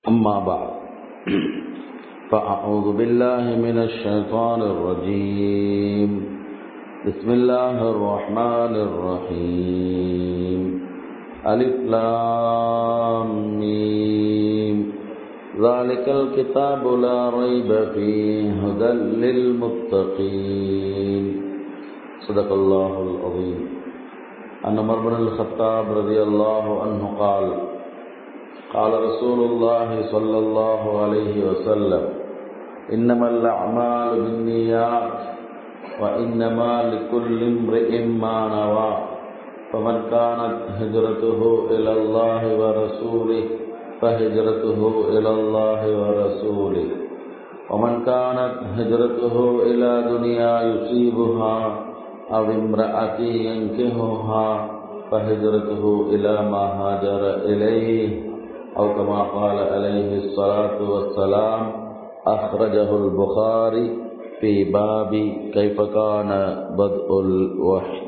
أما بعد فأعوذ بالله من الشيطان الرجيم بسم الله الرحمن الرحيم ألف لام ميم ذلك الكتاب لا ريب فيه هدى للمتقين صدق الله العظيم أن عمر بن الخطاب رضي الله عنه قال قال رسول الله صلى الله عليه وسلم إنما الأعمال بالنيات وإنما لكل امرئ ما نوى فمن كانت هجرته إلى الله ورسوله فهجرته إلى الله ورسوله ومن كانت هجرته إلى دنيا يصيبها أو امرأة ينكهها فهجرته إلى ما هاجر إليه أو كما قال عليه الصلاة والسلام أخرجه البخاري في باب كيف كان بدء الوحي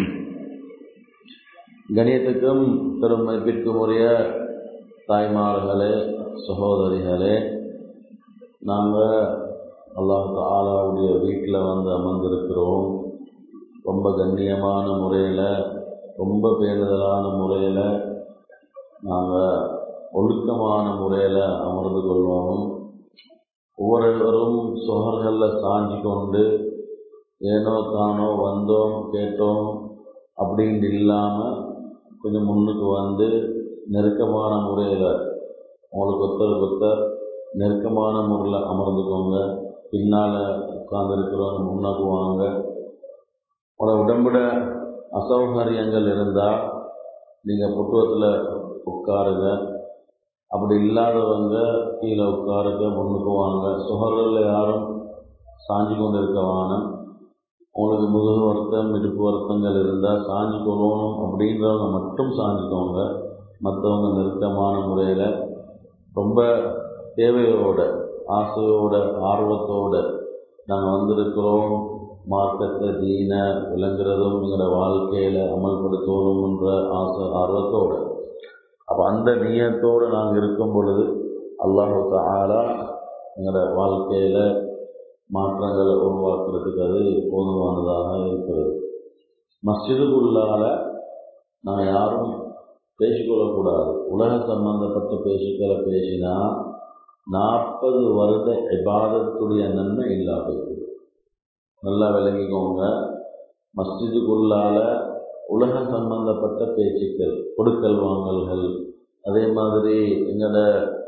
கணியத்துக்கும் பெரும் மதிப்பிற்கும் உரிய தாய்மார்களே சகோதரிகளே நாங்கள் அல்லாஹ் ஆலாவுடைய வீட்டில் வந்து அமர்ந்திருக்கிறோம் ரொம்ப கண்ணியமான முறையில் ரொம்ப பேணுதலான முறையில் நாங்கள் ஒழுக்கமான முறையில் அமர்ந்து கொள்வோம் ஒவ்வொருவரும் சுகர்களில் சாஞ்சி கொண்டு ஏனோ தானோ வந்தோம் கேட்டோம் அப்படின்னு இல்லாமல் கொஞ்சம் முன்னுக்கு வந்து நெருக்கமான முறையில் உங்களுக்கு ஒருத்தர் ஒருத்தர் நெருக்கமான முறையில் அமர்ந்துக்கோங்க பின்னால் உட்கார்ந்துருக்கிறவங்க முன்னாக்கு வாங்க உங்களோட உடம்புல அசௌகரியங்கள் இருந்தால் நீங்கள் புத்துவத்தில் உட்காருங்க அப்படி இல்லாதவங்க கீழே உட்காருங்க முன்னுக்கு வாங்க சுகர்களில் யாரும் சாஞ்சி கொண்டு இருக்க வானம் உங்களுக்கு முதுகு வருத்தம் இடுப்பு வருத்தங்கள் இருந்தால் சாஞ்சி கொள்ளணும் அப்படின்றவங்க மட்டும் சாஞ்சிக்கோங்க மற்றவங்க நெருக்கமான முறையில் ரொம்ப தேவையோட ஆசையோட ஆர்வத்தோட நாங்கள் வந்திருக்கிறோம் மார்க்கத்தை தீன விளங்குறதும் எங்களோட வாழ்க்கையில் அமல்படுத்தணும்ன்ற ஆசை ஆர்வத்தோடு அப்போ அந்த நீயத்தோடு நாங்கள் இருக்கும் பொழுது அல்லாஹு ஆலா எங்களோட வாழ்க்கையில் மாற்றங்களை உருவாக்குறதுக்கு அது போதுமானதாக இருக்கிறது மஸ்ஜிதுக்குள்ளால நாங்கள் யாரும் பேசிக்கொள்ளக்கூடாது உலக சம்பந்தப்பட்ட பேச்சுக்களை பேசினா நாற்பது வருட இபாதத்துடைய நன்மை இல்லா போயிடுது நல்லா விளங்கிக்கோங்க மஸ்ஜிதுக்குள்ளால உலக சம்பந்தப்பட்ட பேச்சுக்கள் கொடுக்கல் வாங்கல்கள் அதே மாதிரி எங்களோட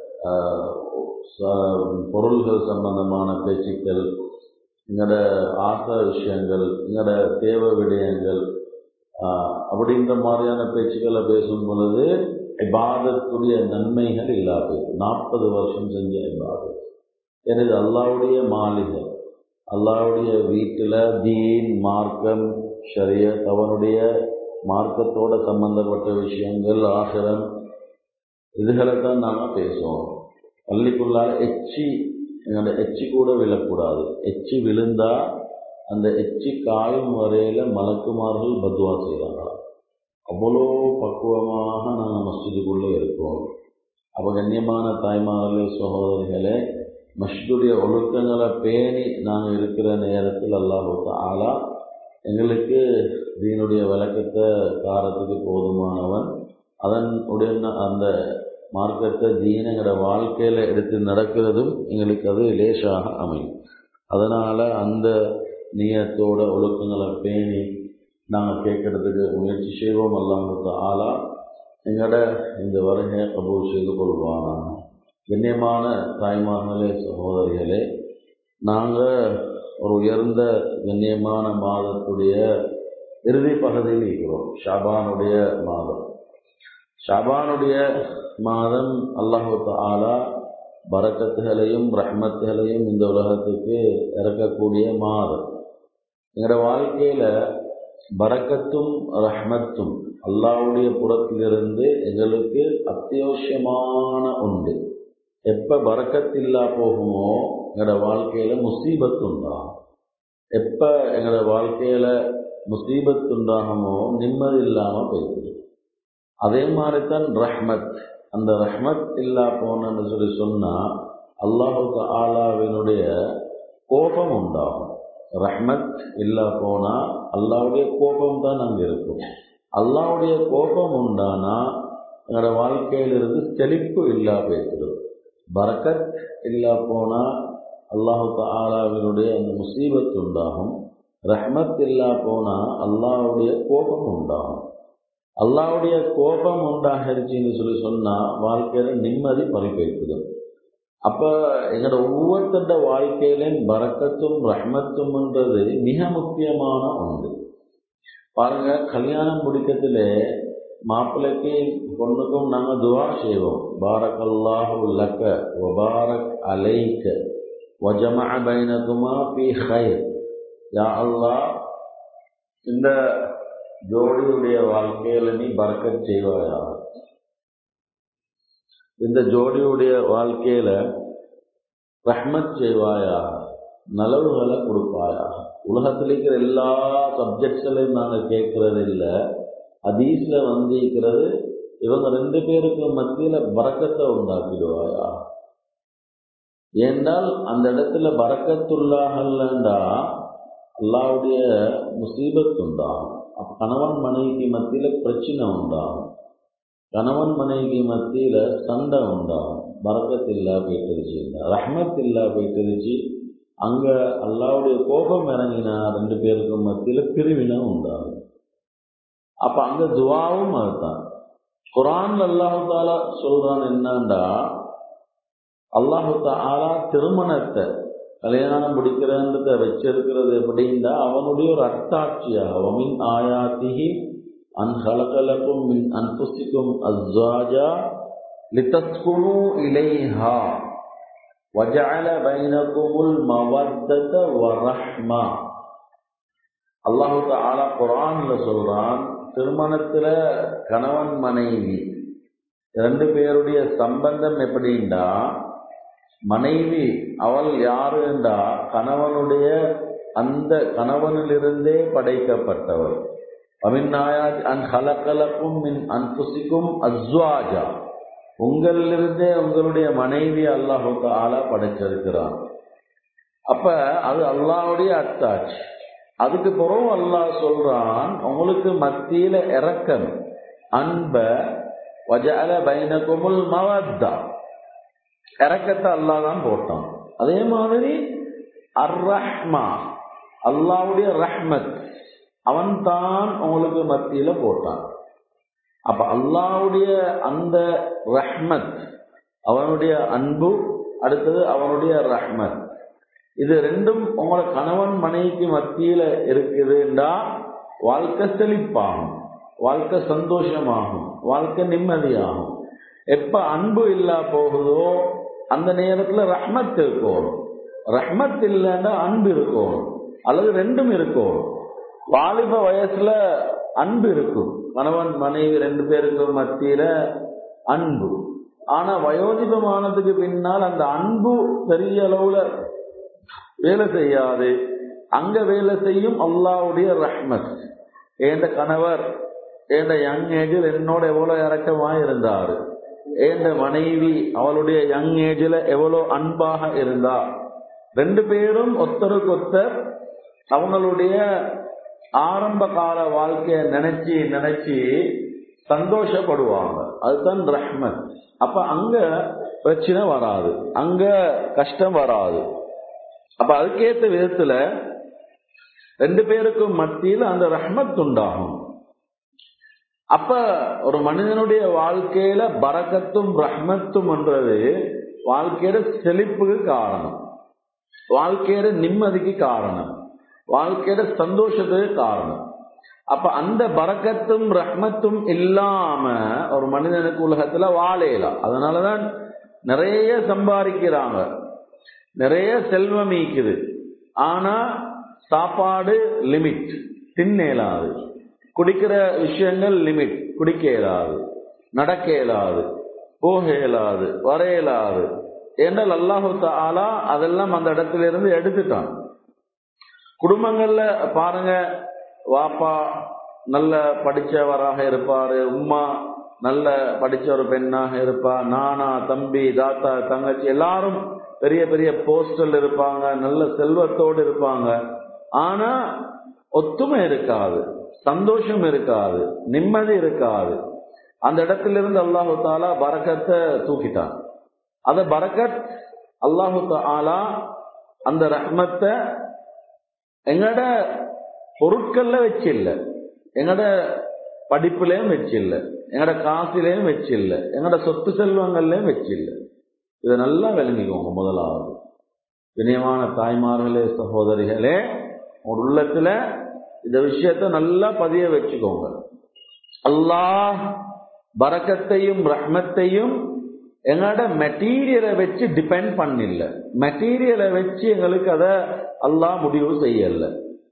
பொருள்கள் சம்பந்தமான பேச்சுக்கள் எங்களோட ஆசை விஷயங்கள் எங்களோட தேவை விடயங்கள் அப்படின்ற மாதிரியான பேச்சுக்களை பேசும் பொழுது இபாதத்துடைய நன்மைகள் இல்லாது நாற்பது வருஷம் செஞ்ச இபாதத் எனது அல்லாவுடைய மாளிகை அல்லாவுடைய வீட்டில் தீன் மார்க்கம் ஷரியத் அவனுடைய மார்க்கத்தோட சம்பந்தப்பட்ட விஷயங்கள் ஆசிரம் இதுகளை தான் நாங்கள் பேசுவோம் பள்ளிக்குள்ளால எச்சி எங்களோட எச்சி கூட விழக்கூடாது எச்சி விழுந்தா அந்த எச்சி காயும் வரையில மலக்குமார்கள் பத்வா செய்கிறாங்க அவ்வளோ பக்குவமாக நாங்கள் மஸ்ஜிதுக்குள்ளே இருக்கோம் அப்போ கண்ணியமான தாய்மார்களே சகோதரிகளே மஸ்ஜிதுடைய ஒழுக்கங்களை பேணி நாங்கள் இருக்கிற நேரத்தில் அல்லாஹு ஆலா எங்களுக்கு தீனுடைய விளக்கத்தை காரத்துக்கு போதுமானவன் அதன் உடைய அந்த மார்க்கத்தை தீனங்களோட வாழ்க்கையில் எடுத்து நடக்கிறதும் எங்களுக்கு அது லேசாக அமையும் அதனால் அந்த நீயத்தோட ஒழுக்கங்களை பேணி நாங்கள் கேட்கறதுக்கு முயற்சி செய்வோம் அல்லாமத்து ஆலா எங்களோட இந்த வருகையை கபூல் செய்து கொள்வானாங்க கண்ணியமான தாய்மார்களே சகோதரிகளே நாங்கள் ஒரு உயர்ந்த கண்ணியமான மாதத்துடைய இறுதி பகுதியில் இருக்கிறோம் ஷாபானுடைய மாதம் ஷாபானுடைய மாதம் அல்லாஹு ஆலா பரக்கத்துகளையும் ரஹ்மத்துகளையும் இந்த உலகத்துக்கு இறக்கக்கூடிய மாதம் எங்களோட வாழ்க்கையில் பரக்கத்தும் ரஹ்மத்தும் அல்லாவுடைய புறத்திலிருந்து எங்களுக்கு அத்தியாவசியமான உண்டு எப்போ பறக்கத்தில்லா போகுமோ எங்களோட வாழ்க்கையில் முசீபத் உண்டாகும் எப்போ எங்களோட வாழ்க்கையில் முசீபத் உண்டாகுமோ நிம்மதி இல்லாமல் போயிடுது அதே மாதிரி தான் ரஹ்மத் அந்த ரஹ்மத் இல்லா போனன்னு சொல்லி சொன்னா அல்லாஹுக்கு ஆலாவினுடைய கோபம் உண்டாகும் ரஹ்மத் இல்லா போனா அல்லாவுடைய கோபம் தான் அங்கே இருக்கும் அல்லாவுடைய கோபம் உண்டானா எங்களோட வாழ்க்கையிலிருந்து செழிப்பு இல்லா போய்கிறது பரக்கத் இல்லா போனா அல்லாஹுக்கு ஆலாவினுடைய அந்த முசீபத் உண்டாகும் ரஹ்மத் இல்லா போனா அல்லாவுடைய கோபம் உண்டாகும் அல்லாவுடைய கோபம் உண்டாகிருச்சுன்னு சொல்லி சொன்னா வாழ்க்கையில நிம்மதி பறிப்பைக்குது அப்ப எங்களோட ஒவ்வொருத்தட வாழ்க்கையிலும் பறக்கத்தும் ரஹ்மத்தும்ன்றது மிக முக்கியமான ஒன்று பாருங்க கல்யாணம் முடிக்கத்துல மாப்பிள்ளைக்கு பொண்ணுக்கும் நாங்க துவா செய்வோம் பாரக் அல்லாஹு லக்க வபாரக் அலைக்க வஜமா பைனகுமா பி ஹைர் யா அல்லாஹ் இந்த ஜோடியுடைய வாழ்க்கையில நீ பறக்கச் செய்வாயா இந்த ஜோடியுடைய வாழ்க்கையில ரஹ்மத் செய்வாயா நலவுகளை கொடுப்பாயா உலகத்தில் இருக்கிற எல்லா சப்ஜெக்ட்ஸ்களையும் நாங்கள் கேட்கறது இல்லை அதீஸ்ல வந்திருக்கிறது இவங்க ரெண்டு பேருக்கு மத்தியில பறக்கத்தை உண்டாக்கிடுவாயா ஏண்டால் அந்த இடத்துல பறக்கத்துள்ளாகல்லண்டா அல்லாவுடைய முசீபத் உண்டாகும் அப்ப கணவன் மனைவிக்கு மத்தியில பிரச்சனை உண்டாகும் கணவன் மனைவிக்கு மத்தியில சண்டை உண்டாகும் பறக்கத் இல்லா போயிட்டுருச்சு ரஹ்மத் இல்லா போயிட்டுருச்சு அங்க அல்லாவுடைய கோபம் இறங்கினா ரெண்டு பேருக்கும் மத்தியில பிரிவினை உண்டாகும் அப்ப அங்க துவாவும் அதுதான் குரான் அல்லாஹு தாலா சொல்றான் என்னண்டா அல்லாஹு தாலா திருமணத்தை கல்யாணம் முடிக்கிறன்றத வச்சிருக்கிறது எப்படின்னா அவனுடைய ஒரு அத்தாட்சியாக ஒமின் ஆயாத்திகி அன் ஹலகலக்கும் மின் அன்புசிக்கும் அஸ்வாஜா லிதஸ்குனு இலைஹா வஜஅல பைனகுமுல் மவத்தத வரஹ்மா அல்லாஹு தஆலா குர்ஆன்ல சொல்றான் திருமணத்துல கணவன் மனைவி ரெண்டு பேருடைய சம்பந்தம் எப்படின்னா மனைவி அவள் யாருண்டா கணவனுடைய அந்த கணவனிலிருந்தே படைக்கப்பட்டவள் அமின்னாயாத் அன் ஹலக்கலக்கும் மின் அன்புசிக்கும் அஸ்வாஜா உங்களிலிருந்தே உங்களுடைய மனைவி அல்லாஹு ஆலா படைச்சிருக்கிறான் அப்ப அது அல்லாவுடைய அத்தாட்சி அதுக்கு பிறகு அல்லாஹ் சொல்றான் உங்களுக்கு மத்தியில இறக்கம் அன்ப வஜால பைனகுமுல் மவத்தா இறக்கத்தை அல்லாஹ் தான் போட்டான் அதே மாதிரி அர் ரஹ்மா அல்லாவுடைய ரஹ்மத் அவன் தான் உங்களுக்கு மத்தியில போட்டான் அப்ப அல்லாவுடைய அந்த ரஹ்மத் அவனுடைய அன்பு அடுத்தது அவனுடைய ரஹ்மத் இது ரெண்டும் உங்களோட கணவன் மனைவிக்கு மத்தியில இருக்குதுண்டா வாழ்க்கை செழிப்பாகும் வாழ்க்கை சந்தோஷமாகும் வாழ்க்கை நிம்மதியாகும் எப்ப அன்பு இல்லா போகுதோ அந்த நேரத்துல ரஹ்மத் இருக்கணும் ரஹ்மத் இல்லைன்னா அன்பு இருக்கணும் அல்லது ரெண்டும் இருக்கணும் வாலிப வயசுல அன்பு இருக்கும் கணவன் மனைவி ரெண்டு பேருக்கும் மத்தியில அன்பு ஆனா வயோதிபமானதுக்கு பின்னால் அந்த அன்பு பெரிய அளவுல வேலை செய்யாது அங்க வேலை செய்யும் அல்லாவுடைய ரஹ்மத் ஏண்ட கணவர் ஏண்ட யங் ஏஜில் என்னோட எவ்வளவு இறக்கமா இருந்தாரு ஏண்ட மனைவி அவளுடைய யங் ஏஜில் எவ்வளவு அன்பாக இருந்தா ரெண்டு பேரும் ஒத்தருக்கு ஒத்தர் அவங்களுடைய ஆரம்ப கால வாழ்க்கைய நினைச்சு நினைச்சு சந்தோஷப்படுவாங்க அதுதான் ரஹ்மத் அப்ப அங்க பிரச்சனை வராது அங்க கஷ்டம் வராது அப்ப அதுக்கேற்ற விதத்துல ரெண்டு பேருக்கும் மத்தியில் அந்த ரஹ்மத் உண்டாகும் அப்ப ஒரு மனிதனுடைய வாழ்க்கையில பரக்கத்தும் ரஹ்மத்தும் என்றது வாழ்க்கையில செழிப்புக்கு காரணம் வாழ்க்கையில நிம்மதிக்கு காரணம் வாழ்க்கையில சந்தோஷத்துக்கு காரணம் அப்ப அந்த பறக்கத்தும் ரஹ்மத்தும் இல்லாம ஒரு மனிதனுக்கு உலகத்துல வாழையலாம் அதனாலதான் நிறைய சம்பாதிக்கிறாங்க நிறைய செல்வம் ஈக்குது ஆனா சாப்பாடு லிமிட் தின்ன இயலாது குடிக்கிற விஷயங்கள் லிமிட் குடிக்க இயலாது நடக்க இயலாது போக இயலாது வர இயலாது என்றால் அல்லாஹு தாலா அதெல்லாம் அந்த இடத்துல இருந்து எடுத்துட்டான் குடும்பங்கள்ல பாருங்க வாப்பா நல்ல படிச்சவராக இருப்பாரு உம்மா நல்ல படிச்ச ஒரு பெண்ணாக இருப்பா நானா தம்பி தாத்தா தங்கச்சி எல்லாரும் பெரிய பெரிய போஸ்டல் இருப்பாங்க நல்ல செல்வத்தோடு இருப்பாங்க ஆனா ஒத்துமை இருக்காது சந்தோஷம் இருக்காது நிம்மதி இருக்காது அந்த இடத்திலிருந்து அல்லாஹு தாலா பரக்கத்தை தூக்கிட்டான் அத பரக்கத் அல்லாஹு தாலா அந்த ரஹ்மத்தை எங்கட பொருட்கள்ல வச்சு இல்ல எங்கட படிப்புலயும் வச்சு இல்ல எங்கட காசிலையும் வச்சு இல்ல எங்கட சொத்து செல்வங்கள்லயும் வச்சு இல்ல இதை நல்லா விளங்கிக்கோங்க முதலாவது இனியமான தாய்மார்களே சகோதரிகளே ஒரு உள்ளத்துல இந்த விஷயத்த நல்லா பதிய வச்சுக்கோங்க அல்லாஹ் பரக்கத்தையும் ரஹ்மத்தையும் எங்களோட மெட்டீரியலை வச்சு டிபெண்ட் பண்ணில்ல மெட்டீரியலை வச்சு எங்களுக்கு அதை அல்லாஹ் முடிவு செய்யல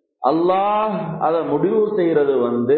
அல்லாஹ் அதை முடிவு செய்யறது வந்து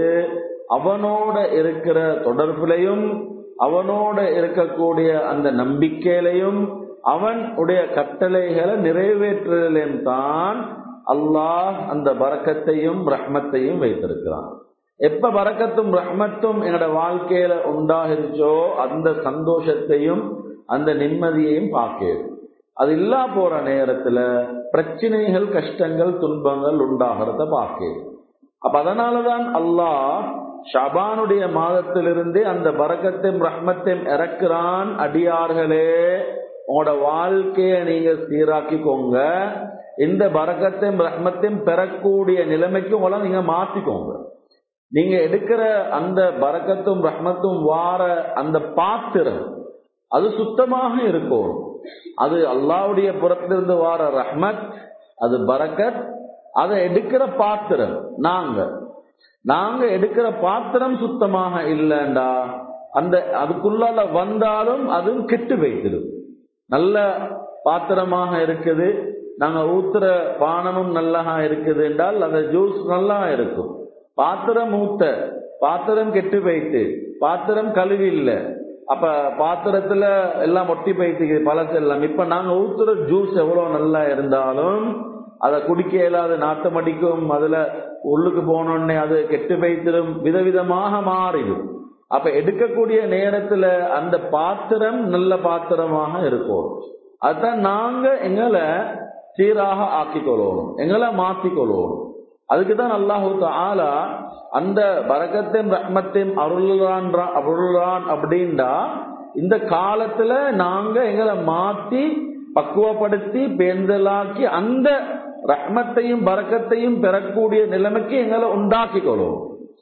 அவனோட இருக்கிற தொடர்புலையும் அவனோட இருக்கக்கூடிய அந்த நம்பிக்கையிலையும் அவன் உடைய கட்டளைகளை நிறைவேற்றுதலையும் தான் அல்லாஹ் அந்த பறக்கத்தையும் ரஹ்மத்தையும் வைத்திருக்கிறான் எப்ப பறக்கத்தும் ரஹ்மத்தும் என்னோட வாழ்க்கையில உண்டாகிருச்சோ அந்த சந்தோஷத்தையும் அந்த நிம்மதியையும் பார்க்கிறது அது இல்லா போற நேரத்துல பிரச்சனைகள் கஷ்டங்கள் துன்பங்கள் உண்டாகிறத பார்க்கிறது அப்ப அதனாலதான் அல்லாஹ் ஷபானுடைய மாதத்திலிருந்தே அந்த பரக்கத்தையும் ரஹ்மத்தையும் இறக்குறான் அடியார்களே உங்களோட வாழ்க்கைய நீங்க சீராக்கிக்கோங்க இந்த பரக்கத்தையும் ரஹ்மத்தையும் பெறக்கூடிய நிலைமைக்கு உங்களை நீங்க மாத்திக்கோங்க நீங்க எடுக்கிற அந்த பரக்கத்தும் ரஹ்மத்தும் வார அந்த பாத்திரம் அது சுத்தமாக இருக்கும் அது அல்லாவுடைய புறத்திலிருந்து வார ரஹ்மத் அது பரக்கத் அதை எடுக்கிற பாத்திரம் நாங்க நாங்க எடுக்கிற பாத்திரம் சுத்தமாக இல்லைண்டா அந்த அதுக்குள்ளால வந்தாலும் அதுவும் கெட்டு வைத்திடும் நல்ல பாத்திரமாக இருக்குது நாங்க ஊத்துற பானமும் நல்லா இருக்குது என்றால் அந்த ஜூஸ் நல்லா இருக்கும் பாத்திரம் ஊத்த பாத்திரம் கெட்டு போயிட்டு பாத்திரம் கழுவி இல்ல அப்ப பாத்திரத்துல எல்லாம் ஒட்டி போயிட்டு பழசெல்லாம் இப்ப நாங்க ஊத்துற ஜூஸ் எவ்வளவு நல்லா இருந்தாலும் அதை குடிக்க இயலாத நாட்டம் அடிக்கும் அதுல உள்ளுக்கு போனோடனே அது கெட்டு வைத்திடும் விதவிதமாக மாறிடும் அப்ப எடுக்கக்கூடிய நேரத்துல அந்த பாத்திரம் நல்ல பாத்திரமாக இருக்கும் அதுதான் நாங்க எங்களை சீராக ஆக்கிக் கொள்ளணும் எங்களை மாத்திக் கொள்ளணும் அதுக்குதான் அல்லாஹு ஆலா அந்த பரக்கத்தையும் ரஹ்மத்தையும் அருள்றான் அருள்றான் அப்படின்டா இந்த காலத்துல நாங்க எங்களை மாத்தி பக்குவப்படுத்தி பேர்ந்தலாக்கி அந்த ரஹ்மத்தையும் பரக்கத்தையும் பெறக்கூடிய நிலைமைக்கு எங்களை உண்டாக்கி கொள்வோம்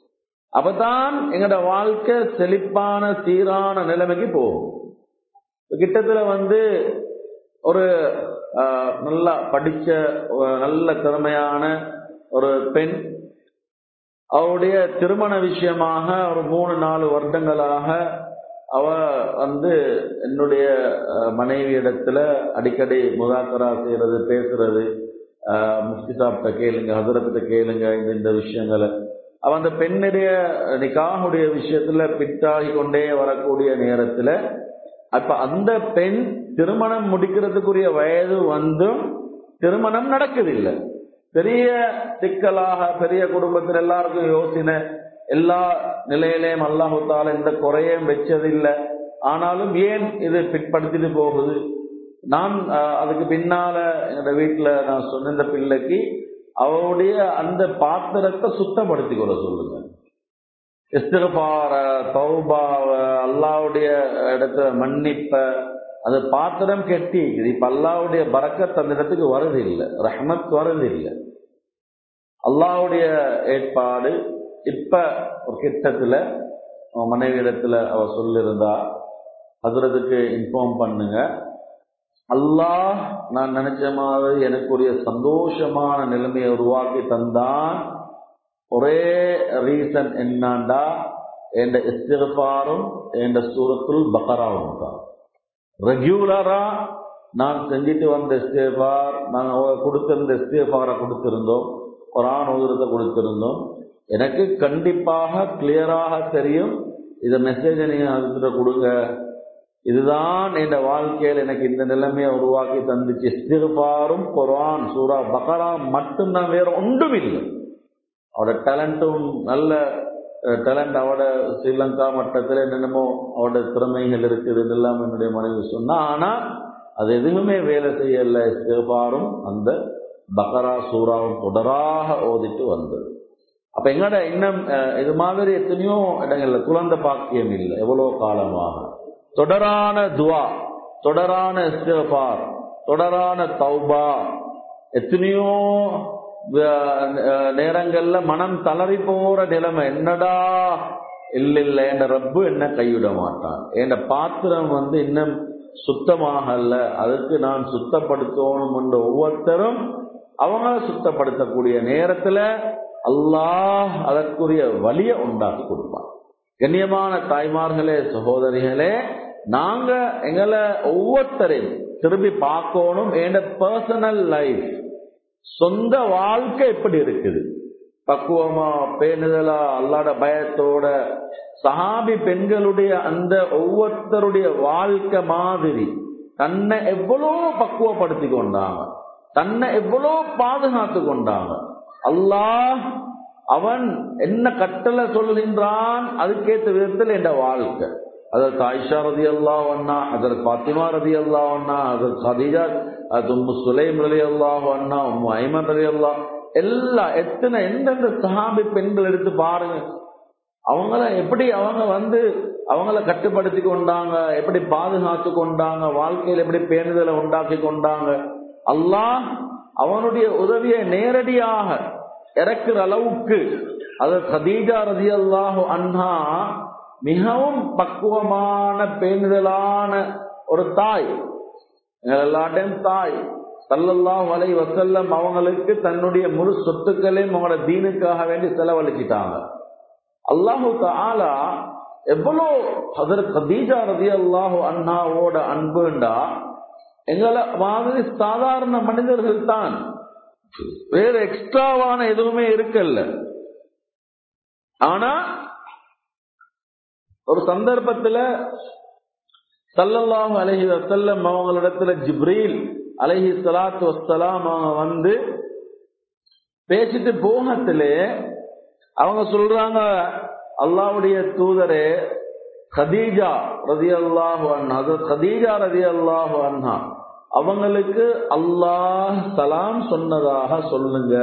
அப்பதான் எங்களோட வாழ்க்கை செழிப்பான சீரான நிலைமைக்கு போகும் கிட்டத்துல வந்து ஒரு நல்லா படிச்ச நல்ல திறமையான ஒரு பெண் அவருடைய திருமண விஷயமாக ஒரு மூணு நாலு வருடங்களாக அவ வந்து என்னுடைய மனைவி இடத்துல அடிக்கடி முதாக்கரா செய்யறது பேசுறது முஃப்தி சாப்பிட்ட கேளுங்க ஹசரத்திட்ட கேளுங்க இந்த இந்த விஷயங்களை அவ அந்த பெண்ணுடைய நிக்காகுடைய விஷயத்துல பிட்டாகி கொண்டே வரக்கூடிய நேரத்துல அப்ப அந்த பெண் திருமணம் முடிக்கிறதுக்குரிய வயது வந்தும் திருமணம் நடக்குதில்லை பெரிய சிக்கலாக பெரிய குடும்பத்தில் எல்லாருக்கும் யோசனை எல்லா நிலையிலையும் அல்லாஹால இந்த குறையும் வச்சதில்லை ஆனாலும் ஏன் இது பிற்படுத்திட்டு போகுது நான் அதுக்கு பின்னால என்னோட வீட்டுல நான் சொன்ன இந்த பிள்ளைக்கு அவருடைய அந்த பாத்திரத்தை சுத்தப்படுத்தி கொள்ள சொல்லுங்க இஸ்திரபார தௌபாவ அல்லாவுடைய இடத்துல மன்னிப்ப அது பாத்திரம் கெட்டி இருக்குது இப்ப அல்லாவுடைய பறக்கத் அந்த இடத்துக்கு வருது இல்லை ரஹ்மத் வருது இல்லை அல்லாவுடைய ஏற்பாடு இப்ப ஒரு கிட்டத்துல மனைவி இடத்துல அவ சொல்லிருந்தா அதுறதுக்கு இன்ஃபார்ம் பண்ணுங்க அல்லாஹ் நான் நினைச்ச மாதிரி எனக்குரிய சந்தோஷமான நிலைமையை உருவாக்கி தந்தான் ஒரே ரீசன் என்னண்டா என் இஸ்திஃபாரும் என் சூரத்துல் பக்கராவும் தான் ரெகுலரா நான் செஞ்சுட்டு வந்த இஸ்தேஃபார் நாங்கள் கொடுத்திருந்த இஸ்தேஃபாரை கொடுத்திருந்தோம் குரான் ஓதுறதை கொடுத்திருந்தோம் எனக்கு கண்டிப்பாக கிளியராக தெரியும் இதை மெசேஜை நீங்கள் அதுக்கிட்ட கொடுங்க இதுதான் என் வாழ்க்கையில் எனக்கு இந்த நிலைமையை உருவாக்கி தந்துச்சு இஸ்திஃபாரும் குரான் சூரா பக்கரா மட்டும்தான் வேற ஒன்றும் இல்லை அவரோட டேலண்ட்டும் நல்ல டேலண்ட் அவட ஸ்ரீலங்கா மட்டத்தில் என்னென்னமோ அவட திறமைகள் இருக்குது இதெல்லாம் என்னுடைய மனைவி சொன்னா ஆனா அது எதுவுமே வேலை செய்யல இஸ்திஃபாரும் அந்த பக்கரா சூறாவும் தொடராக ஓதிட்டு வந்தது அப்ப எங்கட இன்னும் அஹ், இது மாதிரி எத்தனையோ இடங்கள்ல குழந்தை பாக்கியம் இல்லை எவ்வளவு காலமாக தொடரான துவா தொடரான இஸ்திஃபார் தொடரான தௌபா எத்தனையோ அஹ், அஹ், நேரங்கள்ல மனம் தளறி போற நிலைமை என்னடா இல்ல இல்ல என் ரப்பு என்ன கைவிட மாட்டான் என் பாத்திரம் வந்து இன்னும் சுத்தமாகல அதுக்கு நான் சுத்தப்படுத்தணும் என்ற ஒவ்வொருத்தரும் அவங்கள சுத்தப்படுத்தக்கூடிய நேரத்துல அல்லாஹ் அதற்குரிய வழியை உண்டாக்கி கொடுப்பான் கண்ணியமான தாய்மார்களே சகோதரிகளே நாங்க எங்களை ஒவ்வொருத்தரையும் திரும்பி பார்க்கணும் என் பர்சனல் லைஃப் சொந்த வாழ்க்கை எப்படி இருக்குது பக்குவமா பேணுதலா அல்லாட பயத்தோட சஹாபி பெண்களுடைய அந்த ஒவ்வொருத்தருடைய வாழ்க்கை மாதிரி தன்னை எவ்வளோ பக்குவப்படுத்தி கொண்டாங்க தன்னை எவ்வளோ பாதுகாத்து கொண்டாங்க அல்லாஹ் அவன் என்ன கட்டளை சொல்கின்றான் அதுக்கேற்ற விதத்தில் என்ற வாழ்க்கை அதற்கு ஆயிஷா ரதி அல்லாஹ் அண்ணா அதற்கு பாத்திமா ரதி அல்லாஹ் அண்ணா அதற்கு ஹதீஜா அது உம்மு சுலைம் ரதி அல்லாஹ் அண்ணா உம்மு ஐமன் ரதி அல்லாஹ் எல்லா எத்தனை எந்தெந்த சஹாபி பெண்கள் எடுத்து பாருங்க அவங்கள எப்படி அவங்க வந்து அவங்கள கட்டுப்படுத்தி கொண்டாங்க எப்படி பாதுகாத்து கொண்டாங்க வாழ்க்கையில் எப்படி பேணுதலை உண்டாக்கி கொண்டாங்க அல்லாஹ் அவனுடைய உதவியை நேரடியாக இறக்குற அளவுக்கு அது கதீஜா ரதி அல்லாஹு அன்ஹா மிகவும் பக்குவமான பேணுதலான ஒரு தாய் எங்கள் எல்லாட்டையும் தாய் சல்லல்லாஹு அலை வசல்லம் அவங்களுக்கு தன்னுடைய முழு சொத்துக்களையும் அவங்களோட தீனுக்காக வேண்டி செலவழிச்சிட்டாங்க அல்லாஹு தாலா எவ்வளோ அதற்கு கதீஜா ரதி அல்லாஹு அண்ணாவோட அன்புண்டா எங்களை மாதிரி சாதாரண மனிதர்கள் தான் வேற எக்ஸ்ட்ராவான எதுவுமே இருக்கல்ல ஆனா ஒரு சந்தர்ப்பத்துல சல்லல்லாஹு அலஹி வசல்லம் அவங்களிடத்துல ஜிப்ரீல் அலஹி சலாத்து வசலாம் அவங்க வந்து பேசிட்டு போகத்திலே அவங்க சொல்றாங்க அல்லாவுடைய தூதரே கதீஜா ரதி அல்லாஹு அண்ணா அது கதீஜா ரதி அல்லாஹு அண்ணா அவங்களுக்கு அல்லாஹ் சலாம் சொன்னதாக சொல்லுங்க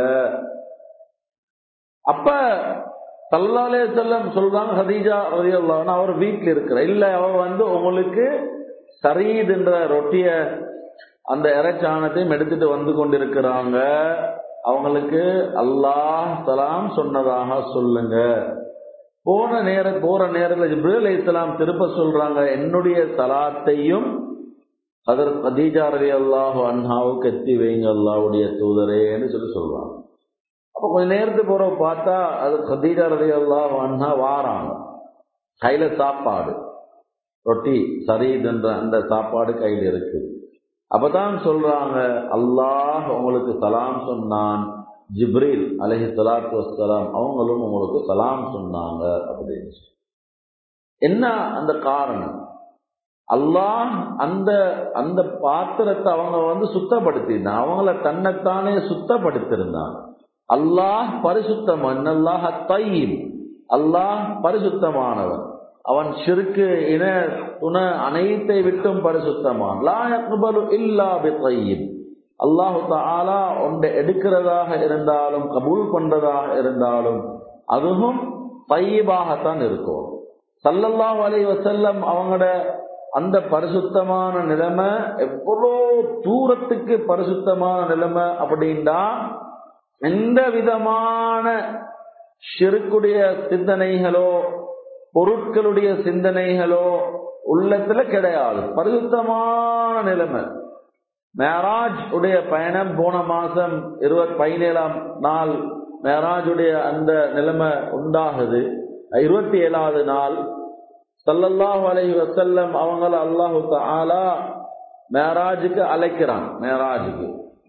அப்ப சல்லாலே செல்லம் சொல்றாங்க ஹதீஜா ரதி அல்லாஹ் அவர் வீட்டில் இருக்கிற இல்ல அவ வந்து உங்களுக்கு சரீத் என்ற ரொட்டிய அந்த இறைச்சாணத்தையும் எடுத்துட்டு வந்து கொண்டிருக்கிறாங்க அவங்களுக்கு அல்லாஹ் சலாம் சொன்னதாக சொல்லுங்க போன நேர போற நேரத்தில் ஜிப்ரீல் இஸ்லாம் திருப்ப சொல்றாங்க என்னுடைய சலாத்தையும் அதர் கதீஜா ரவி அல்லாஹு அன்ஹாவுக்கு எத்தி வைங்க அல்லாவுடைய தூதரேன்னு சொல்லி சொல்றாங்க அப்ப கொஞ்ச நேரத்துக்கு போற பார்த்தா அது கதீஜா ரவி அல்லாஹு அன்ஹா வாராங்க கையில சாப்பாடு ரொட்டி சரீதுன்ற அந்த சாப்பாடு கையில் இருக்குது அப்பதான் சொல்றாங்க அல்லாஹ் உங்களுக்கு சலாம் சொன்னான் ஜிப்ரீல் அலஹி சலாத்து வசலாம் அவங்களும் உங்களுக்கு சலாம் சொன்னாங்க அப்படின்னு என்ன அந்த காரணம் அல்லாஹ் அந்த அந்த பாத்திரத்தை அவங்க வந்து சுத்தப்படுத்தினான் அவங்கள தன்னைத்தானே சுத்தப்படுத்திருந்தாங்க அல்லாஹ் பரிசுத்தம் அல்லாஹ் தையின் அல்லாஹ் பரிசுத்தமானவன் அவன் சிறுக்கு இன துண அனைத்தை விட்டும் பரிசுத்தமான் லா யக்பலு இல்லா பித்தையின் அல்லாஹு தாலா ஒன்றை எடுக்கிறதாக இருந்தாலும் கபூல் பண்றதாக இருந்தாலும் அதுவும் தையீபாகத்தான் இருக்கும் சல்லல்லாஹு அலைஹி வஸல்லம் அவங்களோட அந்த பரிசுத்தமான நிலைமை எவ்வளோ தூரத்துக்கு பரிசுத்தமான நிலைமை அப்படின்னா எந்த விதமான ஷிருக்குடைய சிந்தனைகளோ பொருட்களுடைய சிந்தனைகளோ உள்ளத்துல கிடையாது பரிசுத்தமான நிலைமை மேராஜ் உடைய பயணம் போன மாசம் இருபத்தி பதினேழாம் நாள் மேராஜ் உடைய அந்த நிலைமை உண்டாகுது இருபத்தி ஏழாவது நாள் சல்லல்லாஹு அலைஹி வசல்லம் அவங்கள அல்லாஹு தாலா மேராஜுக்கு அழைக்கிறான் மேராஜுக்கு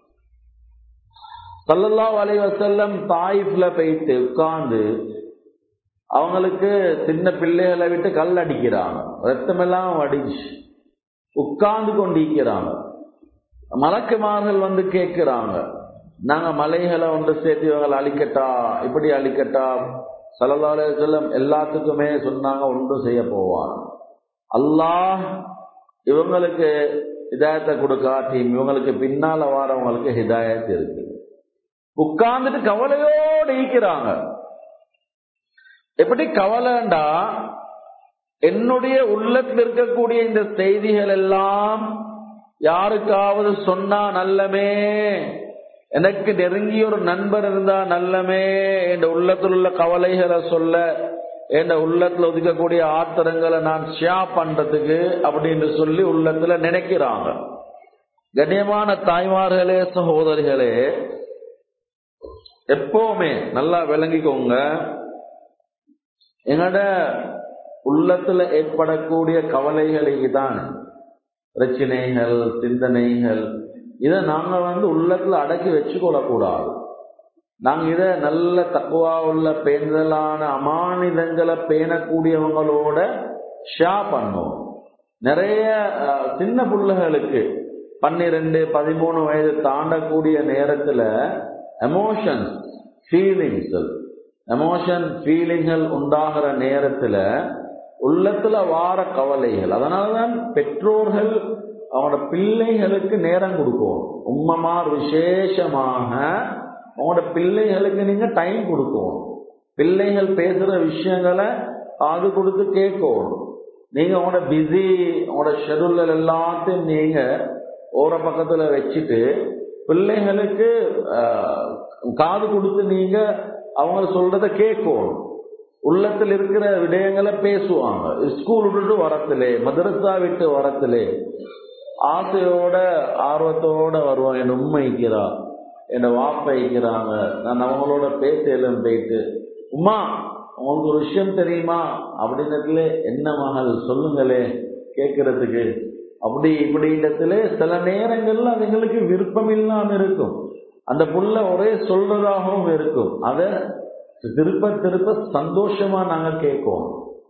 சல்லல்லாஹு அலைஹி வசல்லம் தாயிஃப்ல போயிட்டு உட்கார்ந்து அவங்களுக்கு சின்ன பிள்ளைகளை விட்டு கல் அடிக்கிறாங்க ரத்தமெல்லாம் அடிச்சு உட்கார்ந்து கொண்டிருக்கிறாங்க மலக்குமார்கள் வந்து கேட்கிறாங்க நாங்க மலைகளை ஒன்று சேர்த்து இவங்களை அழிக்கட்டா இப்படி அழிக்கட்டா சல்லா அலுவலம் எல்லாத்துக்குமே சொன்னாங்க ஒன்றும் செய்ய போவான் அல்லாஹ் இவங்களுக்கு ஹிதாயத்தை கொடுக்காட்டி இவங்களுக்கு பின்னால வாரவங்களுக்கு ஹிதாயத் இருக்கு உட்கார்ந்துட்டு கவலையோடு ஈக்கிறாங்க எப்படி கவலைண்டா என்னுடைய உள்ளத்தில் இருக்கக்கூடிய இந்த செய்திகள் எல்லாம் யாருக்காவது சொன்னா நல்லமே எனக்கு நெருங்கிய ஒரு நண்பர் இருந்தா நல்லமே என் உள்ளத்தில் உள்ள கவலைகளை சொல்ல என் உள்ளத்துல ஒதுக்கக்கூடிய ஆத்திரங்களை நான் ஷேர் பண்றதுக்கு அப்படின்னு சொல்லி உள்ளத்துல நினைக்கிறாங்க கண்ணியமான தாய்மார்களே சகோதரிகளே எப்பவுமே நல்லா விளங்கிக்கோங்க எங்கட உள்ளத்துல ஏற்படக்கூடிய கவலைகளுக்கு தான் பிரச்சனைகள் சிந்தனைகள் இதை நாங்க வந்து உள்ளத்துல அடக்கி வச்சுக்கொள்ளக்கூடாது நாங்க இத நல்ல தக்குவா உள்ள பேணுதலான அமானிதங்களை பேணக்கூடியவங்களோட ஷா பண்ணோம் நிறைய சின்ன பிள்ளைகளுக்கு பன்னிரெண்டு பதிமூணு வயது தாண்டக்கூடிய நேரத்துல எமோஷன்ஸ் ஃபீலிங்ஸ் எமோஷன் ஃபீலிங்கள் உண்டாகிற நேரத்துல உள்ளத்துல வார கவலைகள் அதனாலதான் பெற்றோர்கள் அவனோட பிள்ளைகளுக்கு நேரம் கொடுக்கும் உம்மமார் விசேஷமாக உங்களோட பிள்ளைகளுக்கு நீங்க டைம் கொடுக்கும் பிள்ளைகள் பேசுற விஷயங்களை காது கொடுத்து கேட்கும் நீங்க உங்களோட பிஸி உங்களோட ஷெடியூல் எல்லாத்தையும் நீங்க ஓர பக்கத்துல வச்சுட்டு பிள்ளைகளுக்கு காது கொடுத்து நீங்க அவங்க சொல்றத கேட்கும் உள்ளத்தில் இருக்கிற விடயங்களை பேசுவாங்க ஸ்கூல் விட்டுட்டு வரத்திலே மதரசா விட்டு வரத்திலே ஆசையோட ஆர்வத்தோட வருவான் என் உண்மை வைக்கிறா என்னை வாப்ப வைக்கிறாங்க நான் அவங்களோட பேசலும் போயிட்டு உமா உங்களுக்கு ஒரு விஷயம் தெரியுமா அப்படின்றதுல என்ன மகள் சொல்லுங்களே கேட்கறதுக்கு அப்படி இப்படின்றதுல சில நேரங்கள்ல அதுங்களுக்கு விருப்பம் இல்லாம இருக்கும் அந்த புள்ள ஒரே சொல்றதாகவும் இருக்கும் அத திருப்ப திருப்ப சந்தோஷமா நாங்க கேட்போம்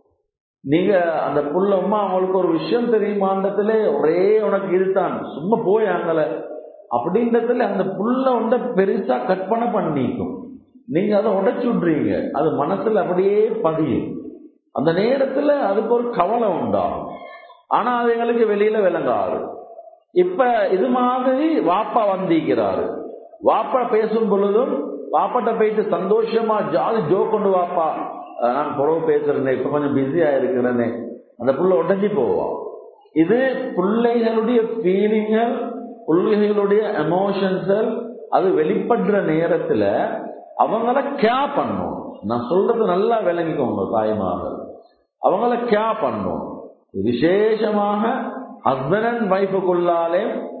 நீங்க அந்த புள்ள அம்மா அவங்களுக்கு ஒரு விஷயம் தெரியுமான்றதுல ஒரே உனக்கு இதுதான் சும்மா போய் அங்கல அப்படின்றதுல அந்த புள்ள உண்ட பெருசா கற்பனை பண்ணிக்கும் நீங்க அதை உடைச்சு விடுறீங்க அது மனசுல அப்படியே பதியும் அந்த நேரத்துல அதுக்கு ஒரு கவலை உண்டாகும் ஆனா அது எங்களுக்கு வெளியில விளங்காது இப்ப இது மாதிரி வாப்பா வந்திக்கிறாரு வாப்பா பேசும் பொழுதும் வாப்பாட்ட போயிட்டு சந்தோஷமா ஜாலி ஜோ கொண்டு வாப்பா நான் புறவு பேசுறேனே இப்ப கொஞ்சம் பிஸியா இருக்கிறேனே அந்த புள்ள உடஞ்சி போவான் இது பிள்ளைகளுடைய ஃபீலிங்கள் பிள்ளைகளுடைய எமோஷன்ஸல் அது வெளிப்படுற நேரத்துல அவங்கள கே பண்ணும் நான் சொல்றது நல்லா விளங்கிக்கோங்க தாய்மாக அவங்கள கே பண்ணும் விசேஷமாக ஹஸ்பண்ட் அண்ட் ஒய்ஃபுக்குள்ளாலே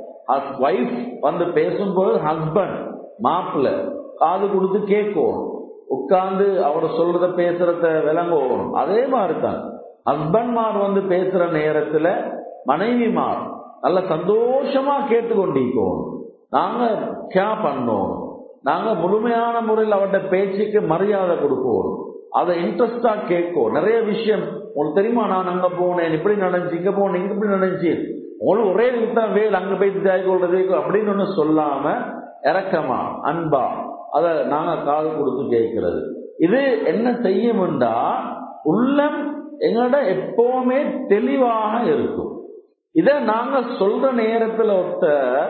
ஒய்ஃப் வந்து பேசும்போது ஹஸ்பண்ட் மாப்பிள்ள காது கொடுத்து கேட்கும் உட்கார்ந்து அவர் சொல்றத பேசுறத விளங்குவோம் அதே மாதிரி தான் ஹஸ்பண்ட்மார் வந்து பேசுற நேரத்துல மனைவிமார் நல்ல சந்தோஷமா கேட்டுக்கொண்டிருக்கோம் நாங்க கே பண்ணோம் நாங்க முழுமையான முறையில் அவட்ட பேச்சுக்கு மரியாதை கொடுப்போம் அதை இன்ட்ரெஸ்டா கேட்கும் நிறைய விஷயம் உங்களுக்கு தெரியுமா நான் அங்க போனேன் இப்படி நடந்துச்சு இங்க போனேன் இங்க இப்படி நடந்துச்சு உங்களுக்கு ஒரே தான் வேல் அங்க போய் தாய் கொள்றது அப்படின்னு ஒண்ணு சொல்லாம இறக்கமா அன்பா அத நாங்க காது கொடுத்து கேட்கிறது இது என்ன செய்யும்டா உள்ளம் எங்களோட எப்பவுமே தெளிவாக இருக்கும் இத நாங்க சொல்ற நேரத்துல ஒருத்த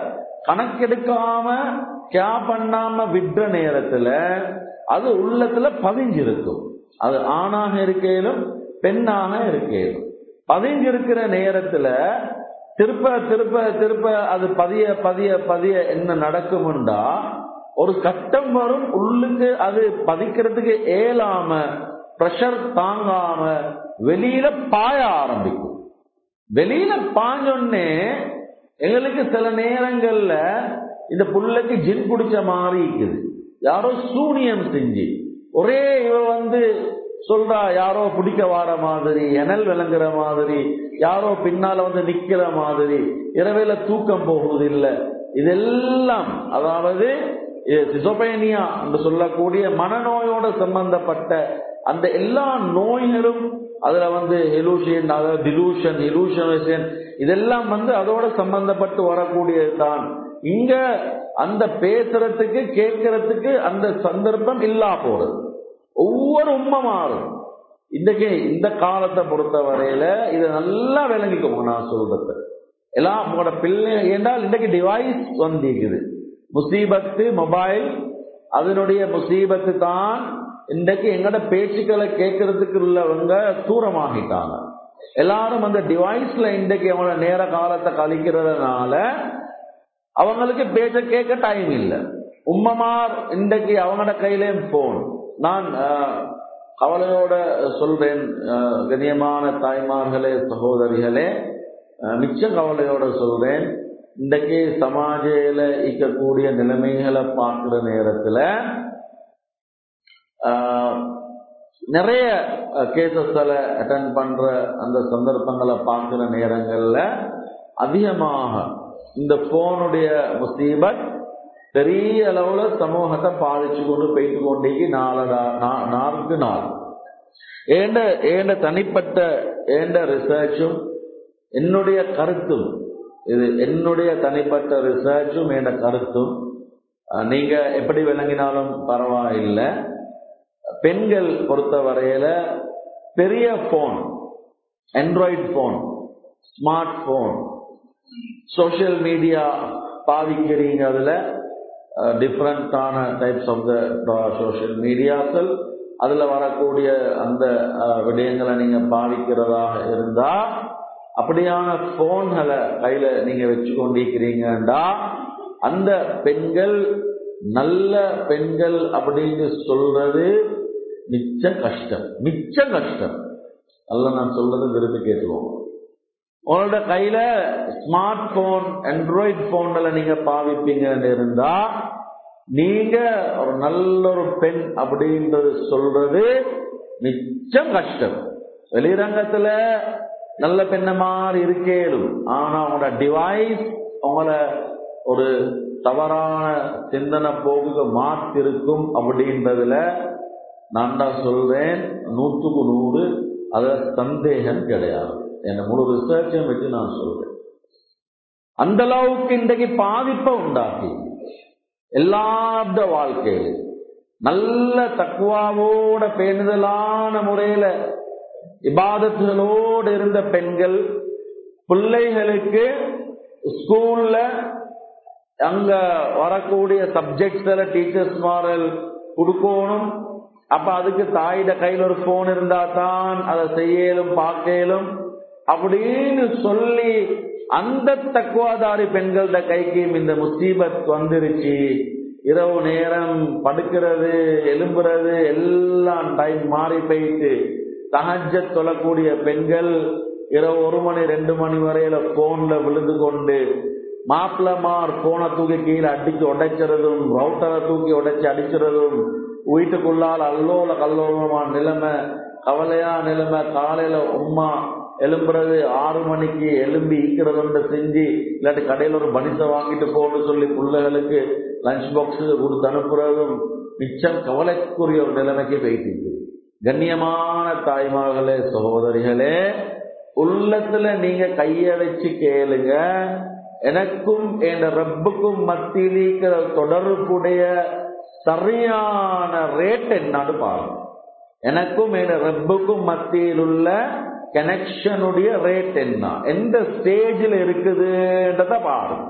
கணக்கெடுக்காம கே பண்ணாம விடுற நேரத்துல அது உள்ளத்துல பதிஞ்சிருக்கும் அது ஆணாக இருக்கையிலும் பெண்ணாக இருக்கையிலும் பதிஞ்சிருக்கிற நேரத்துல திருப்ப திருப்ப திருப்ப அது பதிய பதிய பதிய என்ன நடக்கும்டா ஒரு கட்டம் வரும் உள்ளுக்கு அது பதிக்கிறதுக்கு ஏலாம பிரஷர் தாங்காம வெளியில பாய ஆரம்பிக்கும் வெளியில பாஞ்சொன்னே எங்களுக்கு சில நேரங்கள்ல இந்த புள்ளைக்கு ஜின் பிடிச்ச மாதிரி இருக்குது யாரோ சூனியம் செஞ்சு ஒரே இவ வந்து சொல்றா யாரோ பிடிக்க வார மாதிரி எனல் விளங்குற மாதிரி யாரோ பின்னால வந்து நிக்கிற மாதிரி இரவேல தூக்கம் போகுது இல்ல இதெல்லாம் அதாவது சிசோபேனியா என்று சொல்லக்கூடிய மனநோயோட சம்பந்தப்பட்ட அந்த எல்லா நோய்களும் அதுல வந்து ஹெலூஷன் அதாவது டிலூஷன் இலூஷன் இதெல்லாம் வந்து அதோட சம்பந்தப்பட்டு வரக்கூடியது தான் இங்க அந்த பேசுறதுக்கு கேட்கறதுக்கு அந்த சந்தர்ப்பம் இல்லா போறது ஒவ்வொரு உண்மை மாறும் இன்றைக்கு இந்த காலத்தை பொறுத்த வரையில இதை நல்லா விளங்கிக்கோங்க நான் சொல்றது எல்லாம் உங்களோட பிள்ளை என்றால் இன்றைக்கு டிவைஸ் வந்திருக்குது முசீபத்து மொபைல் அதனுடைய முசீபத்து தான் இன்றைக்கு எங்கட பேச்சுக்களை கேட்கறதுக்கு உள்ளவங்க தூரமாகிட்டாங்க எல்லாரும் அந்த டிவைஸ்ல இன்றைக்கு அவங்களோட நேர காலத்தை கழிக்கிறதுனால அவங்களுக்கு பேச்ச கேட்க டைம் இல்லை உம்மமார் இன்றைக்கு அவங்களோட கையிலேயும் போன் நான் கவலையோட சொல்றேன் கண்ணியமான தாய்மார்களே சகோதரிகளே மிச்ச கவலையோட சொல்றேன் இன்றைக்கு சமாஜையில இருக்கக்கூடிய நிலைமைகளை பார்க்கிற நேரத்துல நிறைய கேசஸ்களை அட்டன் பண்ற அந்த சந்தர்ப்பங்களை பார்க்கிற நேரங்கள்ல அதிகமாக இந்த போனுடைய முசீபத் பெரிய அளவுல சமூகத்தை பாதிச்சு கொண்டு போயிட்டு கொண்டே நாளடா நாளுக்கு நாள் ஏண்ட ஏண்ட தனிப்பட்ட ஏண்ட ரிசர்ச்சும் என்னுடைய கருத்தும் இது என்னுடைய தனிப்பட்ட ரிசர்ச்சும் என்ற கருத்தும் நீங்க எப்படி விளங்கினாலும் பரவாயில்லை பெண்கள் பொறுத்த வரையில பெரிய phone Android phone smart phone social media பாதிக்கிறீங்க அதுல டிஃப்ரெண்டான டைப்ஸ் ஆஃப் த சோசியல் மீடியாக்கள் அதுல வரக்கூடிய அந்த விடயங்களை நீங்க பாவிக்கிறதாக இருந்தா அப்படியான போன்களை கையில நீங்க வச்சு கொண்டிருக்கிறீங்கடா அந்த பெண்கள் நல்ல பெண்கள் அப்படின்னு சொல்றது மிச்ச கஷ்டம் மிச்ச கஷ்டம் அல்ல நான் சொல்றது விரும்பி கேட்டுவோம் உங்களோட கையில ஸ்மார்ட் போன் ஆண்ட்ராய்டு போன்ல நீங்க பாவிப்பீங்கன்னு இருந்தா நீங்க ஒரு நல்ல ஒரு பெண் அப்படின்றது சொல்றது மிச்சம் கஷ்டம் வெளிரங்கத்துல நல்ல பெண்ண மாதிரி இருக்கேலும் ஆனா உங்களோட டிவைஸ் உங்களை ஒரு தவறான சிந்தனை போகுக மாத்திருக்கும் அப்படின்றதுல நான் தான் சொல்றேன் நூற்றுக்கு நூறு அதுல சந்தேகம் கிடையாது என்ன முழு ரிசர்ச்சையும் வச்சு நான் சொல்றேன் அந்த அளவுக்கு இன்றைக்கு பாதிப்பை உண்டாக்கி எல்லாத்த வாழ்க்கையில நல்ல தக்குவாவோட பேணுதலான முறையில இபாதத்துகளோடு இருந்த பெண்கள் பிள்ளைகளுக்கு ஸ்கூல்ல அங்க வரக்கூடிய சப்ஜெக்ட்ஸ்ல டீச்சர்ஸ் மாரல் கொடுக்கணும் அப்ப அதுக்கு தாயிட கையில் ஒரு போன் இருந்தா தான் அதை செய்யலும் பார்க்கலும் அப்படின்னு சொல்லி அந்த தக்குவாதாரி பெண்களோட கைக்கு இந்த முசீபத் வந்துருச்சு இரவு நேரம் படுக்கிறது எலும்புறது எல்லாம் டைம் மாறி போயிட்டு தகஜ தொழக்கூடிய பெண்கள் இரவு ஒரு மணி ரெண்டு மணி வரையில போன்ல விழுந்து கொண்டு மாப்பிளமார் போனை தூக்கி கீழே அடிச்சு உடைக்கிறதும் ரவுட்டரை தூக்கி உடைச்சு அடிக்கிறதும் வீட்டுக்குள்ளால் அல்லோல கல்லோலமான நிலைமை கவலையா நிலைமை காலையில உம்மா எலும்புறது ஆறு மணிக்கு எலும்பி ஈக்கிறதுன்னு செஞ்சு இல்லாட்டி கடையில் ஒரு பனிசை வாங்கிட்டு போன்னு சொல்லி பிள்ளைகளுக்கு லஞ்ச் பாக்ஸ் கொடுத்து அனுப்புறதும் மிச்சம் கவலைக்குரிய ஒரு நிலைமைக்கு போயிட்டு கண்ணியமான தாய்மார்களே சகோதரிகளே உள்ளத்துல நீங்க கைய வச்சு கேளுங்க எனக்கும் என் ரப்புக்கும் மத்தியில் இருக்கிற தொடர்புடைய சரியான ரேட் என்னன்னு பாருங்க எனக்கும் என் ரப்புக்கும் மத்தியில் உள்ள கனெக்ஷனுடைய ரேட் என்ன எந்த ஸ்டேஜில் இருக்குதுன்றத பாருங்க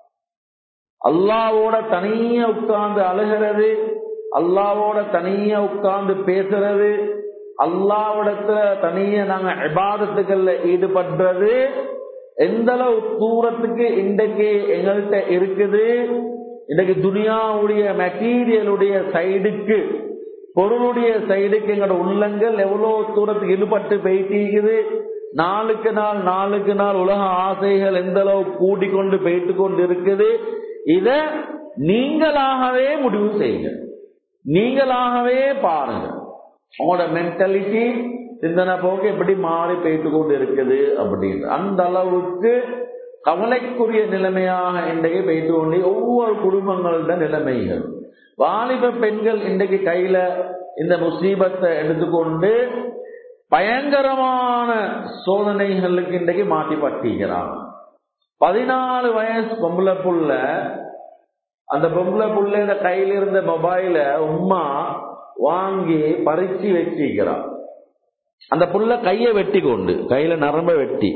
அல்லாவோட தனியா உட்கார்ந்து அழுகிறது அல்லாவோட தனியா உட்கார்ந்து பேசுறது அல்லாவிடத்துல தனியா நாங்க இபாதத்துக்கள்ல ஈடுபடுறது எந்த அளவு தூரத்துக்கு இன்றைக்கு எங்கள்கிட்ட இருக்குது இன்றைக்கு துனியாவுடைய மெட்டீரியலுடைய சைடுக்கு பொருளுடைய சைடுக்கு எங்களோட உள்ளங்கள் எவ்வளவு தூரத்துக்கு ஈடுபட்டு போயிட்டீங்குது நாளுக்கு நாள் நாளுக்கு நாள் உலக ஆசைகள் எந்த அளவு கூடிக்கொண்டு போயிட்டு கொண்டு இருக்குது இத நீங்களாகவே முடிவு செய்யுங்க நீங்களாகவே பாருங்க உங்களோட மென்டாலிட்டி சிந்தனை போக்கு எப்படி மாறி போயிட்டு கொண்டு இருக்குது அப்படின்னு அந்த அளவுக்கு கவலைக்குரிய நிலைமையாக இன்றைக்கு போயிட்டு கொண்டு ஒவ்வொரு குடும்பங்களோட நிலைமைகள் வாலிப பெண்கள் இன்றைக்கு கையில இந்த முசீபத்தை எடுத்துக்கொண்டு பயங்கரமான சோதனைகளுக்கு இன்றைக்கு மாட்டி பட்டிக்கிறாங்க பதினாலு வயசு பொம்பளை புள்ள அந்த பொம்பளை புள்ள இந்த கையில இருந்த மொபைல உமா வாங்கி பறிச்சு வச்சிக்கிறான் அந்த புள்ள கைய வெட்டி கொண்டு கையில நரம்ப வெட்டி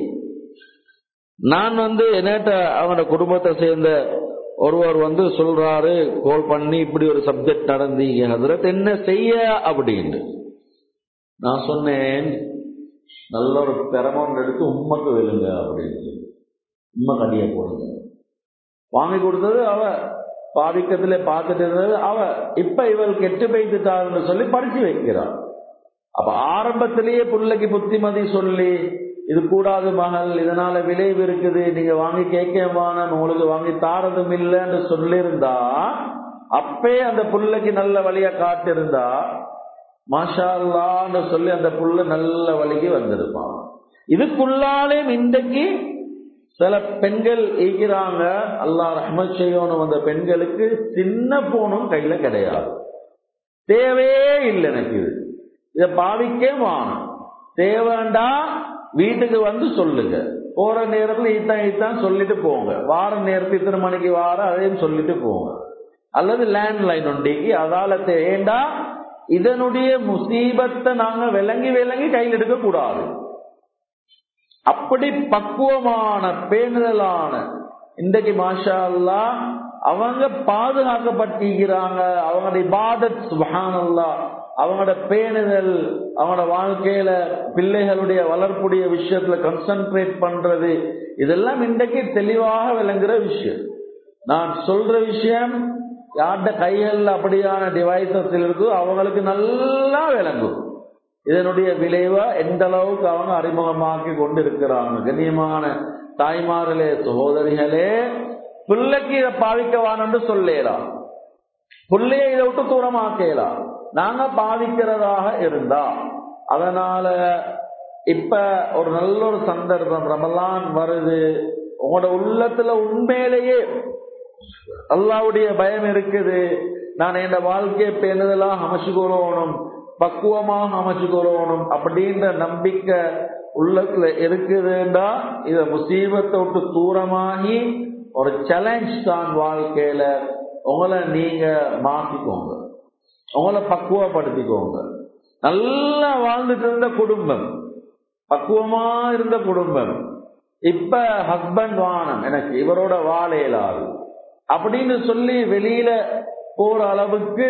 நான் வந்து என்னட்ட அவனோட குடும்பத்தை சேர்ந்த ஒருவர் வந்து சொல்றாரு கோல் பண்ணி இப்படி ஒரு சப்ஜெக்ட் நடந்தீங்க ஹசரத் என்ன செய்ய அப்படின்னு நான் சொன்னேன் நல்ல ஒரு பெரமௌண்ட் எடுத்து உண்மைக்கு விழுங்க அப்படின்னு உண்மை கடிய போடுங்க வாங்கி கொடுத்தது அவ பாதிக்கத்துல பார்த்துட்டு இருந்தது அவ இப்ப இவள் கெட்டு பெய்துட்டாருன்னு சொல்லி படிச்சு வைக்கிறாள் அப்ப ஆரம்பத்திலேயே பிள்ளைக்கு புத்திமதி சொல்லி இது கூடாது மகள் இதனால விளைவு இருக்குது நீங்க வாங்கி கேட்கவான உங்களுக்கு வாங்கி தாரதும் இல்லைன்னு சொல்லியிருந்தா அப்பே அந்த புள்ளைக்கு நல்ல வழிய காட்டிருந்தா மாஷா அல்லான்னு சொல்லி அந்த புள்ள நல்ல வழிக்கு வந்திருப்பான் இதுக்குள்ளாலே இன்றைக்கு சில பெண்கள் ஈக்கிறாங்க அல்லா ரஹ்மத் செய்யணும் அந்த பெண்களுக்கு சின்ன போனும் கையில கிடையாது தேவையே இல்லை எனக்கு இது இதை பாவிக்கே வாணும் தேவைண்டா வீட்டுக்கு வந்து சொல்லுங்க போற நேரத்துல இத்தான் இத்தான் சொல்லிட்டு போங்க வார நேரத்தில் இத்தனை மணிக்கு வார அதையும் சொல்லிட்டு போங்க அல்லது லேண்ட்லைன் உண்டிக்கு அதால ஏண்டா இதனுடைய முசீபத்தை நாங்க விளங்கி விளங்கி கையில் எடுக்க கூடாது அப்படி பக்குவமான பேணுதலான இன்றைக்கு மாஷா அல்லா அவங்க பாதுகாக்கப்பட்டிருக்கிறாங்க அவங்களோட இபாதத் சுபஹானல்லா அவங்களோட பேணுதல் அவங்களோட வாழ்க்கையில பிள்ளைகளுடைய வளர்ப்புடைய விஷயத்துல கான்சென்ட்ரேட் பண்றது இதெல்லாம் இன்றைக்கு தெளிவாக விளங்குற விஷயம் நான் சொல்ற விஷயம் யார்கிட்ட கையில் அப்படியான டிவைசஸ் இருக்கோ அவங்களுக்கு நல்லா விளங்கும் இதனுடைய விளைவை எந்த அளவுக்கு அவங்க அறிமுகமாக்கி கொண்டு இருக்கிறாங்க கண்ணியமான தாய்மார்களே சகோதரிகளே பிள்ளைக்கு இதை பாவிக்கவான்னு சொல்லலாம் பிள்ளைய இதை விட்டு தூரமாக்கலாம் நாங்க பாதிக்கிறதாக இருந்தா அதனால இப்ப ஒரு நல்ல ஒரு சந்தர்ப்பம் ரமலான் வருது உங்களோட உள்ளத்துல உண்மையிலேயே அல்லாவுடைய பயம் இருக்குது நான் என் வாழ்க்கையை பேணுதலாக அமைச்சுக்கொள்ளணும் பக்குவமாக அமைச்சுக்கொள்ளணும் அப்படின்ற நம்பிக்கை உள்ளத்துல இருக்குதுண்டா இத முசீபத்தை விட்டு தூரமாகி ஒரு சேலஞ்ச் தான் வாழ்க்கையில உங்களை நீங்க மாத்திக்கோங்க உங்களை பக்குவப்படுத்திக்கோங்க நல்லா வாழ்ந்துட்டு இருந்த குடும்பம் பக்குவமா இருந்த குடும்பம் இப்ப ஹஸ்பண்ட் வானம் எனக்கு இவரோட வாழ இயலாது அப்படின்னு சொல்லி வெளியில போற அளவுக்கு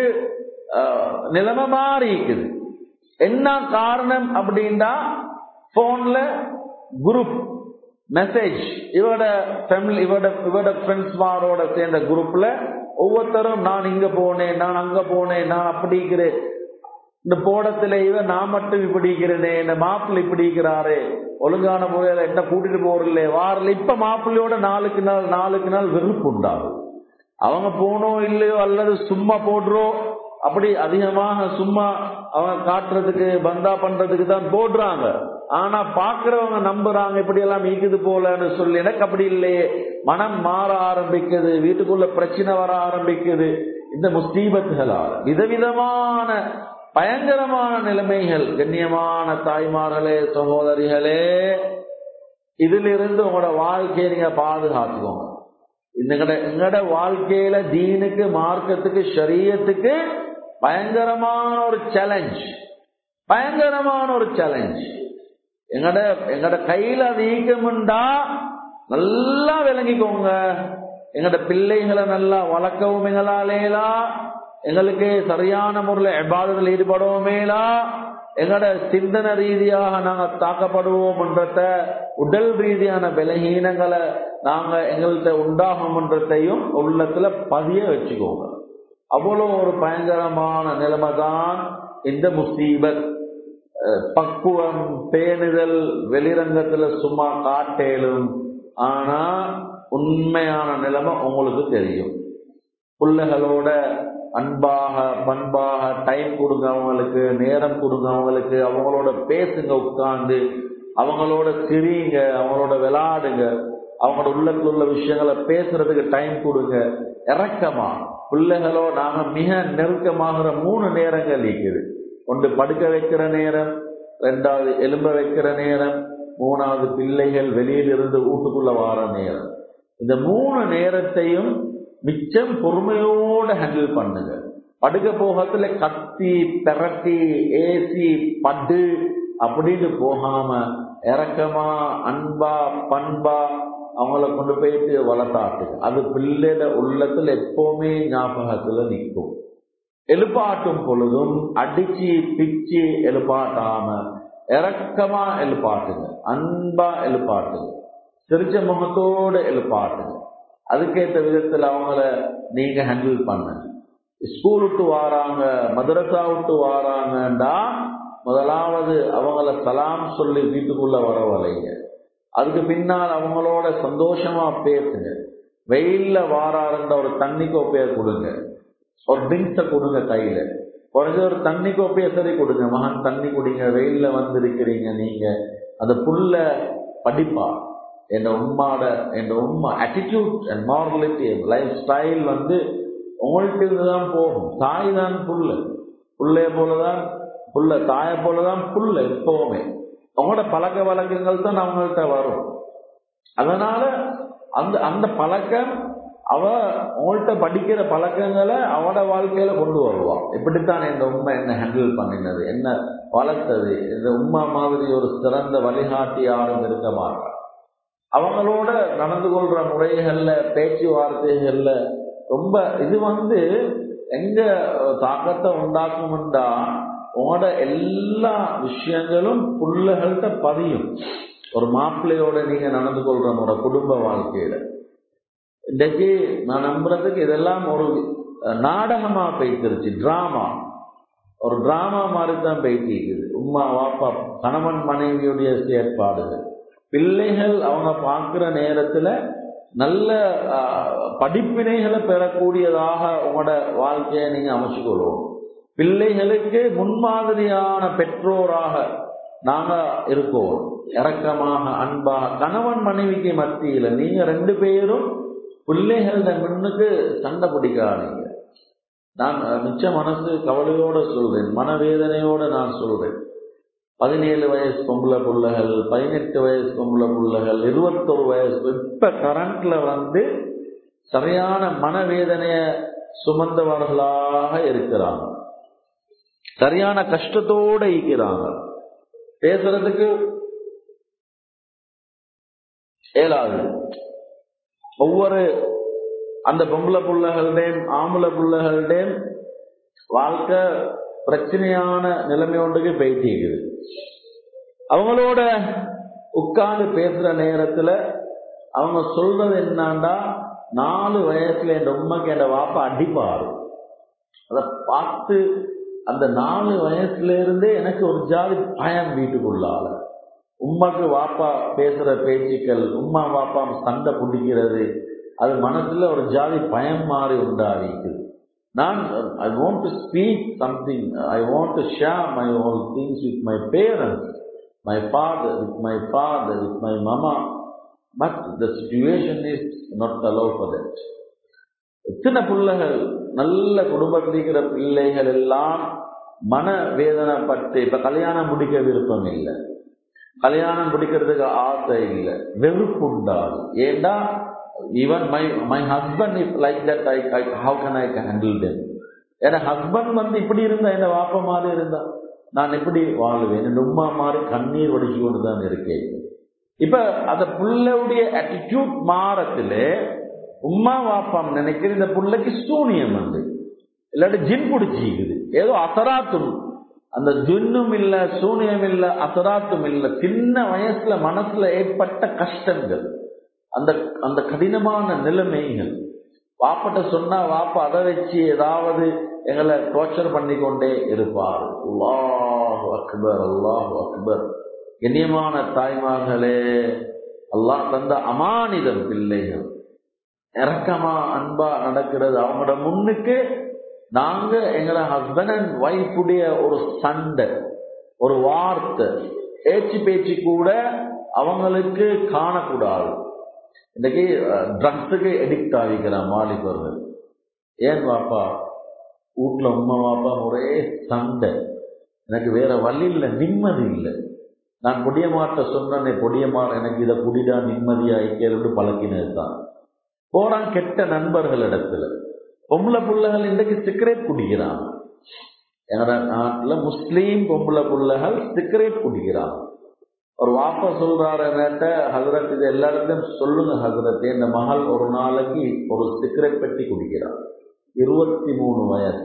நிலைமை மாறி இருக்குது என்ன காரணம் அப்படின்னா போன்ல குரூப் மெசேஜ் இவரோட ஃபேமிலி இவரோட இவரோட ஃப்ரெண்ட்ஸ்மாரோட சேர்ந்த குரூப்ல ஒவ்வொருத்தரும் நான் இங்க போனேன் நான் அங்க போனேன் நான் அப்படிக்கிறேன் இந்த போடத்துல இவன் நான் மட்டும் இப்படிக்கிறேனே இந்த மாப்பிள்ளை இப்படிக்கிறாரு ஒழுங்கான முறையில என்ன கூட்டிட்டு போறல வாரல இப்ப மாப்பிள்ளையோட நாளுக்கு நாள் நாளுக்கு நாள் வெறுப்பு உண்டாகும் அவங்க போனோம் இல்லையோ அல்லது சும்மா போடுறோம் அப்படி அதிகமாக சும்மா அவங்க காட்டுறதுக்கு பந்தா பண்றதுக்கு தான் போடுறாங்க ஆனா பாக்குறவங்க நம்புறாங்க இப்படி எல்லாம் ஈக்குது போலன்னு சொல்லி எனக்கு அப்படி இல்லையே மனம் மாற ஆரம்பிக்குது வீட்டுக்குள்ள பிரச்சனை வர ஆரம்பிக்குது இந்த முஸ்தீபத்துகளால் விதவிதமான பயங்கரமான நிலைமைகள் கண்ணியமான தாய்மார்களே சகோதரிகளே இதிலிருந்து உங்களோட வாழ்க்கையை நீங்க பாதுகாத்துக்கோங்க எங்கட எங்கட வாழ்க்கையில தீனுக்கு மார்க்கத்துக்கு ஷரியத்துக்கு பயங்கரமான ஒரு சேலஞ்ச் பயங்கரமான ஒரு சேலஞ்ச் எங்கட எங்கட கையில வீக்கமுண்டா நல்லா விளங்கிக்கோங்க எங்கட பிள்ளைகளை நல்லா வளர்க்கவும் எங்களாலேலா எங்களுக்கு சரியான முறையில் எபாதத்தில் ஈடுபடுவோமேலா எங்கட சிந்தனை ரீதியாக நாங்க தாக்கப்படுவோம்ன்றத உடல் ரீதியான பலகீனங்களை நாங்க எங்கள்கிட்ட உண்டாகும்ன்றதையும் உள்ளத்துல பதிய வச்சுக்கோங்க அவ்வளோ ஒரு பயங்கரமான நிலைமை தான் இந்த முசீபத் பக்குவம் பேணுதல் வெளிரங்கத்துல சும்மா காட்டேலும் ஆனா உண்மையான நிலைமை உங்களுக்கு தெரியும் பிள்ளைகளோட அன்பாக பண்பாக டைம் கொடுங்க அவங்களுக்கு நேரம் கொடுங்க அவங்களுக்கு அவங்களோட பேசுங்க உட்கார்ந்து அவங்களோட சிரிங்க அவங்களோட விளையாடுங்க அவங்களோட உள்ளத்துல உள்ள விஷயங்களை பேசுறதுக்கு டைம் கொடுங்க இறக்கமா பிள்ளைகளோ நாங்க மிக நெருக்கமாகிற மூணு நேரங்கள் இருக்குது ஒன்று படுக்க வைக்கிற நேரம் ரெண்டாவது எலும்ப வைக்கிற நேரம் மூணாவது பிள்ளைகள் வெளியில இருந்து வீட்டுக்குள்ள வார நேரம் இந்த மூணு நேரத்தையும் மிச்சம் பொறுமையோட ஹேண்டில் பண்ணுங்க படுக்க போகத்துல கத்தி பெரட்டி ஏசி படு அப்படின்னு போகாம இறக்கமா அன்பா பண்பா அவங்கள கொண்டு போயிட்டு வளர்த்தாட்டு அது பிள்ளைட உள்ளத்துல எப்பவுமே ஞாபகத்துல நிற்கும் எழுப்பாட்டும் பொழுதும் அடிச்சு பிச்சு எழுப்பாட்டாம இறக்கமா எழுப்பாட்டுங்க அன்பா எழுப்பாட்டுங்க சிரிச்ச முகத்தோடு எழுப்பாட்டுங்க அதுக்கேற்ற விதத்துல அவங்கள நீங்க ஹேண்டில் பண்ணுங்க ஸ்கூல் விட்டு வாராங்க மதரசா விட்டு வாராங்கண்டா முதலாவது அவங்கள சலாம் சொல்லி வீட்டுக்குள்ள வரவழைங்க அதுக்கு பின்னால் அவங்களோட சந்தோஷமா பேசுங்க வெயில்ல வாராருன்ற ஒரு தண்ணி கோப்பைய கொடுங்க ஒரு ட்ரிங்க்ஸை கொடுங்க கையில குறைஞ்ச ஒரு தண்ணி கோப்பைய சரி கொடுங்க மகன் தண்ணி குடிங்க வெயில்ல வந்திருக்கிறீங்க நீங்க அந்த புல்ல படிப்பா என் உம்மாட என் உம்மா attitude and morality lifestyle வந்து உங்கள்கிட்ட இருந்துதான் போகும் தாய் தான் புல்ல புள்ளைய போலதான் புல்ல தாயை போலதான் புல்ல எப்பவுமே அவங்களோட பழக்க வழக்கங்கள் தான் அவங்கள்ட்ட வரும் அதனால அந்த அந்த பழக்கம் அவ உங்கள்கிட்ட படிக்கிற பழக்கங்களை அவட வாழ்க்கையில கொண்டு வருவான் இப்படித்தான் இந்த உண்மை என்ன ஹேண்டில் பண்ணினது என்ன வளர்த்தது இந்த உண்மை மாதிரி ஒரு சிறந்த வழிகாட்டி யாரும் இருக்க மாட்டான் அவங்களோட நடந்து கொள்ற முறைகள்ல பேச்சுவார்த்தைகள்ல ரொம்ப இது வந்து எங்க தாக்கத்தை உண்டாக்கும்டா உங்களோட எல்லா விஷயங்களும் புள்ளகள்கிட்ட பதியும் ஒரு மாப்பிள்ளையோட நீங்க நடந்து கொள்ற முறை குடும்ப வாழ்க்கையில இன்றைக்கு நான் நம்புறதுக்கு இதெல்லாம் ஒரு நாடகமா போய்த்திருச்சு டிராமா ஒரு டிராமா மாதிரி தான் போயிட்டு உமா வாப்பா கணவன் மனைவியுடைய செயற்பாடுகள் பிள்ளைகள் அவங்க பார்க்கிற நேரத்துல நல்ல படிப்பினைகளை பெறக்கூடியதாக உங்களோட வாழ்க்கையை நீங்க அமைச்சுக்கொள்வோம் பிள்ளைகளுக்கு முன்மாதிரியான பெற்றோராக நாங்க இருக்கோம் இறக்கமாக அன்பாக கணவன் மனைவிக்கு மத்தியில நீங்க ரெண்டு பேரும் பிள்ளைகள முன்னுக்கு சண்டை பிடிக்காதீங்க நான் மிச்ச மனசு கவலையோட சொல்றேன் மனவேதனையோட நான் சொல்றேன் பதினேழு வயசு பொம்பளை பிள்ளைகள் பதினெட்டு வயசு பொம்பளை பிள்ளைகள் இருபத்தொரு வயசு இப்ப கரண்ட்ல வந்து சரியான மனவேதனைய சுமந்தவர்களாக இருக்கிறாங்க சரியான கஷ்டத்தோட இருக்கிறாங்க பேசுறதுக்கு இயலாது ஒவ்வொரு அந்த பொம்பளை பிள்ளைகளுடையும் ஆம்பளை பிள்ளைகளுடையும் வாழ்க்கை பிரச்சனையான நிலைமை ஒன்றுக்கு போயிட்டு இருக்குது அவங்களோட உட்கார்ந்து பேசுற நேரத்துல அவங்க சொல்றது என்னண்டா நாலு வயசுல என் உண்மைக்கு என் வாப்பா அடிப்பாரு அதை பார்த்து அந்த நாலு வயசுல இருந்தே எனக்கு ஒரு ஜாதி பயம் வீட்டுக்குள்ளால உம்மாக்கு வாப்பா பேசுற பேச்சுக்கள் உம்மா வாப்பா சண்டை பிடிக்கிறது அது மனசுல ஒரு ஜாதி பயம் மாறி உண்டாவிக்குது நான் I want to speak something I want to share my all things with my parents my father with my father with my mama but the situation is not allow for that எத்தனை பிள்ளைகள் நல்ல குடும்பத்தில் இருக்கிற பிள்ளைகள் எல்லாம் மன வேதனைப்பட்டு இப்ப கல்யாணம் முடிக்க விருப்பம் இல்லை கல்யாணம் முடிக்கிறதுக்கு ஆசை இல்லை வெறுப்பு உண்டாது ஏண்டா even my my husband is like that I how can I handle them ஏன்னா ஹஸ்பண்ட் வந்து இப்படி இருந்தா என்ன வாப்ப மாதிரி இருந்தா நான் எப்படி வாழுவேன் என் உமா மாதிரி கண்ணீர் வடிச்சு கொண்டு தான் இருக்கேன் இப்ப அந்த புள்ளையுடைய ஆட்டிடியூட் மாறத்துல உமா வாப்பாம் நினைக்கிற இந்த புள்ளைக்கு சூனியம் வந்து இல்லாட்டி ஜின் பிடிச்சிக்குது ஏதோ அசராத்தும் அந்த ஜின்னும் இல்ல சூனியம் இல்ல அசராத்தும் இல்ல சின்ன வயசுல மனசுல ஏற்பட்ட கஷ்டங்கள் அந்த அந்த கடினமான நிலைமைகள் வாப்பட்ட சொன்னா வாப்பா அதை வச்சு ஏதாவது எங்களை டோர்ச்சர் பண்ணி கொண்டே இருப்பார் அல்லாஹ் அக்பர் அல்லாஹ் அக்பர் கண்ணியமான தாய்மார்களே அல்லாஹ் தந்த அமானிதம் பிள்ளைகள் இறக்கமா அன்பா நடக்கிறது அவங்களோட முன்னுக்கு நாங்க எங்களை ஹஸ்பண்ட் அண்ட் ஒய்ஃபுடைய ஒரு சண்டை ஒரு வார்த்தை பேச்சு பேச்சு கூட அவங்களுக்கு காணக்கூடாது இன்னைக்கு ட்ரக்ஸுக்கு எடிக்ட் ஆகிக்கிறான் வாலிபர்கள் ஏன் வாப்பா வீட்டுல உமா வாப்பா ஒரே சண்டை எனக்கு வேற வழி இல்லை நிம்மதி இல்லை நான் பொடியமாட்ட சொன்னேனே பொடியமாற எனக்கு இதை குடிடா நிம்மதியா ஐக்கியன்னு பழக்கினது தான் போறான் கெட்ட நண்பர்கள் இடத்துல பொம்பளை பிள்ளைகள் இன்றைக்கு சிகரெட் குடிக்கிறான் எங்க நாட்டுல முஸ்லீம் பொம்பளை பிள்ளைகள் சிகரெட் குடிக்கிறான் ஒரு வாப்பா சொல்றாரு என்கிட்ட ஹசரத் இது எல்லா இடத்துலயும் சொல்லுங்க ஹசரத் இந்த மகள் ஒரு நாளைக்கு ஒரு சிகரெட் பெட்டி குடிக்கிறான் இருபத்தி மூணு வயசு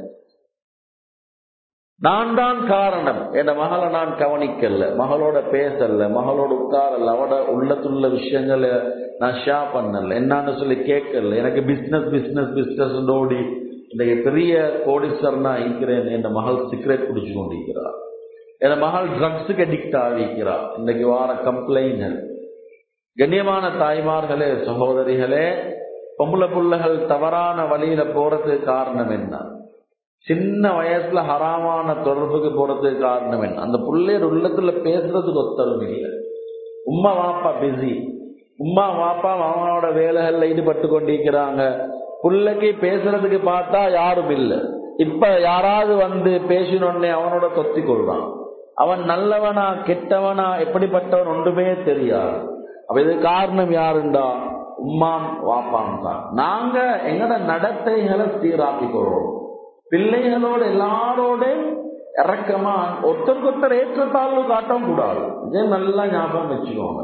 நான் தான் காரணம் என் மகளை நான் கவனிக்கல மகளோட பேசல மகளோட உட்காரல அவட உள்ளத்துள்ள விஷயங்களை நான் ஷேர் பண்ணல என்னன்னு சொல்லி கேட்கல எனக்கு பிசினஸ் பிசினஸ் பிசினஸ் ஓடி இன்றைக்கு பெரிய கோடீஸ்வரனா இருக்கிறேன் என் மகள் சிகரெட் குடிச்சு கொண்டிருக்கிறார் என் மகள் ட்ரக்ஸுக்கு அடிக்ட் ஆகிக்கிறார் இன்றைக்கு வார கம்ப்ளைண்ட் கண்ணியமான தாய்மார்களே சகோதரிகளே பொம்பளை பிள்ளைகள் தவறான வழியில போறதுக்கு காரணம் என்ன சின்ன வயசுல ஹராமான தொடர்புக்கு போறதுக்கு காரணம் என்ன அந்த பிள்ளையர் உள்ளத்துல பேசுறதுக்கு ஒத்தரும் இல்லை உம்மா வாப்பா பிஸி உம்மா வாப்பா அவனோட வேலைகள்ல ஈடுபட்டு கொண்டிருக்கிறாங்க பிள்ளைக்கு பேசுறதுக்கு பார்த்தா யாரும் இல்லை இப்ப யாராவது வந்து பேசினோடனே அவனோட தொத்தி கொள்றான் அவன் நல்லவனா கெட்டவனா எப்படிப்பட்டவன் ஒன்றுமே தெரியாது அப்ப இது காரணம் யாருண்டா உம்மாம் வாப்பாம் தான் நாங்க எங்கட நடத்தைகளை சீராக்கிக் கொள்றோம் பிள்ளைகளோட எல்லாரோட இறக்கமா ஒருத்தருக்கு ஒருத்தர் ஏற்றத்தாழ்வு காட்டவும் கூடாது இதே நல்லா ஞாபகம் வச்சுக்கோங்க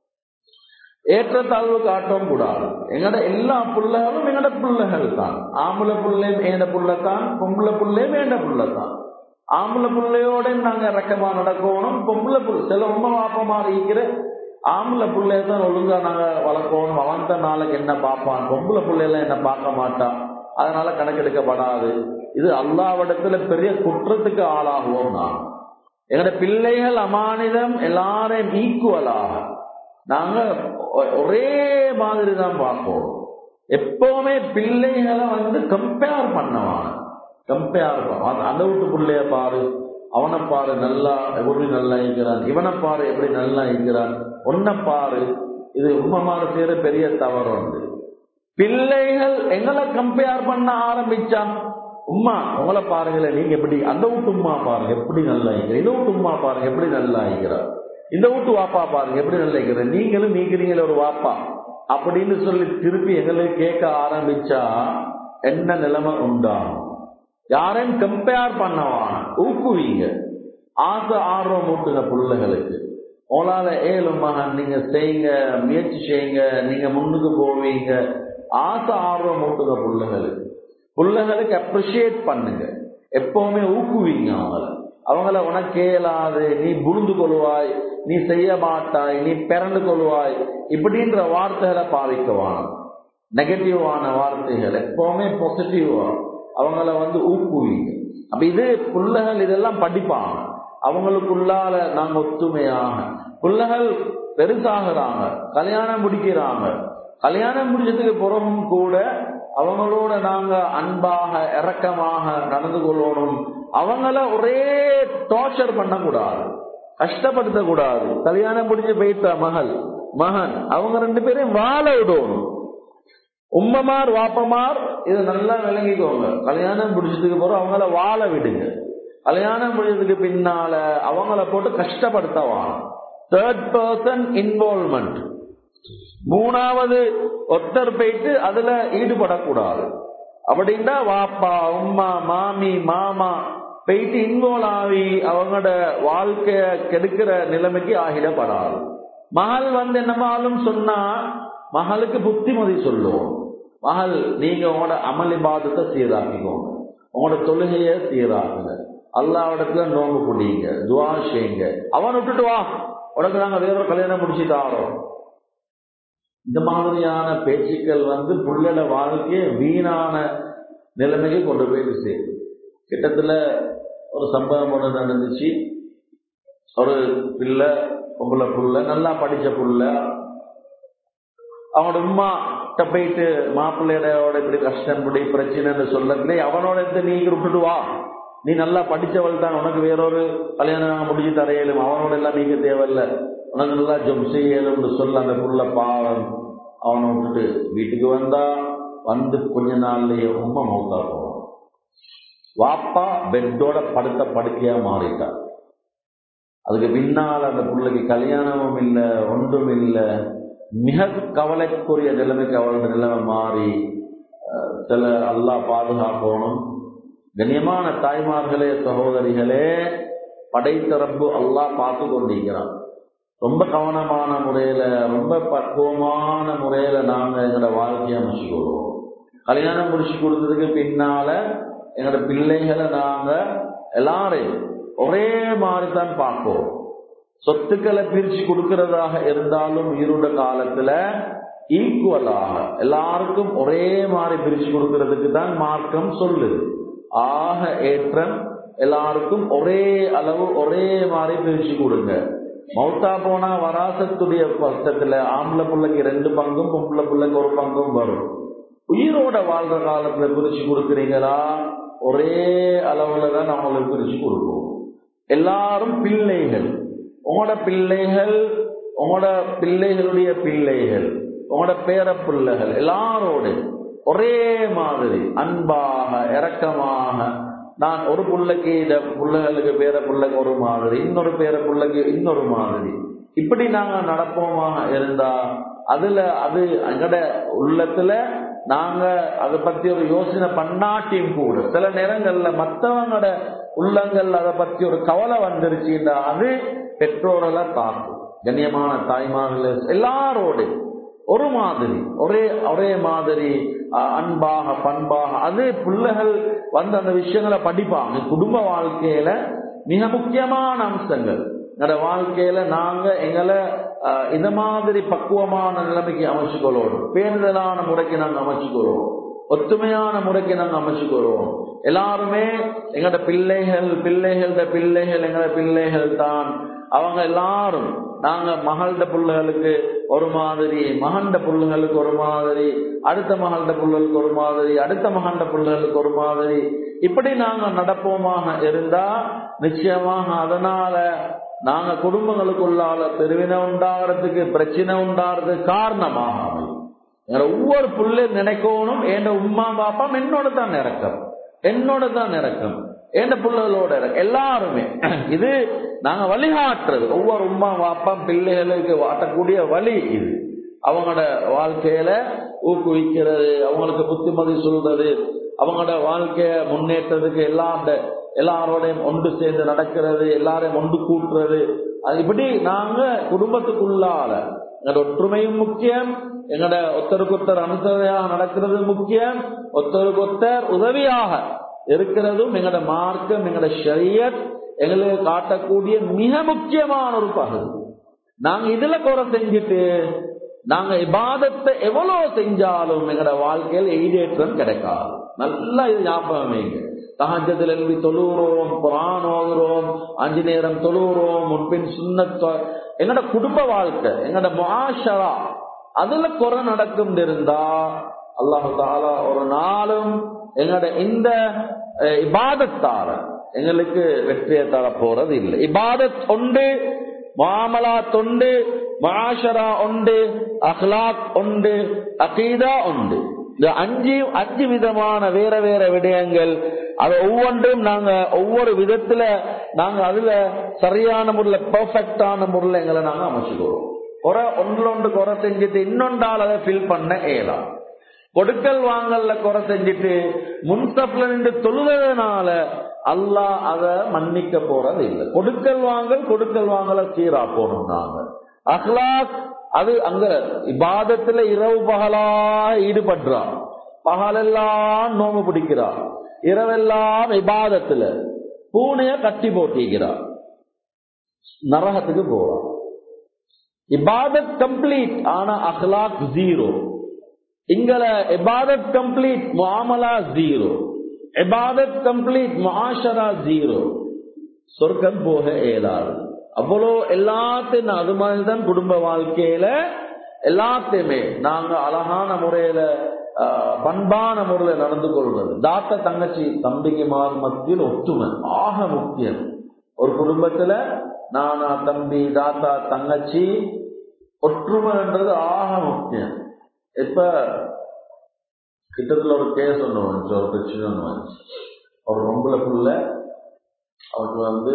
ஏற்றத்தாழ்வு காட்டவும் கூடாது எங்கட எல்லா பிள்ளைகளும் எங்கட பிள்ளைகள் தான் ஆம்பளை பிள்ளையும் ஏண்ட புள்ள தான் பொம்பளை பிள்ளையும் ஏண்ட புள்ள தான் ஆம்பளை பிள்ளையோட நாங்க இறக்கமா நடக்கணும் பொம்பளை புள்ள சில உண்மை வாப்பமா இருக்கிற ஆம்பளை பிள்ளைய தான் ஒழுங்கா நாங்க வளர்க்கணும் அவன் தான் நாளைக்கு என்ன பார்ப்பான் பொம்பளை பிள்ளையெல்லாம் என்ன பார்க்க மாட்டான் அதனால கணக்கெடுக்கப்படாது இது அல்லாவிடத்துல பெரிய குற்றத்துக்கு ஆளாகுவோம் நான் எங்கட பிள்ளைகள் அமானிதம் எல்லாரையும் ஈக்குவலாக நாங்க ஒரே மாதிரி தான் பார்ப்போம் எப்பவுமே பிள்ளைகளை வந்து கம்பேர் பண்ணவான கம்பேர் அந்த வீட்டு பிள்ளைய பாரு அவனை பாரு நல்லா எப்படி நல்லா இருக்கிறான் இவனை பாரு எப்படி நல்லா இருக்கிறான் உன்னை பாரு இது உண்மைமான செய்யற பெரிய தவறு உண்டு பிள்ளைகள் எங்களை கம்பேர் பண்ண ஆரம்பிச்சா உம்மா உங்களை பாருங்களேன் நீங்க எப்படி அந்த வீட்டு உமா பாருங்க எப்படி நல்லா இருக்கிற இந்த வீட்டு உமா பாருங்க எப்படி நல்லா இருக்கிறார் இந்த வீட்டு வாப்பா பாருங்க எப்படி நல்லா இருக்கிற நீங்களும் நீக்கிறீங்களே ஒரு வாப்பா அப்படின்னு சொல்லி திருப்பி எங்களுக்கு கேட்க ஆரம்பிச்சா என்ன நிலைமை உண்டாகும் யாரையும் கம்பேர் பண்ணவான ஊக்குவீங்க ஆசை ஆர்வம் ஊட்டுங்க பிள்ளைகளுக்கு உங்களால ஏழும் மகன் நீங்க செய்யுங்க முயற்சி செய்யுங்க நீங்க முன்னுக்கு போவீங்க ஆசை ஆர்வம் ஊட்டுங்க பிள்ளைகளுக்கு பிள்ளைகளுக்கு அப்ரிஷியேட் பண்ணுங்க எப்பவுமே ஊக்குவீங்க அவங்கள அவங்கள உனக்கு இயலாது நீ புரிந்து கொள்வாய் நீ செய்ய மாட்டாய் நீ பிறந்து கொள்வாய் இப்படின்ற வார்த்தைகளை பாவிக்கவான நெகட்டிவான வார்த்தைகள் எப்பவுமே பாசிட்டிவா அவங்கள வந்து ஊக்குவீங்க அப்ப இது பிள்ளைகள் இதெல்லாம் படிப்பாங்க அவங்களுக்குள்ளால நாங்க ஒத்துமையாக பிள்ளைகள் பெருசாகிறாங்க கல்யாணம் முடிக்கிறாங்க கல்யாணம் முடிச்சதுக்கு பிறகும் கூட அவங்களோட நாங்க அன்பாக இரக்கமாக நடந்து கொள்ளணும் அவங்கள ஒரே டார்ச்சர் பண்ணக்கூடாது கஷ்டப்படுத்த கூடாது கல்யாணம் முடிஞ்சு போயிட்ட மகள் மகன் அவங்க ரெண்டு பேரையும் வாழ விடணும் உம்மமார் வாப்பமார் இதை நல்லா விளங்கிக்கோங்க கல்யாணம் முடிச்சதுக்கு பிறகு அவங்கள வாழ விடுங்க கல்யாணம் முடிஞ்சதுக்கு பின்னால அவங்கள போட்டு கஷ்டப்படுத்தவாங்க தேர்ட் பர்சன் இன்வால்மெண்ட் மூணாவது ஒத்தர் போயிட்டு அதுல ஈடுபடக்கூடாது அப்படின்னா வாப்பா உம்மா மாமி மாமா போயிட்டு இன்வால்வ் ஆகி அவங்களோட வாழ்க்கைய கெடுக்கிற நிலைமைக்கு ஆகிடப்படாது மகள் வந்து என்னமாலும் சொன்னா மகளுக்கு புத்திமதி சொல்லுவோம் மகள் நீங்க உங்களோட அமளி பாதத்தை சீராக்கிக்கோங்க உங்களோட தொழுகைய சீராக்குங்க அல்லாவிடத்துல நோம்பு குடிங்க துவா செய்யுங்க அவன் விட்டுட்டு வா உனக்கு நாங்க வேறொரு கல்யாணம் முடிச்சுட்டாரோம் இந்த மாதிரியான பேச்சுக்கள் வந்து புள்ளட வாழ்க்கையை வீணான நிலைமைக்கு கொண்டு போய் சேரும் கிட்டத்துல ஒரு சம்பவம் ஒன்று நடந்துச்சு ஒரு பிள்ளை பொம்பளை புள்ள நல்லா படிச்ச புள்ள அவனோட உமா போயிட்டு மாப்பிள்ளையோட இப்படி கஷ்டம் இப்படி பிரச்சனைன்னு சொல்லலே அவனோட எடுத்து நீ விட்டுட்டு வா நீ நல்லா படிச்சவள் தான் உனக்கு வேறொரு கல்யாணம் முடிஞ்சு தரையலும் அவனோட எல்லாம் நீங்க தேவையில்ல உனக்கு நல்லா ஜொப் செய்யலும்னு சொல்ல அந்த புள்ள பாவம் அவனை விட்டுட்டு வீட்டுக்கு வந்தா வந்து கொஞ்ச நாள்லயே உண்மை மௌத்தா போவான் வாப்பா பெட்டோட படுத்த படுக்கையா மாறிட்டார் அதுக்கு பின்னால் அந்த பிள்ளைக்கு கல்யாணமும் இல்லை ஒன்றும் இல்லை மிக கவலைக்குரிய நிலைமைக்கு அவளோட நிலைமை மாறி சில அல்லாஹ் பாதுகாக்கணும் கண்ணியமான தாய்மார்களே சகோதரிகளே படைத்த ரப்பு அல்லாஹ் பார்த்து கொண்டிருக்கிறான் ரொம்ப கவனமான முறையில ரொம்ப பக்குவமான முறையில நாங்க எங்களோட வாழ்க்கையை அமைச்சுக்கொள்வோம் கல்யாணம் முடிச்சு கொடுத்ததுக்கு பின்னால எங்களோட பிள்ளைகளை நாங்க எல்லாரையும் ஒரே மாதிரி தான் பார்ப்போம் சொத்துக்களை பிரிச்சு கொடுக்கிறதாக இருந்தாலும் ஈருட காலத்துல ஈக்குவலாக எல்லாருக்கும் ஒரே மாதிரி பிரிச்சு கொடுக்கறதுக்கு தான் மார்க்கம் சொல்லுது ஆக ஏற்றம் எல்லாருக்கும் ஒரே அளவு ஒரே மாதிரி பிரிச்சு கொடுங்க மௌத்தா போனா வராசத்துடைய பக்கத்துல ஆம்பளை பிள்ளைக்கு ரெண்டு பங்கும் பொம்பளை பிள்ளைக்கு ஒரு பங்கும் வரும் உயிரோட வாழ்ற காலத்துல பிரிச்சு கொடுக்குறீங்களா ஒரே அளவுல தான் அவங்களுக்கு பிரிச்சு கொடுப்போம் எல்லாரும் பிள்ளைகள் உங்களோட பிள்ளைகள் உங்களோட பிள்ளைகளுடைய பிள்ளைகள் உங்களோட பேர பிள்ளைகள் எல்லாரோட ஒரே மாதிரி அன்பாக இரக்கமாக நான் ஒரு பிள்ளைக்கு இந்த பிள்ளைகளுக்கு பேர பிள்ளைக்கு ஒரு மாதிரி இன்னொரு பேர பிள்ளைக்கு இன்னொரு மாதிரி இப்படி நாங்க நடப்போமாக இருந்தா அதுல அது எங்கட உள்ளத்துல நாங்க அதை பத்தி ஒரு யோசனை பண்ணாட்டியும் கூட சில நேரங்கள்ல மற்றவங்களோட உள்ளங்கள் அதை பத்தி ஒரு கவலை வந்துருச்சுன்னா அது பெற்றோர்களை தாக்கும் கண்ணியமான தாய்மார்கள் எல்லாரோடு ஒரு மாதிரி ஒரே ஒரே மாதிரி அன்பாக பண்பாக அது பிள்ளைகள் வந்து அந்த விஷயங்களை படிப்பாங்க குடும்ப வாழ்க்கையில மிக முக்கியமான அம்சங்கள் எங்களோட வாழ்க்கையில நாங்க எங்களை இந்த மாதிரி பக்குவமான நிலைமைக்கு அமைச்சுக்கொள்வோம் பேருதலான முறைக்கு நாங்க அமைச்சுக்கொள்வோம் ஒத்துமையான முறைக்கு நாங்க அமைச்சுக்கொள்வோம் எல்லாருமே எங்களோட பிள்ளைகள் பிள்ளைகளோட பிள்ளைகள் எங்களோட பிள்ளைகள் தான் அவங்க எல்லாரும் நாங்க மகள்ட பிள்ளைகளுக்கு ஒரு மாதிரி மகண்ட பிள்ளைகளுக்கு ஒரு மாதிரி அடுத்த மகள்ட பிள்ளைகளுக்கு ஒரு மாதிரி அடுத்த மகண்ட பிள்ளைகளுக்கு ஒரு மாதிரி இப்படி நாங்க நடப்போமாக இருந்தா நிச்சயமாக அதனால நாங்க குடும்பங்களுக்குள்ளால பெருவினை உண்டாகிறதுக்கு பிரச்சனை உண்டாகிறதுக்கு காரணமாக அமையும் ஒவ்வொரு புள்ள நினைக்கணும் என் உமா பாப்பா என்னோட தான் இறக்கம் என்னோட தான் இறக்கம் எந்த பிள்ளைகளோட எல்லாருமே இது நாங்க வழிகாட்டுறது ஒவ்வொரு உமா பாப்பா பிள்ளைகளுக்கு வாட்டக்கூடிய வழி இது அவங்களோட வாழ்க்கையில ஊக்குவிக்கிறது அவங்களுக்கு புத்திமதி சொல்றது அவங்களோட வாழ்க்கைய முன்னேற்றத்துக்கு எல்லாம் எல்லாரோடையும் ஒன்று சேர்ந்து நடக்கிறது எல்லாரையும் ஒன்று கூட்டுறது அது இப்படி நாங்க குடும்பத்துக்குள்ளால எங்களோட ஒற்றுமையும் முக்கியம் எங்களோட ஒத்தருக்கொத்தர் அனுசரணையாக நடக்கிறது முக்கியம் ஒத்தருக்கொத்தர் உதவியாக இருக்கிறதும் எங்களோட மார்க்கம் எங்களோட ஷரியத் எங்களுக்கு காட்டக்கூடிய மிக முக்கியமான ஒரு பகுதி நாங்க இதுல குறை செஞ்சுட்டு நாங்க இபாதத்தை எவ்வளவு செஞ்சாலும் எங்களோட வாழ்க்கையில் ஈடேற்றம் கிடைக்காது நல்லா இது ஞாபகம் வைங்க தகஜத்தில் எழுதி தொழுகிறோம் குரான் ஓதுறோம் அஞ்சு நேரம் தொழுகிறோம் முன்பின் சுண்ண எங்களோட குடும்ப வாழ்க்கை எங்களோட மாஷரா அதுல குறை நடக்கும் இருந்தா அல்லாஹு தாலா ஒரு நாளும் எங்களோட இந்த இபாதத்தால எங்களுக்கு வெற்றியை தர போறது இல்லை இபாதத் உண்டு மாமலா தொண்டு மாஷரா உண்டு அஹ்லாக் உண்டு அகீதா உண்டு இந்த அஞ்சு அஞ்சு விதமான வேற வேற விடயங்கள் அது ஒவ்வொன்றும் நாங்க ஒவ்வொரு விதத்துல நாங்க அதுல சரியான முறையில பெர்ஃபெக்டான முறையில எங்களை நாங்க அமைச்சுக்கிறோம் குறை ஒன்றொன்று குறை செஞ்சுட்டு இன்னொன்றால் அதை ஃபில் பண்ண இயலாம் கொடுக்கல் வாங்கல்ல குறை செஞ்சுட்டு முன்சப்ல நின்று தொழுதனால அல்லாஹ் அத மன்னிக்க போறது இல்லை கொடுக்கல் வாங்கல் கொடுக்கல் வாங்கல சீரா போனோம் நாங்க அஹ்லாக் அது அங்க இபாதத்துல இரவு பகலா ஈடுபடுறான் பகலெல்லாம் நோம்பு பிடிக்கிறான் இரவெல்லாம் இபாதத்துல பூனைய கட்டி போட்டிக்கிறான் நரகத்துக்கு போறான் இபாதத் கம்ப்ளீட் ஆனா அஹ்லாக் ஜீரோ இங்கல இபாதத் கம்ப்ளீட் முஆமலா ஜீரோ இபாதத் கம்ப்ளீட் முஆஷரா ஜீரோ சொர்க்கம் போக இயலாது அவ்வளோ எல்லாத்தையும் அது மாதிரி தான் குடும்ப வாழ்க்கையில எல்லாத்தையுமே நாங்க அழகான முறையில பண்பான முறையில நடந்து கொள்வது தாத்த தங்கச்சி தம்பிக்கு மாறு மத்தியில் ஒற்றுமை ஆக முக்கியம் ஒரு குடும்பத்துல நானா தம்பி தாத்தா தங்கச்சி ஒற்றுமைன்றது ஆக முக்கியம் இப்ப கிட்டத்துல ஒரு கேஸ் ஒன்று வந்துச்சு ஒரு பிரச்சனை ஒன்று வந்துச்சு ஒரு பொம்பளைக்குள்ள அவருக்கு வந்து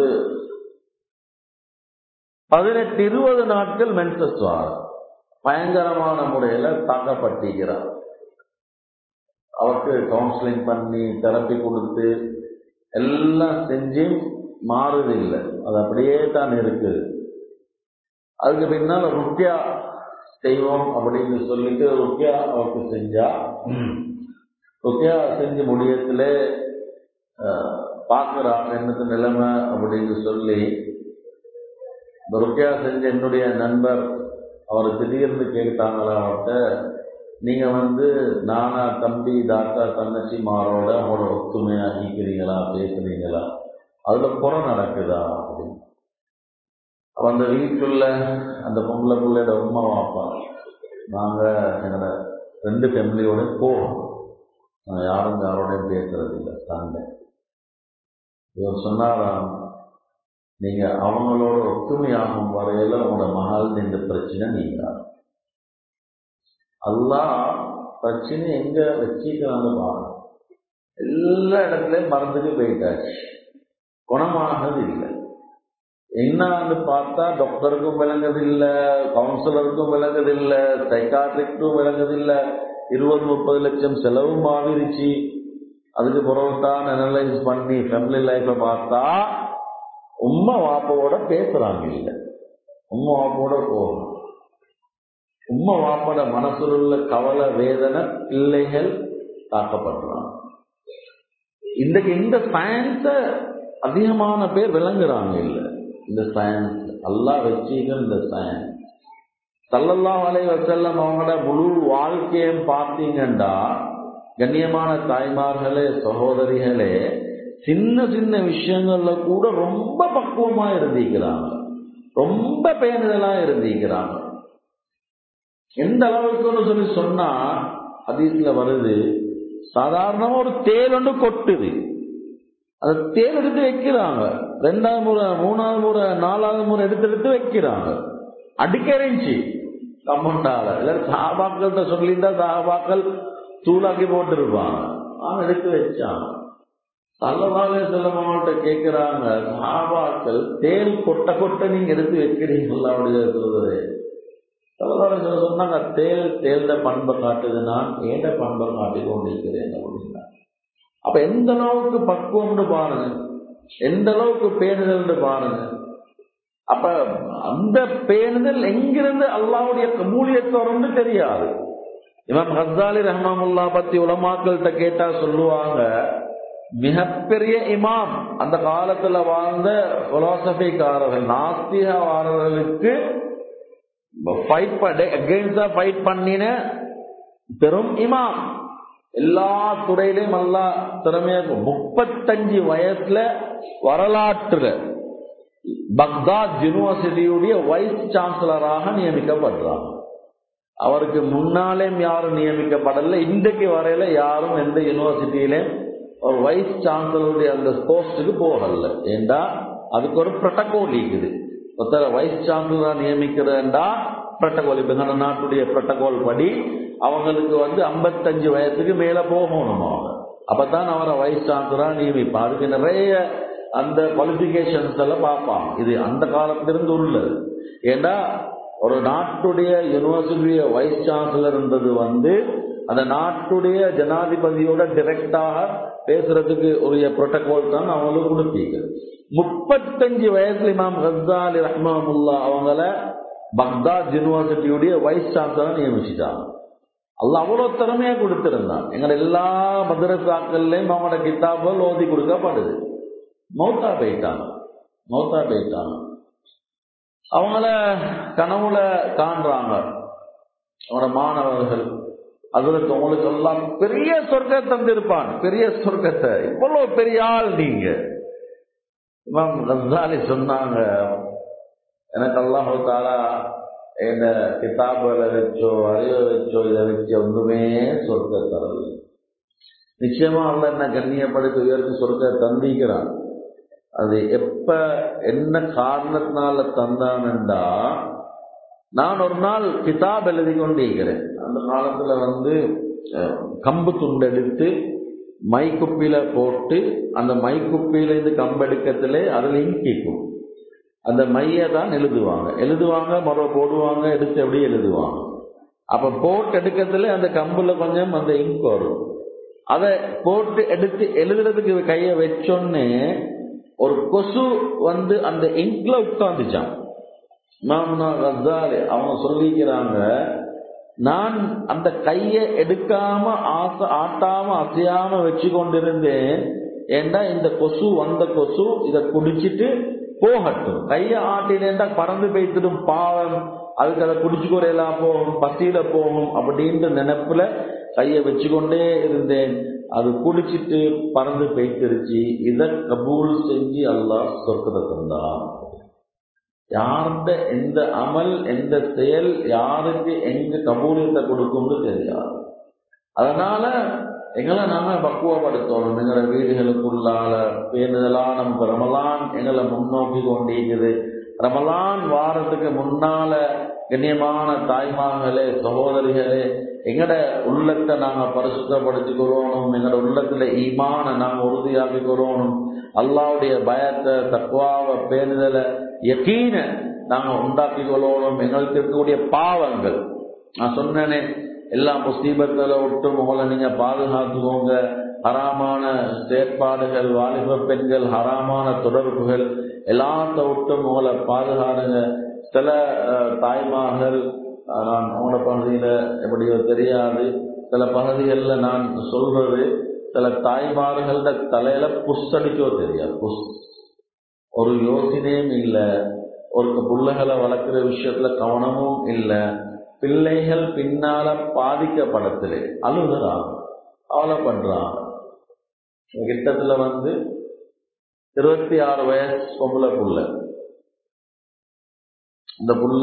பதினெட்டு இருபது நாட்கள் மென்சஸ் வாரம் பயங்கரமான முறையில தாக்கப்பட்டிருக்கிறார் அவருக்கு கவுன்சிலிங் பண்ணி தெரப்பி கொடுத்து எல்லாம் செஞ்சு மாறுது இல்லை அது அப்படியே தான் இருக்குது அதுக்கு பின்னால் ருக்கியா செய்வோம் அப்படின்னு சொல்லிட்டு ருக்கியா அவருக்கு செஞ்சா ருக்கியா செஞ்சு முடியத்துல பார்க்குறாங்க என்னது நிலைமை அப்படின்னு சொல்லி இந்த ருக்கியா செஞ்ச என்னுடைய நண்பர் அவர் திடீர்னு கேட்டாங்களா அவர்கிட்ட நீங்க வந்து நானா தம்பி தாத்தா தங்கச்சி மாரோட அவங்களோட ஒத்துமையா நீக்கிறீங்களா பேசுறீங்களா அதுல குறை நடக்குதா அப்படின்னு அப்ப அந்த வீட்டுள்ள அந்த பொம்பளை பிள்ளையோட உமா வாப்பா நாங்க எங்களோட ரெண்டு ஃபேமிலியோட போவோம் நான் யாரும் யாரோடையும் பேசுறது இல்லை சண்டை இவர் சொன்னாராம் நீங்க அவங்களோட ஒத்துமையாகும் வரையில உங்களோட மகள் இந்த பிரச்சனை நீங்க அல்லாஹ் பிரச்சனை எங்க வச்சுக்கிறாங்க பாருங்க எல்லா இடத்துலயும் மறந்துட்டு போயிட்டாச்சு குணமானது இல்லை என்னன்னு பார்த்தா டாக்டருக்கும் விளங்குது இல்லை கவுன்சிலருக்கும் விளங்குது இல்லை சைக்காட்ரிக்கும் விளங்குது இல்லை இருபது முப்பது லட்சம் செலவும் ஆகிருச்சு அதுக்கு பிறகு தான் அனலைஸ் பண்ணி ஃபேமிலி லைஃப்பை பார்த்தா உம்மா வாப்பாவோட பேசுறாங்க இல்லை உம்மா வாப்போட போகணும் உம்மா வாப்போட மனசுல உள்ள கவலை வேதனை பிள்ளைகள் தாக்கப்படுறாங்க இன்றைக்கு இந்த சயின்ஸ அதிகமான பேர் விளங்குறாங்க இல்லை இந்த சயின்ஸ் எல்லாம் வச்சுக்க இந்த சயின்ஸ் சல்லல்லா வலை வசல்லம் அவங்களோட முழு வாழ்க்கையும் பார்த்தீங்கன்னா கண்ணியமான தாய்மார்களே சகோதரிகளே சின்ன சின்ன விஷயங்கள்ல கூட ரொம்ப பக்குவமா இருந்திருக்கிறாங்க ரொம்ப பேணுதலா இருந்திருக்கிறாங்க எந்த அளவுக்குன்னு சொல்லி சொன்னா அதீஸ்ல வருது சாதாரணமா ஒரு தேல் ஒன்று கொட்டுது அந்த தேல் எடுத்து வைக்கிறாங்க ரெண்டாவது முறை மூணாவது முறை நாலாவது முறை எடுத்து எடுத்து வைக்கிறாங்க அடிக்கறிஞ்சி கம்மண்டால இல்ல சாபாக்கள்கிட்ட சொல்லியிருந்தா சாபாக்கள் தூளாக்கி போட்டிருப்பாங்க அவன் எடுத்து வச்சான் சல்லவாலே செல்லவங்கள்ட்ட கேட்கிறாங்க சாபாக்கள் தேல் கொட்ட கொட்ட நீங்க எடுத்து வைக்கிறீங்களா அப்படி சொல்றது சல்லவாலே சொல்ல சொன்னாங்க தேல் தேல்த பண்பை காட்டுது நான் ஏண்ட பண்பை காட்டி கொண்டிருக்கிறேன் அப்படின்னா அப்ப எந்த அளவுக்கு பக்குவம்னு பாருங்க எந்த அளவுக்கு பேணுதல்னு பாருங்க அப்ப அந்த பேணுதல் எங்கிருந்து அல்லாவுடைய கபூலியத்தோரம்னு தெரியாது இவன் ஹசாலி ரஹ்மாமுல்லா பத்தி உலமாக்கள்கிட்ட கேட்டா சொல்லுவாங்க மிகப்பெரிய இமாம் அந்த காலத்துல வாழ்ந்த பிலாசபிக்காரர்கள் நாஸ்திகவாரர்களுக்கு ஃபைட் அகேன்ஸ்டா ஃபைட் பண்ணின பெரும் இமாம் எல்லா துறையிலும் நல்லா திறமையா முப்பத்தஞ்சு வயசுல வரலாற்றுல பக்தாத் யூனிவர்சிட்டியுடைய வைஸ் சான்சலராக நியமிக்கப்படுறாங்க அவருக்கு முன்னாலேயும் யாரும் நியமிக்கப்படல இன்றைக்கு வரையில யாரும் எந்த யூனிவர்சிட்டியிலும் ஒரு வைஸ் சான்சலருடைய அந்த போஸ்டுக்கு போகல ஏண்டா அதுக்கு ஒரு ப்ரோட்டோகால் இருக்குது ஒருத்தர வைஸ் சான்சலரா நியமிக்கிறதா ப்ரோட்டோகால் இப்ப நம்ம நாட்டுடைய ப்ரோட்டோகால் படி அவங்களுக்கு வந்து ஐம்பத்தஞ்சு வயசுக்கு மேல போகணும் அவங்க அப்பதான் அவரை வைஸ் சான்சலரா நியமிப்பான் அதுக்கு நிறைய அந்த குவாலிபிகேஷன்ஸ் எல்லாம் பார்ப்பான் இது அந்த காலத்திலிருந்து உள்ளது ஏன்னா ஒரு நாட்டுடைய யூனிவர்சிட்டிய வைஸ் சான்சலர்ன்றது வந்து அந்த நாட்டுடைய ஜனாதிபதியோட டைரக்டாக பேசுறதுக்கு உரிய புரோட்டோகால் தான் அவங்களுக்கு கொடுப்பீங்க முப்பத்தஞ்சு வயசுல இமாம் ஹசாலி ரஹ்மாமுல்லா அவங்கள பக்தாத் யூனிவர்சிட்டியுடைய வைஸ் சான்சலர் நியமிச்சுட்டாங்க அல்ல அவ்வளவு திறமையா கொடுத்திருந்தான் எங்க எல்லா மதரசாக்கள்லயும் அவங்களோட கிதாபுகள் ஓதி கொடுக்கப்படுது மௌத்தா போயிட்டாங்க மௌத்தா போயிட்டாங்க அவங்கள கனவுல காண்றாங்க அவங்களோட மாணவர்கள் அதுக்கு உங்களுக்கு எல்லாம் பெரிய சொர்க்கத்தை தந்திருப்பான் பெரிய சொர்க்கத்தை இவ்வளவு பெரிய ஆள் நீங்க இமாம் ரஸ்தாலி சொன்னாங்க எனக்கு அல்லாஹு தாலா என்ன கிதாபுகளை வச்சோ அறிவை வச்சோ இதை வச்சு ஒன்றுமே சொர்க்க தரல நிச்சயமா அல்ல என்ன கண்ணியப்படுத்தி உயர்த்தி சொர்க்க தந்திக்கிறான் அது எப்ப என்ன காரணத்தினால தந்தான்டா நான் ஒரு நாள் கிதாப் எழுதி கொண்டிருக்கிறேன் அந்த காலத்துல வந்து கம்பு துண்டு எடுத்து மைக்குப்பில போட்டு அந்த மைக்குப்பில இருந்து கம்பெடுக்கத்துல அதுல இங்கிக்கும் அந்த மைய தான் எழுதுவாங்க எழுதுவாங்க முறை போடுவாங்க எடுத்து அப்படியே எழுதுவாங்க அப்ப போட்டு எடுக்கிறதுல அந்த கம்புல கொஞ்சம் அந்த இங்க் வரும் அதை போட்டு எடுத்து எழுதுறதுக்கு கைய வச்சோன்னு ஒரு கொசு வந்து அந்த இங்க்ல உட்கார்ந்துச்சான் மாமனா கசாலி அவங்க சொல்லிக்கிறாங்க நான் அந்த கைய எடுக்காம ஆச ஆட்டாம அசையாம வச்சு கொண்டிருந்தேன் ஏண்டா இந்த கொசு வந்த கொசு இத குடிச்சிட்டு போகட்டும் கைய ஆட்டினேண்டா பறந்து போய்த்திடும் பாவம் அதுக்கு அதை குடிச்சு குறையலாம் போகும் பசியில போகும் அப்படின்ற நினைப்புல கைய வச்சுக்கொண்டே இருந்தேன் அது குடிச்சிட்டு பறந்து போய்த்திருச்சு இத கபூல் செஞ்சு அல்லாஹ் சொர்க்கத்தை தந்தான் யார்கிட்ட எந்த அமல் எந்த செயல் யாருக்கு எங்க கபூலியத்தை கொடுக்கும்னு தெரியாது அதனால எங்களை நாம பக்குவப்படுத்தணும் எங்களை வீடுகளுக்குள்ளால பேணுதலான நமக்கு ரமலான் எங்களை முன்னோக்கி கொண்டிருக்குது ரமலான் வாரத்துக்கு முன்னால கண்ணியமான தாய்மார்களே சகோதரிகளே எங்கட உள்ளத்தை நாங்க பரிசுத்தப்படுத்திக்கிறோனும் எங்கட உள்ளத்துல ஈமான நாங்க உறுதியாக்கிக்கிறோனும் அல்லாவுடைய பயத்தை தக்குவாவை பேணுதலை யக்கீன நாங்க உண்டாக்கி கொள்ளணும் எங்களுக்கு இருக்கக்கூடிய பாவங்கள் நான் சொன்னேனே எல்லா முசீபத்துல விட்டு உங்களை நீங்க பாதுகாத்துக்கோங்க ஹராமான செயற்பாடுகள் வாலிப பெண்கள் ஹராமான தொடர்புகள் எல்லாத்த விட்டும் உங்களை பாதுகாடுங்க சில தாய்மார்கள் நான் உங்களோட பகுதியில எப்படியோ தெரியாது சில பகுதிகளில் நான் சொல்றது சில தாய்மார்களோட தலையில புஷ் அடிக்கோ தெரியாது புஷ் ஒரு யோசனையும் இல்லை ஒரு பிள்ளைகளை வளர்க்குற விஷயத்துல கவனமும் இல்லை பிள்ளைகள் பின்னால பாதிக்கப்படத்திலே அழுகுறாங்க கவலை பண்றாங்க கிட்டத்துல வந்து இருபத்தி ஆறு வயசு பொம்பளை புள்ள இந்த புள்ள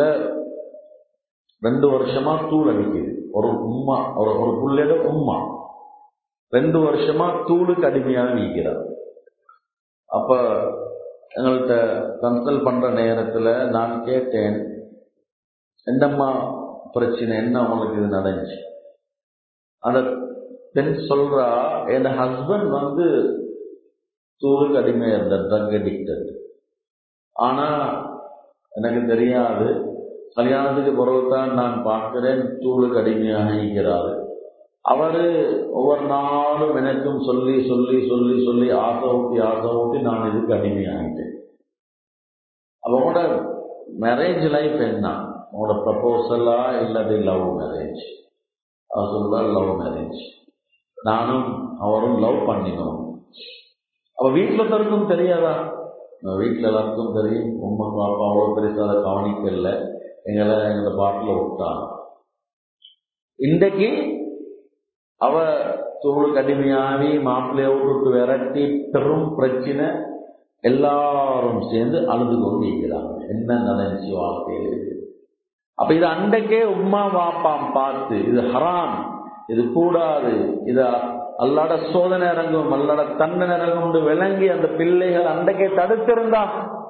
ரெண்டு வருஷமா தூள் அடிக்குது ஒரு உம்மா ஒரு ஒரு புள்ளையோட உம்மா ரெண்டு வருஷமா தூளுக்கு அடிமையாக நீக்கிறார் அப்ப எங்கள்கிட்ட கன்சல்ட் பண்ற நேரத்துல நான் கேட்டேன் என்னம்மா பிரச்சனை என்ன உங்களுக்கு இது நடந்துச்சு அந்த பெண் சொல்றா என் ஹஸ்பண்ட் வந்து தூளுக்கு அடிமை இருந்த ட்ரக் அடிக்டட் ஆனா எனக்கு தெரியாது கல்யாணத்துக்கு பிறகுதான் நான் பார்க்கிறேன் தூளுக்கு அடிமையாக இருக்கிறாரு அவரு ஒவ்வொரு நாளும் எனக்கும் சொல்லி சொல்லி சொல்லி சொல்லி ஆசை ஊட்டி ஆசை ஊட்டி நான் இதுக்கு அடிமையாகிட்டேன் அவங்களோட மேரேஜ் லைஃப் என்ன உங்களோட ப்ரப்போசலா இல்லாது லவ் மேரேஜ் அவர் சொல்ற லவ் மேரேஜ் நானும் அவரும் லவ் பண்ணினோம் அவ வீட்டில் தருக்கும் தெரியாதா வீட்டில் எல்லாருக்கும் தெரியும் உண்மை பாப்பா அவ்வளோ பெருசாக கவனிக்கல எங்களை எங்களோட பாட்டில் விட்டாங்க இன்றைக்கு அவ தோளுக்கு அடிமையாகி மாப்பிள்ளைய விட்டு விரட்டி பெரும் பிரச்சனை எல்லாரும் சேர்ந்து அழுது கொண்டு இருக்கிறாங்க என்ன நடந்துச்சு வாழ்க்கையில் அப்ப இது அன்றைக்கே உம்மா வாப்பாம் பார்த்து இது ஹராம் இது கூடாது இது அல்லாட சோதனை இறங்கும் அல்லாட தண்டனை இறங்கும் விளங்கி அந்த பிள்ளைகள் அன்றைக்கே தடுத்திருந்தா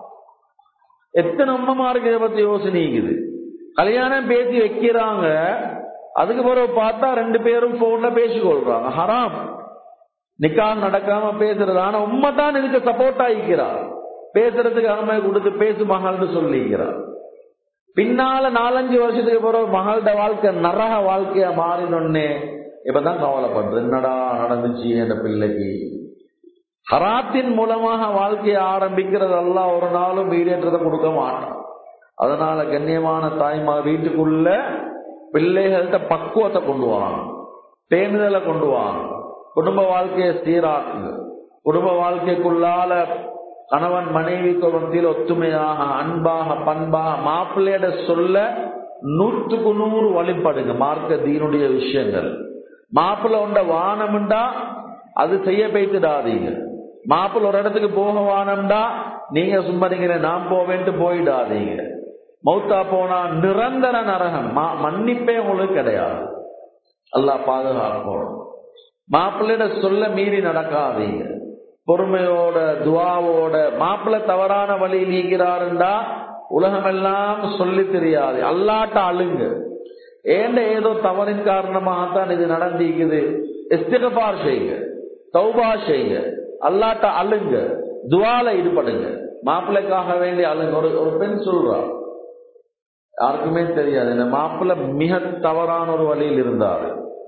எத்தனை உம்மமாருக்கு இதை பத்தி யோசனைக்குது கல்யாணம் பேசி வைக்கிறாங்க அதுக்கு பிறகு பார்த்தா ரெண்டு பேரும் போன்ல பேசிக்கொள்றாங்க ஹராம் நிக்காக நடக்காம பேசுறது ஆனா உண்மை தான் இதுக்கு சப்போர்ட் ஆகிக்கிறார் பேசுறதுக்கு அனுமதி கொடுத்து பேசு மகள்னு சொல்லிக்கிறார் பின்னால நாலஞ்சு வருஷத்துக்கு பிறகு மகளோட வாழ்க்கை நரக வாழ்க்கையா மாறினொன்னே இப்பதான் கவலைப்படுறது என்னடா நடந்துச்சு என்ற பிள்ளைக்கு ஹராத்தின் மூலமாக வாழ்க்கையை ஆரம்பிக்கிறது எல்லாம் ஒரு நாளும் ஈடேற்றத்தை கொடுக்க மாட்டான் அதனால கண்ணியமான தாய்மா வீட்டுக்குள்ள பிள்ளைகள்கிட்ட பக்குவத்தை கொண்டு வாங்க பேணுதலை கொண்டு வாங்க குடும்ப வாழ்க்கையை சீராக்குங்க குடும்ப வாழ்க்கைக்குள்ளால கணவன் மனைவிக்கு மத்தியில் ஒத்துமையாக அன்பாக பண்பாக மாப்பிள்ளையிட சொல்ல நூற்றுக்கு நூறு வழிபடுங்க மார்க்க தீனுடைய விஷயங்கள் மாப்பிள்ளை உண்ட வானம்டா அது செய்ய போய்த்துடாதீங்க மாப்பிள்ள ஒரு இடத்துக்கு போக வானம்டா நீங்க சும்மா நீங்க நான் போவேன்ட்டு போயிடாதீங்க மௌத்தா போனா நிரந்தர நரகம் மன்னிப்பே உங்களுக்கு கிடையாது அல்லா பாதுகாக்கணும் மாப்பிள்ளையிட சொல்ல மீறி நடக்காதீங்க பொறுமையோட துவாவோட மாப்பிள்ளை தவறான வழியில் ஈகிறாருண்டா உலகமெல்லாம் சொல்லி தெரியாது அல்லாட்ட அழுங்க ஏண்ட ஏதோ தவறின் காரணமாகத்தான் இது நடந்திக்குது இஸ்திகபார் செய்யுங்க தௌபா செய்யுங்க அல்லாட்ட அழுங்க துவால ஈடுபடுங்க மாப்பிள்ளைக்காக வேண்டி அழுங்க ஒரு ஒரு பெண் சொல்றா யாருக்குமே தெரியாது இந்த மாப்பிள்ளை மிக தவறான ஒரு வழியில் இருந்தாரு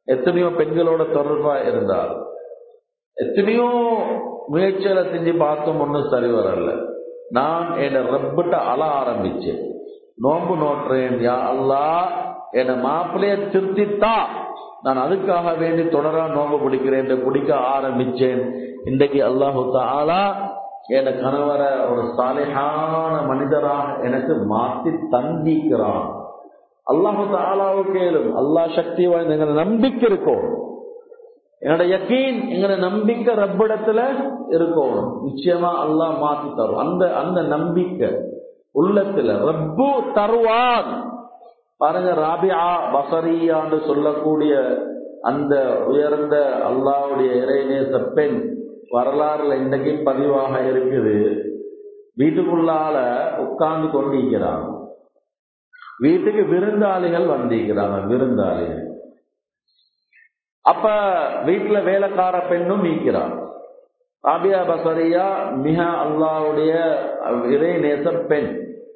எத்தனையோ பெண்களோட தொடர்பா இருந்தார் எத்தனையோ முயற்சிகளை செஞ்சு பார்த்தும் ஒன்றும் சரி வரல நான் என் ரப்பிட்ட அழ ஆரம்பிச்சேன் நோன்பு நோட்டுறேன் யா அல்லா என் மாப்பிள்ளைய திருத்தித்தா நான் அதுக்காக வேண்டி தொடரா நோன்பு பிடிக்கிறேன் பிடிக்க ஆரம்பிச்சேன் இன்றைக்கு அல்லாஹு தாலா என் கணவரை ஒரு சாலையான மனிதராக எனக்கு மாற்றி தந்திக்கிறான் அல்லாஹு தாலாவு கேளும் அல்லாஹ் சக்தி வாய்ந்த எங்களை நம்பிக்கை இருக்கும் என்னோட யக்கீன் எங்களை நம்பிக்கை ரப்பிடத்துல இருக்கும் நிச்சயமா அல்லாஹ் மாத்தி தரும் அந்த அந்த நம்பிக்கை உள்ளத்துல ரப்பு தருவான் பாருங்க ராபியா பசரியான்னு சொல்லக்கூடிய அந்த உயர்ந்த அல்லாவுடைய இறைநேச பெண் வரலாறுல இன்றைக்கு பதிவாக இருக்குது வீட்டுக்குள்ளால உட்கார்ந்து கொண்டிருக்கிறாங்க வீட்டுக்கு விருந்தாளிகள் வந்திருக்கிறாங்க விருந்தாளிகள் அப்ப வீட்டுல வேலைக்கார பெண்ணும் நீக்கிறான் ராபியா பசரியா மிக அல்லாவுடைய இறை நேச பெண்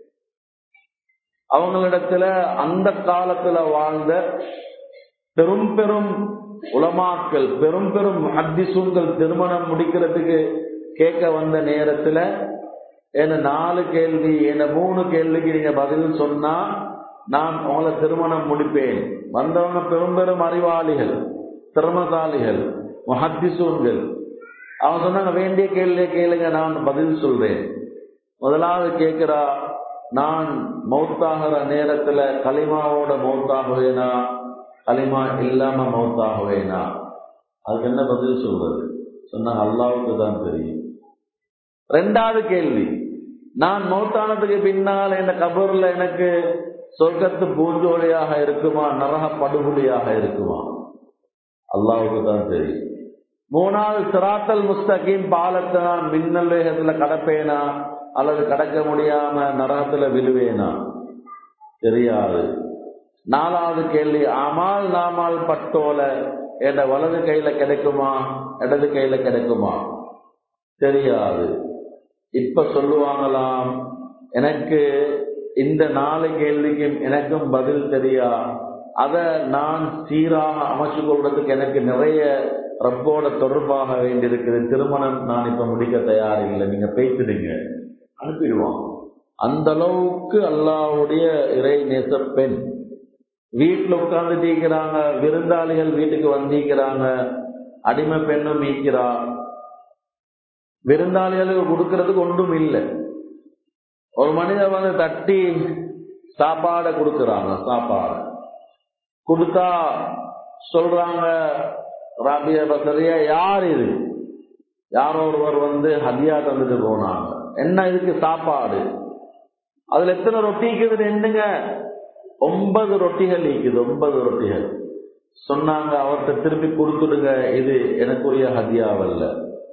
அவங்களிடத்துல அந்த காலத்துல வாழ்ந்த பெரும் பெரும் உலமாக்கள் பெரும் பெரும் ஹத்திசூன்கள் திருமணம் முடிக்கிறதுக்கு கேட்க வந்த நேரத்துல என்ன நாலு கேள்வி என்ன மூணு கேள்விக்கு நீங்க பதில் சொன்னா நான் உங்களை திருமணம் முடிப்பேன் வந்தவங்க பெரும் பெரும் அறிவாளிகள் திறமசாலிகள் முஹத்திசூன்கள் அவன் சொன்னாங்க வேண்டிய கேள்வியை கேளுங்க நான் பதில் சொல்றேன் முதலாவது கேட்கிறா நான் மௌத்தாகிற நேரத்துல களிமாவோட மௌத்தாகுவேனா களிமா இல்லாம மௌத்தாகுவேனா அதுக்கு என்ன பதில் சொல்றது சொன்னா அல்லாவுக்கு தான் தெரியும் ரெண்டாவது கேள்வி நான் மௌத்தானதுக்கு பின்னால் இந்த கபூர்ல எனக்கு சொர்க்கத்து பூஞ்சோலியாக இருக்குமா நரக படுகொலியாக இருக்குமா அல்லாவுக்கு தான் தெரியும் மூணாவது சிராத்தல் முஸ்தகீம் பாலத்தை நான் மின்னல் வேகத்துல கடப்பேனா அல்லது கடக்க முடியாம நரகத்துல விழுவேனா தெரியாது நாலாவது கேள்வி அமால் நாமால் பட்டோல என் வலது கையில கிடைக்குமா இடது கையில கிடைக்குமா தெரியாது இப்ப சொல்லுவாங்களாம் எனக்கு இந்த நாலு கேள்விக்கும் எனக்கும் பதில் தெரியா அத நான் சீராக அமைச்சு கொள்றதுக்கு எனக்கு நிறைய ரப்போட தொடர்பாக வேண்டியிருக்குது திருமணம் நான் இப்ப முடிக்க தயார் இல்லை நீங்க பேசிடுங்க அனுப்பிடுவான் அந்த அளவுக்கு அல்லாவுடைய இறை நேச பெண் வீட்டுல உட்கார்ந்து தீக்கிறாங்க விருந்தாளிகள் வீட்டுக்கு வந்திருக்கிறாங்க அடிமை பெண்ணும் மீக்கிறா விருந்தாளிகளுக்கு கொடுக்கறதுக்கு ஒன்றும் இல்லை ஒரு மனிதர் வந்து தட்டி சாப்பாடை கொடுக்கறாங்க சாப்பாடு கொடுத்தா சொல்றாங்க ராபியா பசரியா யார் இது யாரோ ஒருவர் வந்து ஹதியா தந்துட்டு போனாங்க என்ன இதுக்கு சாப்பாடு அதுல எத்தனை ரொட்டி இருக்குதுன்னு என்னங்க ஒன்பது ரொட்டிகள் இருக்குது ஒன்பது ரொட்டிகள் சொன்னாங்க அவர்கிட்ட திருப்பி கொடுத்துடுங்க இது எனக்குரிய ஹதியாவல்ல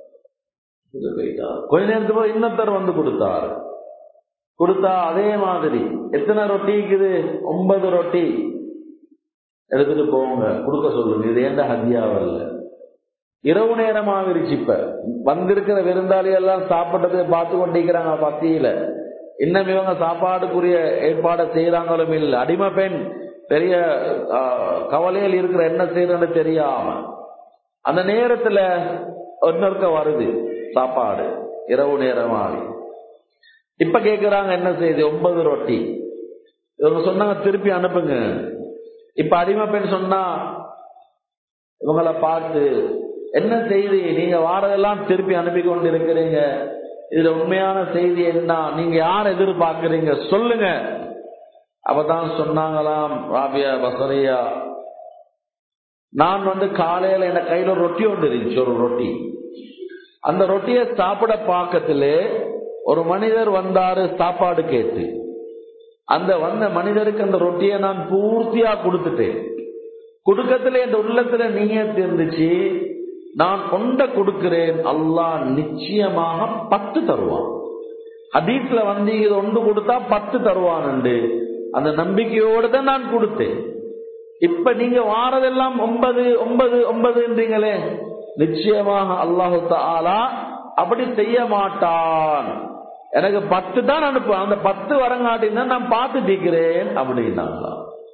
கொஞ்ச நேரத்துக்கு இன்னொருத்தர் வந்து கொடுத்தாரு கொடுத்தா அதே மாதிரி எத்தனை ரொட்டி இருக்குது ஒன்பது ரொட்டி எடுத்துட்டு போங்க கொடுக்க சொல்லுங்க இது ஏண்ட ஹதியாவல்ல இரவு நேரம் ஆகிருச்சு இப்ப வந்திருக்கிற விருந்தாளி எல்லாம் சாப்பிட்டதை பார்த்து கொண்டிருக்கிறாங்க பசியில இன்னும் இவங்க சாப்பாடுக்குரிய ஏற்பாடை செய்யறாங்களும் இல்லை அடிமை பெண் பெரிய கவலையில் இருக்கிற என்ன செய்யறன்னு தெரியாம அந்த நேரத்துல இன்னொருக்க வருது சாப்பாடு இரவு நேரமாகி இப்ப கேக்குறாங்க என்ன செய்யுது ஒன்பது ரொட்டி இவங்க சொன்னாங்க திருப்பி அனுப்புங்க இப்ப அடிமை பெண் சொன்னா இவங்களை பார்த்து என்ன செய்தி நீங்க வாரதெல்லாம் திருப்பி அனுப்பி கொண்டு இருக்கிறீங்க இதுல உண்மையான செய்தி என்ன நீங்க யார் எதிர்பார்க்கறீங்க சொல்லுங்க அப்பதான் சொன்னாங்களாம் ராபியா பசரியா நான் வந்து காலையில என் கையில ஒரு ரொட்டி ஒன்று இருந்துச்சு ஒரு ரொட்டி அந்த ரொட்டியை சாப்பிட பாக்கத்திலே ஒரு மனிதர் வந்தாரு சாப்பாடு கேட்டு அந்த வந்த மனிதருக்கு அந்த ரொட்டியை நான் பூர்த்தியா கொடுத்துட்டேன் கொடுக்கத்துல இந்த உள்ளத்துல நீங்க இருந்துச்சு நான் கொண்ட கொடுக்கிறேன் அல்லாஹ் நிச்சயமாக பத்து தருவான் ஹதீஸ்ல வந்து இது ஒன்று கொடுத்தா பத்து தருவான் அந்த நம்பிக்கையோடு தான் நான் கொடுத்தேன் இப்ப நீங்க வாரதெல்லாம் ஒன்பது ஒன்பது ஒன்பதுன்றீங்களே நிச்சயமாக அல்லாஹு தாலா அப்படி செய்ய மாட்டான் எனக்கு பத்து தான் அனுப்பு அந்த பத்து வரங்காட்டினா நான் பார்த்து தீக்கிறேன் அப்படின்னாங்களா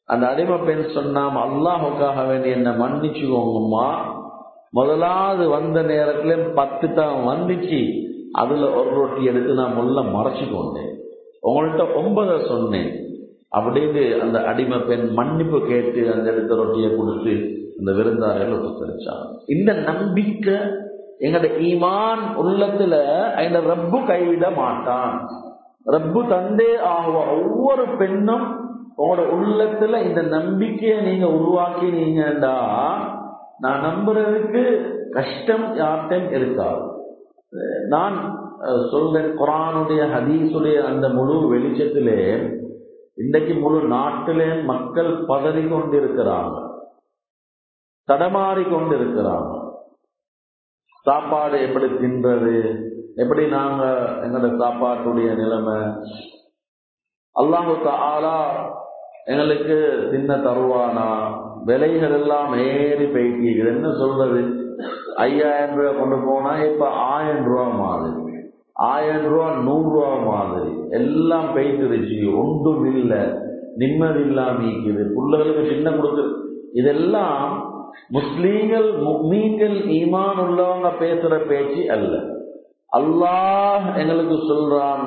அந்த அடிமை பெண் சொன்னாம அல்லாஹுக்காக வேண்டி என்ன மன்னிச்சுக்கோங்கம்மா முதலாவது வந்த நேரத்துல பத்து தான் வந்துச்சு அதுல ஒரு ரொட்டி எடுத்து நான் முள்ள மறைச்சு கொண்டேன் உங்கள்கிட்ட ஒன்பதை சொன்னேன் அப்படின்னு அந்த அடிமை பெண் மன்னிப்பு கேட்டு அந்த எடுத்த ரொட்டியை கொடுத்து அந்த விருந்தார்கள் உபசரிச்சாங்க இந்த நம்பிக்கை எங்கட ஈமான் உள்ளத்துல இந்த ரப்பு கைவிட மாட்டான் ரப்பு தந்தே ஆகுவ ஒவ்வொரு பெண்ணும் உங்களோட உள்ளத்துல இந்த நம்பிக்கையை நீங்க உருவாக்கினீங்கடா நான் நம்புறதுக்கு கஷ்டம் யார்ட்டையும் இருக்காது நான் சொல்றேன் குரானுடைய ஹதீஸுடைய அந்த முழு வெளிச்சத்திலே இன்றைக்கு முழு நாட்டிலே மக்கள் பதறி கொண்டிருக்கிறாங்க தடமாறி கொண்டிருக்கிறாங்க சாப்பாடு எப்படி தின்றது எப்படி நாங்க எங்களோட சாப்பாட்டுடைய நிலைமை அல்லாஹு ஆலா எங்களுக்கு தின்ன தருவானா விலைகள் எல்லாம் ஏறி போயிட்டு என்ன சொல்றது ஐயாயிரம் ரூபாய் கொண்டு போனா இப்ப ஆயிரம் ரூபா மாதிரி ஆயிரம் ரூபா நூறு ரூபா மாதிரி எல்லாம் போயிட்டுருச்சு ஒன்றும் இல்லை நிம்மதி இல்லாம இருக்குது பிள்ளைகளுக்கு சின்ன கொடுக்குது இதெல்லாம் முஸ்லீம்கள் முக்மீன்கள் ஈமான் உள்ளவங்க பேசுற பேச்சு அல்ல அல்லாஹ் எங்களுக்கு சொல்றான்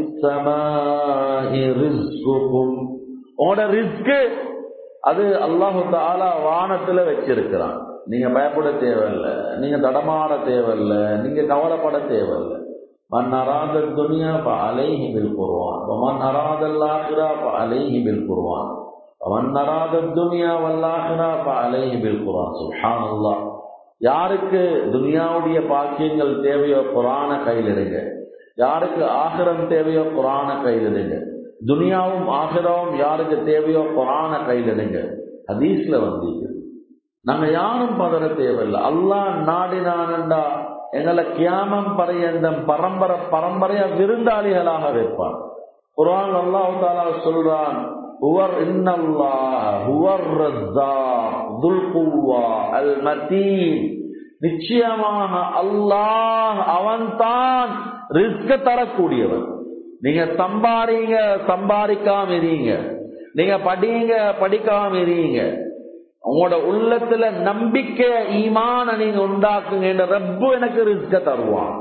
உங்களோட ரிஸ்க் அது அல்லாஹு தாலா வானத்துல வச்சிருக்கிறான் நீங்க பயப்பட தேவையில்ல நீங்க தடமாற தேவையில்ல நீங்க கவலைப்பட தேவையில்ல மன் அராத துனியா அலைஹி பில் குர்வான் மன் அராத ஆஹிரா அலைஹி பில் குர்வான் மன் அராத துனியா வல்லாஹிரா அலைஹி பில் குர்வான் சுப்ஹானல்லாஹ் யாருக்கு துனியாவுடைய பாக்கியங்கள் தேவையோ குரான கையில் எடுங்க யாருக்கு ஆகிரம் தேவையோ குரான கையில் எடுங்க துனியாவும் ஆகிரமும் யாருக்கு தேவையோ குரான கையில் எடுங்க ஹதீஸ்ல வந்தீங்க நாங்க யாரும் பதற தேவையில்லை அல்லாஹ் நாடினானண்டா எங்களை கியாமம் பரையந்தம் பரம்பரை பரம்பரையா விருந்தாளிகளாக வைப்பான் குரான் அல்லாஹ் தாலா சொல்றான் ஹுவர் இன்னல்லாஹ் ஹுவர் ரஸ்ஸாக் துல் குவ்வா அல் மதீன் நிச்சயமாக அல்லாஹ் அவன்தான் ரிஸ்க தரக்கூடியவன் நீங்க சம்பாரிங்க சம்பாதிக்காம இருங்க நீங்க படிங்க படிக்காம இருங்க உங்களோட உள்ளத்துல நம்பிக்கை ஈமான நீங்க உண்டாக்குங்க ரப்பு எனக்கு ரிஸ்க தருவான்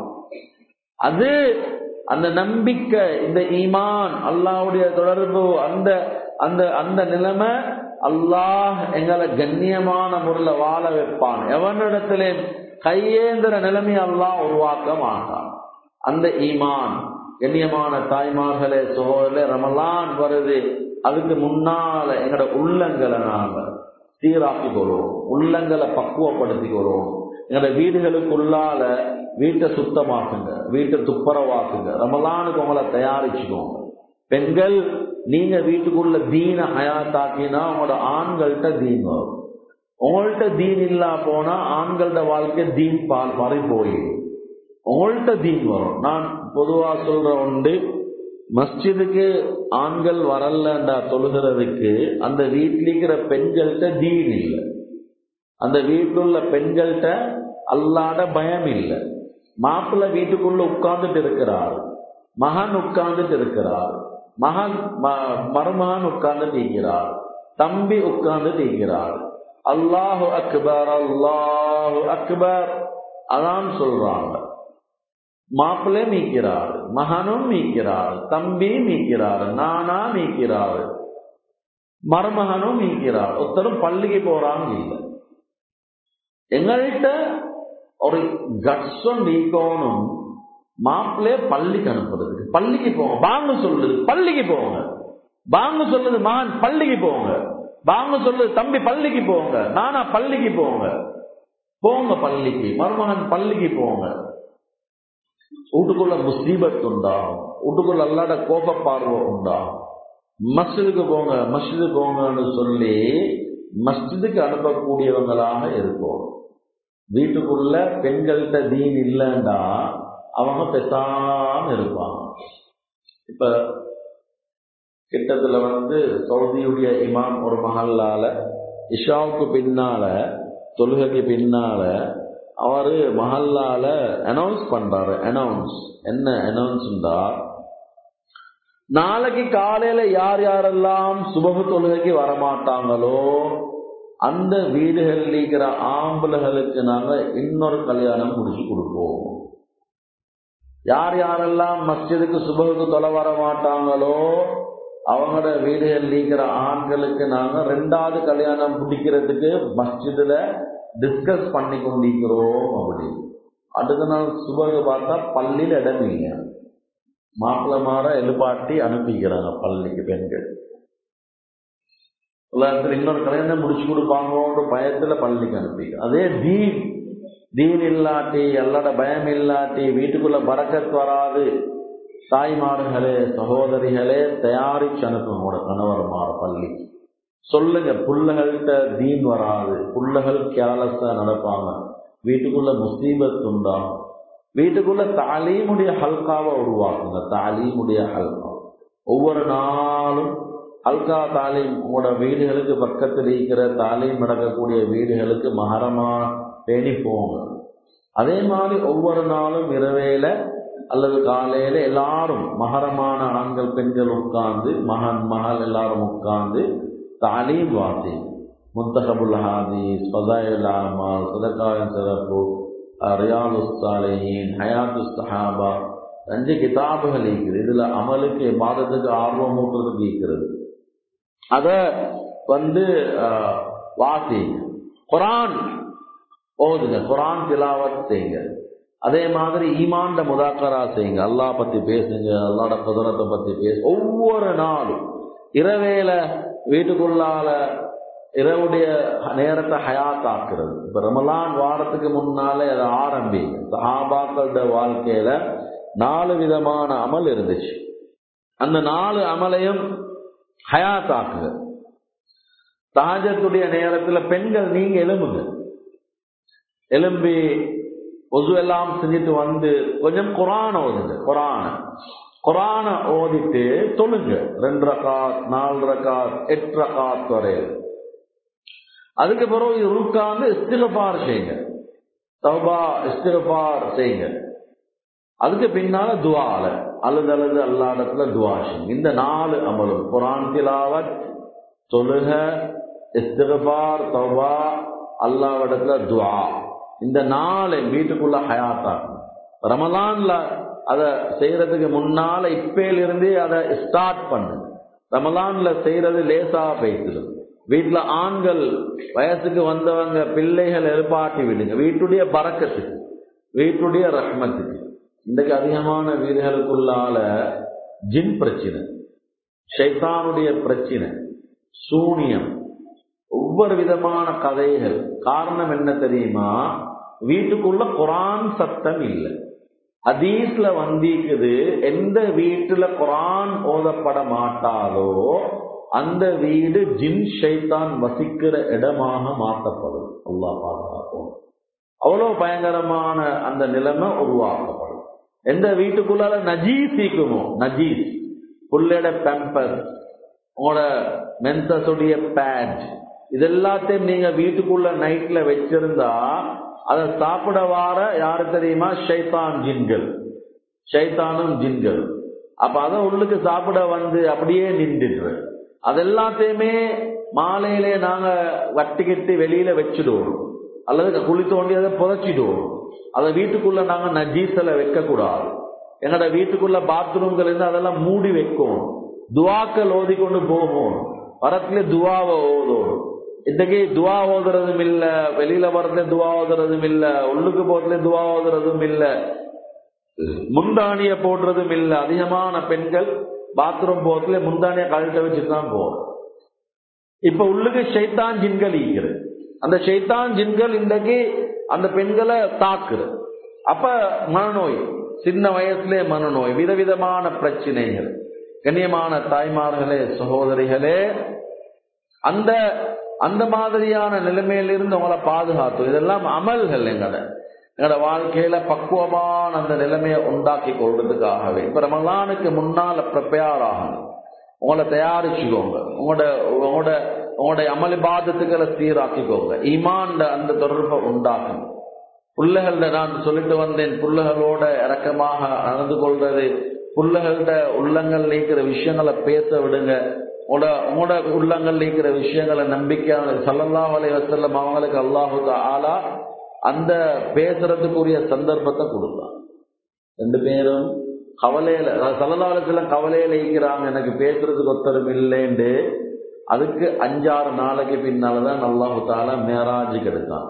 அது அந்த நம்பிக்கை இந்த ஈமான் அல்லாவுடைய தொடர்பு அந்த அந்த அந்த நிலைமை அல்லாஹ் எங்களை கண்ணியமான முறையில் வாழ வைப்பான் எவனிடத்திலே கையேந்திர நிலைமை அல்லாஹ் உருவாக்க மாட்டான் அந்த ஈமான் கண்ணியமான தாய்மார்களே சோழர்களே ரமலான் வருது அதுக்கு முன்னால எங்களோட உள்ளங்களை நாங்க சீராக்கி கொள்வோம் உள்ளங்களை பக்குவப்படுத்தி கொள்வோம் எங்களோட வீடுகளுக்குள்ளால வீட்டை சுத்தமாக்குங்க வீட்டை துப்புரவாக்குங்க ரமலானுக்கு உங்களை தயாரிச்சுக்கோங்க பெண்கள் நீங்க வீட்டுக்குள்ள தீன ஹயாத்தாக்கினா உங்களோட ஆண்கள்கிட்ட தீன் வரும் உங்கள்கிட்ட தீன் இல்லா போனா ஆண்களோட வாழ்க்கை தீன் பால் மாறி போயிடும் உங்கள்கிட்ட தீன் வரும் நான் பொதுவா சொல்ற உண்டு மஸ்ஜிதுக்கு ஆண்கள் வரலண்டா தொழுகிறதுக்கு அந்த வீட்டில் இருக்கிற பெண்கள்கிட்ட தீன் இல்லை அந்த வீட்டுள்ள பெண்கள்கிட்ட அல்லாட பயம் இல்லை மாப்பிள்ளை வீட்டுக்குள்ள உட்கார்ந்துட்டு இருக்கிறார் மகன் உட்கார்ந்துட்டு இருக்கிறார் மகன் மருமகன் உட்கார்ந்து தீக்கிறார் தம்பி உட்கார்ந்து தீக்கிறார் அல்லாஹு அக்பர் அல்லாஹு அக்பர் அதான் சொல்றாங்க மாப்பிள்ளை மீக்கிறார் மகனும் மீக்கிறார் தம்பி மீக்கிறார் நானா மீக்கிறார் மருமகனும் மீக்கிறார் ஒருத்தரும் பள்ளிக்கு போறாங்க இல்லை எங்கள்கிட்ட ஒரு கட்ஸும் நீக்கணும் மாப்பிள்ளைய பள்ளிக்கு அனுப்புறது பள்ளிக்கு போங்க பாங்க சொல்லுது பள்ளிக்கு போங்க பாங்க சொல்லுது மகன் பள்ளிக்கு போங்க பாங்க சொல்லுது தம்பி பள்ளிக்கு போங்க நானா பள்ளிக்கு போங்க போங்க பள்ளிக்கு மருமகன் பள்ளிக்கு போங்க வீட்டுக்குள்ள முசீபத் உண்டாகும் வீட்டுக்குள்ள அல்லாட கோப பார்வை உண்டாகும் மஸ்ஜிதுக்கு போங்க மஸ்ஜிது போங்கன்னு சொல்லி மஸ்ஜிதுக்கு அனுப்பக்கூடியவங்களாக இருக்கும் வீட்டுக்குள்ள பெண்கள்கிட்ட தீன் இல்லைண்டா அவங்க பெசாம இருப்பாங்க இப்ப கிட்டத்துல வந்து சவுதியுடைய இமாம் ஒரு மஹல்லால இஷாவுக்கு பின்னால தொழுகைக்கு பின்னால அவரு மஹல்லால அனௌன்ஸ் பண்றாரு அனௌன்ஸ் என்ன அனௌன்ஸ்டா நாளைக்கு காலையில யார் யாரெல்லாம் சுபகு தொழுகைக்கு வரமாட்டாங்களோ அந்த வீடுகளில் இருக்கிற ஆம்பளைகளுக்கு நாங்க இன்னொரு கல்யாணம் முடிச்சு கொடுப்போம் யார் யாரெல்லாம் மஸ்ஜிதுக்கு சுபகுக்கு தொலை வர மாட்டாங்களோ அவங்களோட வீடுகள் இருக்கிற ஆண்களுக்கு நாங்க ரெண்டாவது கல்யாணம் பிடிக்கிறதுக்கு மஸ்ஜிதுல டிஸ்கஸ் பண்ணி கொண்டிருக்கிறோம் அப்படி அடுத்த நாள் சுபகு பார்த்தா பள்ளியில் இடம் இல்லையா மாப்பிள்ளை மாற எழுப்பாட்டி அனுப்பிக்கிறாங்க பள்ளிக்கு பெண்கள் உலகத்தில் இன்னொரு கல்யாணம் முடிச்சு கொடுப்பாங்களோன்ற பயத்துல பள்ளிக்கு அனுப்பி அதே தீன் தீன் இல்லாட்டி எல்லாட பயம் இல்லாட்டி வீட்டுக்குள்ள பறக்கத் வராது தாய்மார்களே சகோதரிகளே தயாரிச்சு அனுப்புங்க உங்களோட கணவர்மார பள்ளி சொல்லுங்க புள்ளைகள்கிட்ட தீன் வராது புள்ளைகள் கேலஸா நடப்பாங்க வீட்டுக்குள்ள முசீபத் உண்டாகும் வீட்டுக்குள்ள தாலீமுடைய ஹல்காவை உருவாக்குங்க தாலீமுடைய ஹல்கா ஒவ்வொரு நாளும் ஹல்கா தாலீம் உங்களோட வீடுகளுக்கு பக்கத்தில் இருக்கிற தாலீம் நடக்கக்கூடிய வீடுகளுக்கு மகரமா பேணி போங்க அதே மாதிரி ஒவ்வொரு நாளும் இரவேல அல்லது காலையில எல்லாரும் மகரமான ஆண்கள் பெண்கள் உட்கார்ந்து மகன் மகள் எல்லாரும் உட்கார்ந்து தாலீம் வாசி முத்தகபுல் ஹாதீஸ் ஃபதாயில் அமால் சதகாவின் சிறப்பு ரியாலு சாலையின் ஹயாத்து சஹாபா அஞ்சு கிதாபுகள் இருக்குது இதுல அமலுக்கு மாதத்துக்கு ஆர்வம் ஊட்டுறதுக்கு இருக்கிறது அத வந்து வாசி குரான் ஓதுங்க குரான் திலாவத் செய்யுங்க அதே மாதிரி ஈமாண்ட முதாக்கரா செய்யுங்க அல்லாஹ் பத்தி பேசுங்க அல்லாட குதிரத்தை பத்தி பேசு ஒவ்வொரு நாளும் இரவேல வீட்டுக்குள்ளால இரவுடைய நேரத்தை ஹயாத்தாக்குறது இப்ப ரமலான் வாரத்துக்கு முன்னாலே அதை ஆரம்பிங்க சஹாபாக்களோட வாழ்க்கையில நாலு விதமான அமல் இருந்துச்சு அந்த நாலு அமலையும் ஹயாத்தாக்குங்க தாஜத்துடைய நேரத்துல பெண்கள் நீங்க எலும்புங்க எலும்பி ஒது எல்லாம் செஞ்சுட்டு வந்து கொஞ்சம் குரான ஓதுங்க குரான குரான ஓதிட்டு தொழுங்க ரெண்டு ரகாத் நாலு ரகாத் எட்டு ரகாத் வரையில் அதுக்கு பிறகு உட்கார்ந்து இஸ்திகபார் செய்யுங்க தௌபா இஸ்திகபார் செய்யுங்க அதுக்கு பின்னால துவால அழுது அழுது அல்லாடத்துல துவா செய்யுங்க இந்த நாலு அமலும் குரான் திலாவத் தொழுக இஸ்திகபார் தௌபா அல்லாவிடத்துல துவா இந்த நாளை வீட்டுக்குள்ள ஹயாத்தாக்கணும் ரமலான்ல அதை செய்யறதுக்கு முன்னால இப்பையிலிருந்தே அதை ஸ்டார்ட் பண்ணு ரமலான்ல செய்யறது லேசா பேசுறது வீட்டுல ஆண்கள் வயசுக்கு வந்தவங்க பிள்ளைகள் எழுப்பாட்டி விடுங்க வீட்டுடைய பறக்கத்துக்கு வீட்டுடைய ரஹ்மத்துக்கு இன்றைக்கு அதிகமான வீடுகளுக்குள்ளால ஜின் பிரச்சனை ஷைத்தானுடைய பிரச்சனை சூனியம் ஒவ்வொரு விதமான கதைகள் காரணம் என்ன தெரியுமா வீட்டுக்குள்ள குரான் சத்தம் இல்லை ஹதீஸ்ல வந்திக்குது எந்த வீட்டுல குரான் ஓதப்பட மாட்டாதோ அந்த வீடு ஜின் ஷைத்தான் வசிக்கிற இடமாக மாற்றப்படும் அல்லா பாதுகாக்கும் அவ்வளவு பயங்கரமான அந்த நிலைமை உருவாக்கப்படும் எந்த வீட்டுக்குள்ளால நஜீஸ் சீக்குமோ நஜீஸ் புள்ளட பெம்பர் உங்களோட மென்சஸுடைய பேட் இது எல்லாத்தையும் நீங்க வீட்டுக்குள்ள நைட்ல வச்சிருந்தா அதை சாப்பிட வார யாரு தெரியுமா ஷைத்தான் ஜின்கள் ஷைத்தானும் ஜின்கள் அப்ப அதை உள்ளுக்கு சாப்பிட வந்து அப்படியே நின்றுட்டு அதெல்லாத்தையுமே மாலையிலே நாங்க வட்டிக்கிட்டு வெளியில வச்சுடுவோம் அல்லது குழி தோண்டி அதை புதைச்சிடுவோம் அதை வீட்டுக்குள்ள நாங்க நஜீசல வைக்க கூடாது எங்களோட வீட்டுக்குள்ள பாத்ரூம்கள் இருந்து அதெல்லாம் மூடி வைக்கும் துவாக்கள் ஓதி கொண்டு போகும் வரத்துல துவாவை ஓதோம் இன்னைக்கு துவா ஓதுறதும் இல்ல வெளியில வரதுல துவா ஓதுறதும் இல்ல உள்ளுக்கு போறதுல துவா ஓதுறதும் இல்ல முந்தானிய போடுறதும் இல்ல அதிகமான பெண்கள் பாத்ரூம் போறதுல முந்தானிய கழுத்த வச்சுட்டு தான் போறோம் இப்ப உள்ளுக்கு ஷைத்தான் ஜின்கள் ஈக்கிறது அந்த ஷைத்தான் ஜின்கள் இன்றைக்கு அந்த பெண்களை தாக்குது அப்ப மனநோய் சின்ன வயசுலே மனநோய் விதவிதமான பிரச்சனைகள் கண்ணியமான தாய்மார்களே சகோதரிகளே அந்த அந்த மாதிரியான நிலைமையிலிருந்து உங்களை பாதுகாத்து இதெல்லாம் அமல்கள் எங்கட எங்களோட வாழ்க்கையில பக்குவமான அந்த நிலைமையை உண்டாக்கி கொள்றதுக்காகவே இப்ப ரமலானுக்கு முன்னால ப்ரிப்பேர் ஆகணும் உங்களை தயாரிச்சுக்கோங்க உங்களோட உங்களோட உங்களுடைய அமல் பாதத்துக்களை சீராக்கிக்கோங்க ஈமான் அந்த தொடர்பை உண்டாக்கணும் புள்ளைகள்ல நான் சொல்லிட்டு வந்தேன் புள்ளைகளோட இறக்கமாக நடந்து கொள்றது புள்ளகள்ட உள்ளங்கள் நீக்கிற விஷயங்களை பேச விடுங்க உங்களோட உங்களோட உள்ளங்கள் நீக்கிற விஷயங்களை நம்பிக்கையான சல்லல்லா அலை வசல்லம் அவங்களுக்கு அல்லாஹு ஆலா அந்த பேசுறதுக்குரிய சந்தர்ப்பத்தை கொடுத்தான் ரெண்டு பேரும் கவலையில சல்லல்லா அலிஸ்லாம் கவலையில இருக்கிறாங்க எனக்கு பேசுறதுக்கு ஒத்தரும் இல்லைன்னு அதுக்கு அஞ்சாறு நாளைக்கு பின்னாலதான் அல்லாஹு தாலா மேராஜுக்கு எடுத்தான்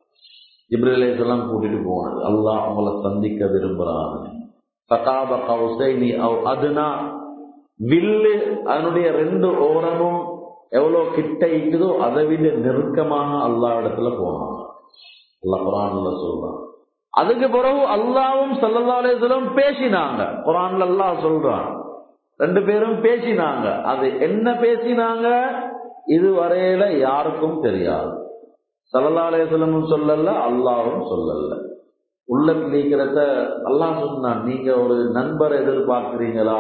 இப்ரேலாம் கூட்டிட்டு போனது அல்லாஹ் அவங்கள சந்திக்க விரும்புறான் சகாப கௌசைனி அவ் அதுனா வில்லு அதனுடைய ரெண்டு ஓரமும் எவ்வளவு கிட்ட இருக்குதோ அதை விட நெருக்கமாக அல்லா இடத்துல போனாங்க அல்லா குரான்ல சொல்றான் அதுக்கு பிறகு அல்லாவும் சல்லல்லா அலேஸ்வலம் பேசினாங்க குரான்ல அல்லாஹ் சொல்றான் ரெண்டு பேரும் பேசினாங்க அது என்ன பேசினாங்க இதுவரையில யாருக்கும் தெரியாது சல்லல்லா அலேஸ்வலமும் சொல்லல அல்லாவும் சொல்லல உள்ளத்தில் இருக்கிறத அல்லாஹ் சொன்னான் நீங்க ஒரு நண்பரை எதிர்பார்க்கிறீங்களா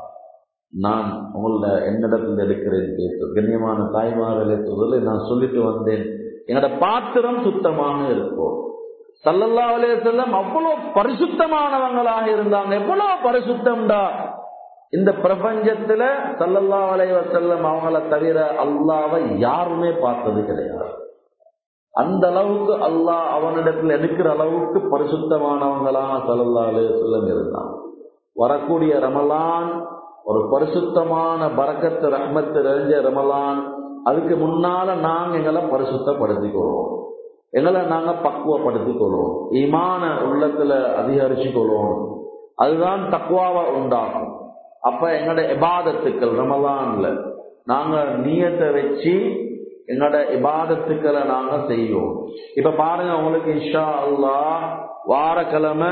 நான் உங்களோட என்னிடத்தில் எடுக்கிறேன் பேச கண்ணியமான தாய்மார்களே சொல்றதை நான் சொல்லிட்டு வந்தேன் என்னோட பாத்திரம் சுத்தமாக இருக்கும் சல்லல்லா அலே செல்லம் அவ்வளவு பரிசுத்தமானவங்களாக இருந்தாங்க எவ்வளவு பரிசுத்தம்டா இந்த பிரபஞ்சத்துல சல்லல்லா அலைவ செல்லம் அவங்கள தவிர அல்லாவை யாருமே பார்த்தது கிடையாது அந்த அளவுக்கு அல்லாஹ் அவனிடத்தில் எடுக்கிற அளவுக்கு பரிசுத்தமானவங்களாக சல்லல்லா அலே செல்லம் இருந்தாங்க வரக்கூடிய ரமலான் ஒரு பரிசுத்தமான பறக்கத்து ரஹ்மத்து நிறைஞ்ச ரமலான் அதுக்கு முன்னால நாங்க எங்களை பரிசுத்தப்படுத்திக்கொள்வோம் எங்களை நாங்க பக்குவப்படுத்திக்கொள்வோம் ஈமான உள்ளத்துல அதிகரிச்சுக்கொள்வோம் அதுதான் தக்குவாவை உண்டாகும் அப்ப எங்களோட இபாதத்துக்கள் ரமலான்ல நாங்க நீயத்தை வச்சு எங்களோட இபாதத்துக்களை நாங்க செய்வோம் இப்ப பாருங்க உங்களுக்கு இஷா அல்லா வாரக்கிழமை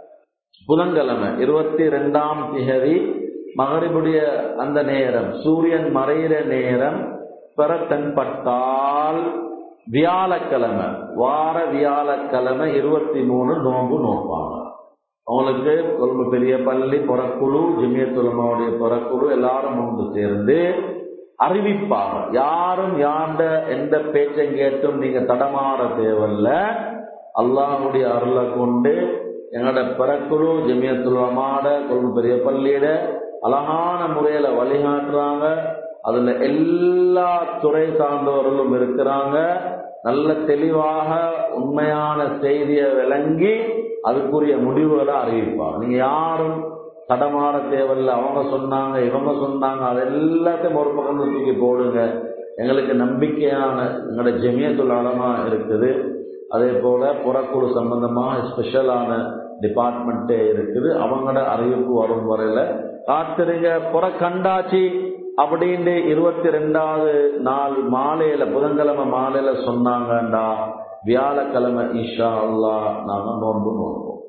புதன்கிழமை இருபத்தி ரெண்டாம் திகதி மகரிபுடைய அந்த நேரம் சூரியன் மறையிற நேரம் பெற தென்பட்டால் வியாழக்கிழமை வார வியாழக்கிழமை இருபத்தி மூணு நோன்பு நோப்பாங்க அவங்களுக்கு கொழும்பு பெரிய பள்ளி புறக்குழு ஜிமியத்துலமாவுடைய புறக்குழு எல்லாரும் ஒன்று சேர்ந்து அறிவிப்பாங்க யாரும் யாண்ட எந்த பேச்சை கேட்டும் நீங்க தடமாற தேவையில்ல அல்லாஹுடைய அருளை கொண்டு எங்களோட பிறக்குழு ஜமியத்துலமாட கொழும்பு பெரிய பள்ளியிட அழகான முறையில வழிகாட்டுறாங்க அதுல எல்லா துறை சார்ந்தவர்களும் இருக்கிறாங்க நல்ல தெளிவாக உண்மையான செய்தியை விளங்கி அதுக்குரிய முடிவுகளை அறிவிப்பாங்க நீங்க யாரும் தடமாற தேவையில்ல அவங்க சொன்னாங்க இவங்க சொன்னாங்க அது எல்லாத்தையும் ஒரு பக்கம் தூக்கி போடுங்க எங்களுக்கு நம்பிக்கையான எங்களோட ஜெமியத்துள் அளமா இருக்குது அதே போல புறக்குழு சம்பந்தமாக ஸ்பெஷலான டிபார்ட்மெண்ட்டே இருக்குது அவங்களோட அறிவிப்பு வரும் வரையில காத்திருங்க புற கண்டாச்சி அப்படின்னு இருபத்தி ரெண்டாவது நாள் மாலையில புதன்கிழமை மாலையில சொன்னாங்கண்டா வியாழக்கிழமை ஈஷா அல்லா நாங்க நோன்பு நோன்போம்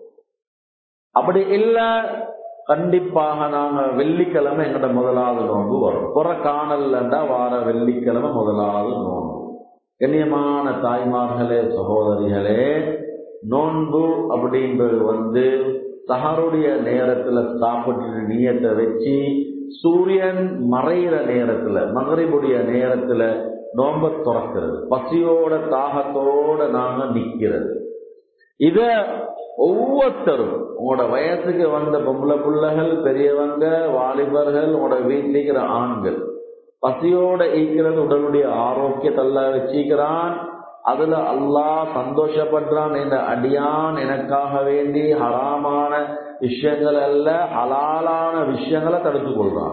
அப்படி இல்ல கண்டிப்பாக நாங்க வெள்ளிக்கிழமை எங்கட முதலாவது நோன்பு வரும் புற காணல்லண்டா வார வெள்ளிக்கிழமை முதலாவது நோன்பு கண்ணியமான தாய்மார்களே சகோதரிகளே நோன்பு அப்படின்றது வந்து சஹருடைய நேரத்துல சாப்பிட்டு நீயத்தை வச்சு சூரியன் மறையிற நேரத்துல மகரிபுடைய நேரத்துல நோம்ப துறக்கிறது பசியோட தாகத்தோட நாங்க நிக்கிறது இத ஒவ்வொருத்தரும் உங்களோட வயசுக்கு வந்த பொம்பளை பிள்ளைகள் பெரியவங்க வாலிபர்கள் உங்களோட வீட்டில் இருக்கிற ஆண்கள் பசியோட ஈக்கிறது உடலுடைய ஆரோக்கியத்தல்ல வச்சிக்கிறான் அதுல அல்லாஹ் சந்தோஷப்படுறான் என்ற அடியான் எனக்காக வேண்டி ஹராமான விஷயங்கள் அல்ல ஹலாலான விஷயங்களை தடுத்து கொள்றான்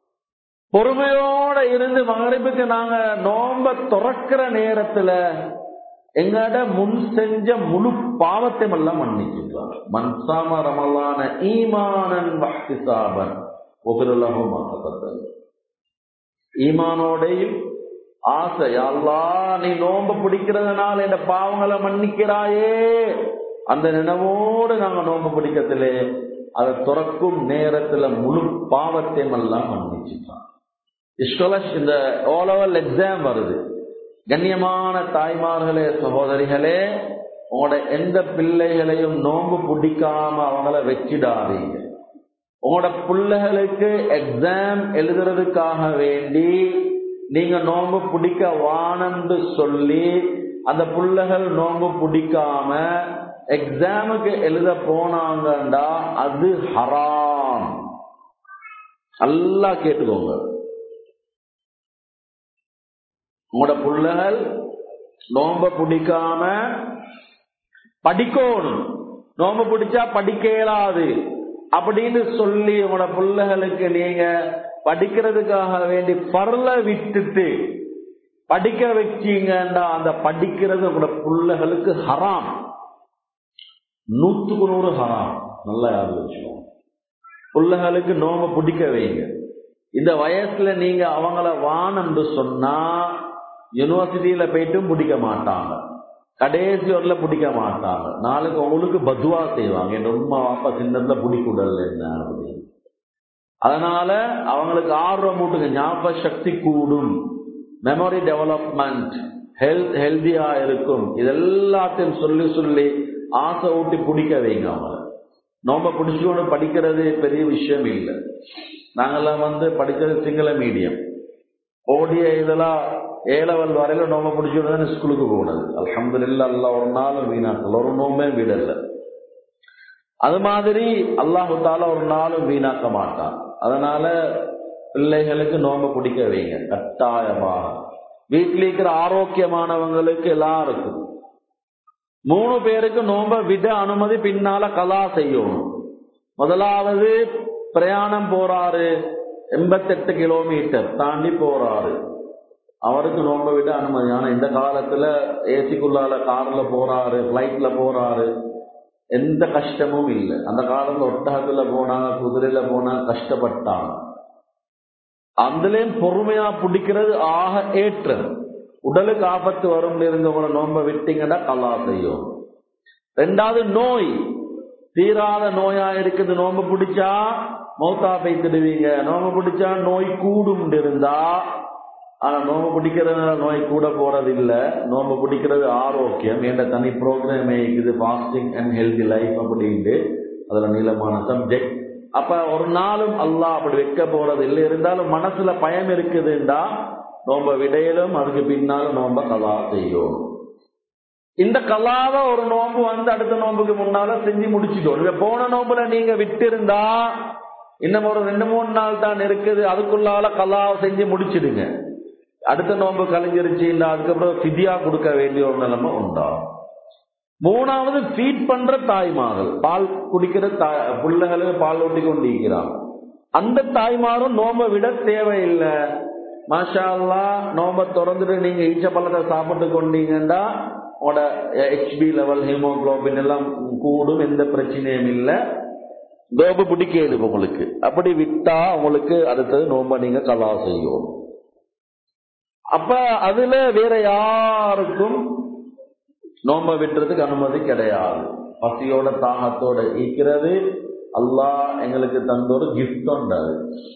பொறுமையோட இருந்து மகரிப்புக்கு நாங்க நோம்ப துறக்கிற நேரத்துல எங்கட முன் செஞ்ச முழு பாவத்தையும் எல்லாம் மன்னிச்சுட்டாங்க மன்சாம ரமலான ஈமானன் வஹ்திசாபன் ஒபிரலகும் ஈமானோடையும் ஆசை அல்லா நீ நோம்ப பிடிக்கிறதுனால இந்த பாவங்களை மன்னிக்கிறாயே அந்த நினைவோடு நாங்க நோம்பு பிடிக்கிறதுலே அதை துறக்கும் நேரத்துல முழு பாவத்தையும் எல்லாம் மன்னிச்சுட்டான் ஸ்காலர்ஷிப் இந்த ஓ லெவல் எக்ஸாம் வருது கண்ணியமான தாய்மார்களே சகோதரிகளே உங்களோட எந்த பிள்ளைகளையும் நோம்பு பிடிக்காம அவங்கள வச்சிடாதீங்க உங்களோட பிள்ளைகளுக்கு எக்ஸாம் எழுதுறதுக்காக வேண்டி நீங்க நோம்பு பிடிக்க வானம்னு சொல்லி அந்த பிள்ளைகள் நோம்பு பிடிக்காம எக்ஸாமுக்கு எழுத போனாங்கண்டா அது ஹராம் நல்லா கேட்டுக்கோங்க உங்களோட பிள்ளைகள் நோம்ப பிடிக்காம படிக்கணும் நோம்ப பிடிச்சா படிக்க இயலாது அப்படின்னு சொல்லி உங்களோட பிள்ளைகளுக்கு நீங்க படிக்கிறதுக்காக வேண்டி பரல விட்டுட்டு படிக்க வச்சீங்கன்னா அந்த படிக்கிறது உங்களோட பிள்ளைகளுக்கு ஹராம் நூத்துக்கு நூறு ஹராம் நல்லா யாரு வச்சுக்கோங்க பிள்ளைகளுக்கு நோம்ப பிடிக்க வைங்க இந்த வயசுல நீங்க அவங்கள வானம்னு சொன்னா யூனிவர்சிட்டியில போயிட்டும் பிடிக்க மாட்டாங்க கடைசி வரல பிடிக்க மாட்டாங்க நாளைக்கு உங்களுக்கு பதுவா செய்வாங்க என் உண்மை வாப்பா சின்னத்துல பிடிக்கூடல என்ன அப்படின்னு அதனால அவங்களுக்கு ஆர்வம் மூட்டுங்க ஞாபக சக்தி கூடும் மெமரி டெவலப்மெண்ட் ஹெல்த் ஹெல்தியா இருக்கும் இதெல்லாத்தையும் சொல்லி சொல்லி ஆசை ஊட்டி பிடிக்க வைங்க அவங்கள நோம்ப பிடிச்சுக்கொண்டு படிக்கிறது பெரிய விஷயம் இல்லை நாங்கெல்லாம் வந்து படிக்கிறது சிங்கள மீடியம் ஓடிய இதெல்லாம் ஏ லெவல் வரையில நோம்ப பிடிச்சுட்டு தான் ஸ்கூலுக்கு போனது அலமதுல்ல அல்ல ஒரு நாளும் வீணாக்கல் ஒரு நோம்பே விடல அது மாதிரி அல்லாஹு தால ஒரு நாளும் வீணாக்க மாட்டான் அதனால பிள்ளைகளுக்கு நோம்ப பிடிக்க வைங்க கட்டாயமாக வீட்டில் இருக்கிற ஆரோக்கியமானவங்களுக்கு எல்லாருக்கும் மூணு பேருக்கு நோம்ப விட அனுமதி பின்னால கலா செய்யணும் முதலாவது பிரயாணம் போறாரு எண்பத்தெட்டு கிலோமீட்டர் தாண்டி போறாரு அவருக்கு நோம்ப விட அனுமதி ஆனா இந்த காலத்துல ஏசிக்குள்ளால கார்ல போறாரு பிளைட்ல போறாரு எந்த கஷ்டமும் இல்லை அந்த காலத்துல ஒட்டகத்துல போனாங்க குதிரையில போனாங்க கஷ்டப்பட்டாங்க அதுலயும் பொறுமையா பிடிக்கிறது ஆக ஏற்றது உடலுக்கு ஆபத்து வரும் இருந்தவங்கள நோம்ப விட்டீங்கன்னா கல்லா செய்யும் ரெண்டாவது நோய் தீராத நோயா இருக்குது நோம்பு பிடிச்சா மௌத்தா பைத்திடுவீங்க நோம்பு பிடிச்சா நோய் கூடும் இருந்தா ஆனா நோம்பு பிடிக்கிறதுனால நோய் கூட போறது இல்ல நோம்பு பிடிக்கிறது ஆரோக்கியம் என்ற தனி ப்ரோக்ராம் இருக்குது ஃபாஸ்டிங் அண்ட் ஹெல்தி லைஃப் அப்படின்ட்டு அதுல நீளமான சப்ஜெக்ட் அப்ப ஒரு நாளும் அல்லாஹ் அப்படி வைக்க போறது இல்லை இருந்தாலும் மனசுல பயம் இருக்குதுண்டா நோம்ப விடையிலும் அதுக்கு பின்னாலும் நோம்ப கலா செய்யும் இந்த கலாவை ஒரு நோம்பு வந்து அடுத்த நோம்புக்கு முன்னால செஞ்சு முடிச்சிட்டோம் இப்ப போன நோம்புல நீங்க விட்டு இருந்தா இன்னும் ஒரு ரெண்டு மூணு நாள் தான் இருக்குது அதுக்குள்ளால கலாவை செஞ்சு முடிச்சிடுங்க அடுத்த நோம்பு கலைஞ்சிருச்சு இல்ல அதுக்கப்புறம் சிதியா கொடுக்க வேண்டிய ஒரு நிலைமை உண்டாகும் மூணாவது ஃபீட் பண்ற தாய்மார்கள் பால் குடிக்கிற பிள்ளைகளுக்கு பால் ஊட்டி கொண்டிருக்கிறாங்க அந்த தாய்மாரும் நோம்ப விட தேவையில்லை மாஷா அல்லா நோம்ப திறந்துட்டு நீங்க ஈச்ச பழத்தை சாப்பிட்டு கொண்டீங்கன்னா உங்களோட ஹெச்பி லெவல் ஹீமோகுளோபின் எல்லாம் கூடும் எந்த பிரச்சனையும் இல்லை நோம்பு பிடிக்காது உங்களுக்கு அப்படி விட்டா உங்களுக்கு அடுத்தது நோம்ப நீங்க கலா செய்யும் அப்ப அதுல வேற யாருக்கும் நோம்ப விட்டுறதுக்கு அனுமதி கிடையாது பசியோட தாகத்தோட ஈக்கிறது அல்லாஹ் எங்களுக்கு தந்த ஒரு கிஃப்ட் உண்டாது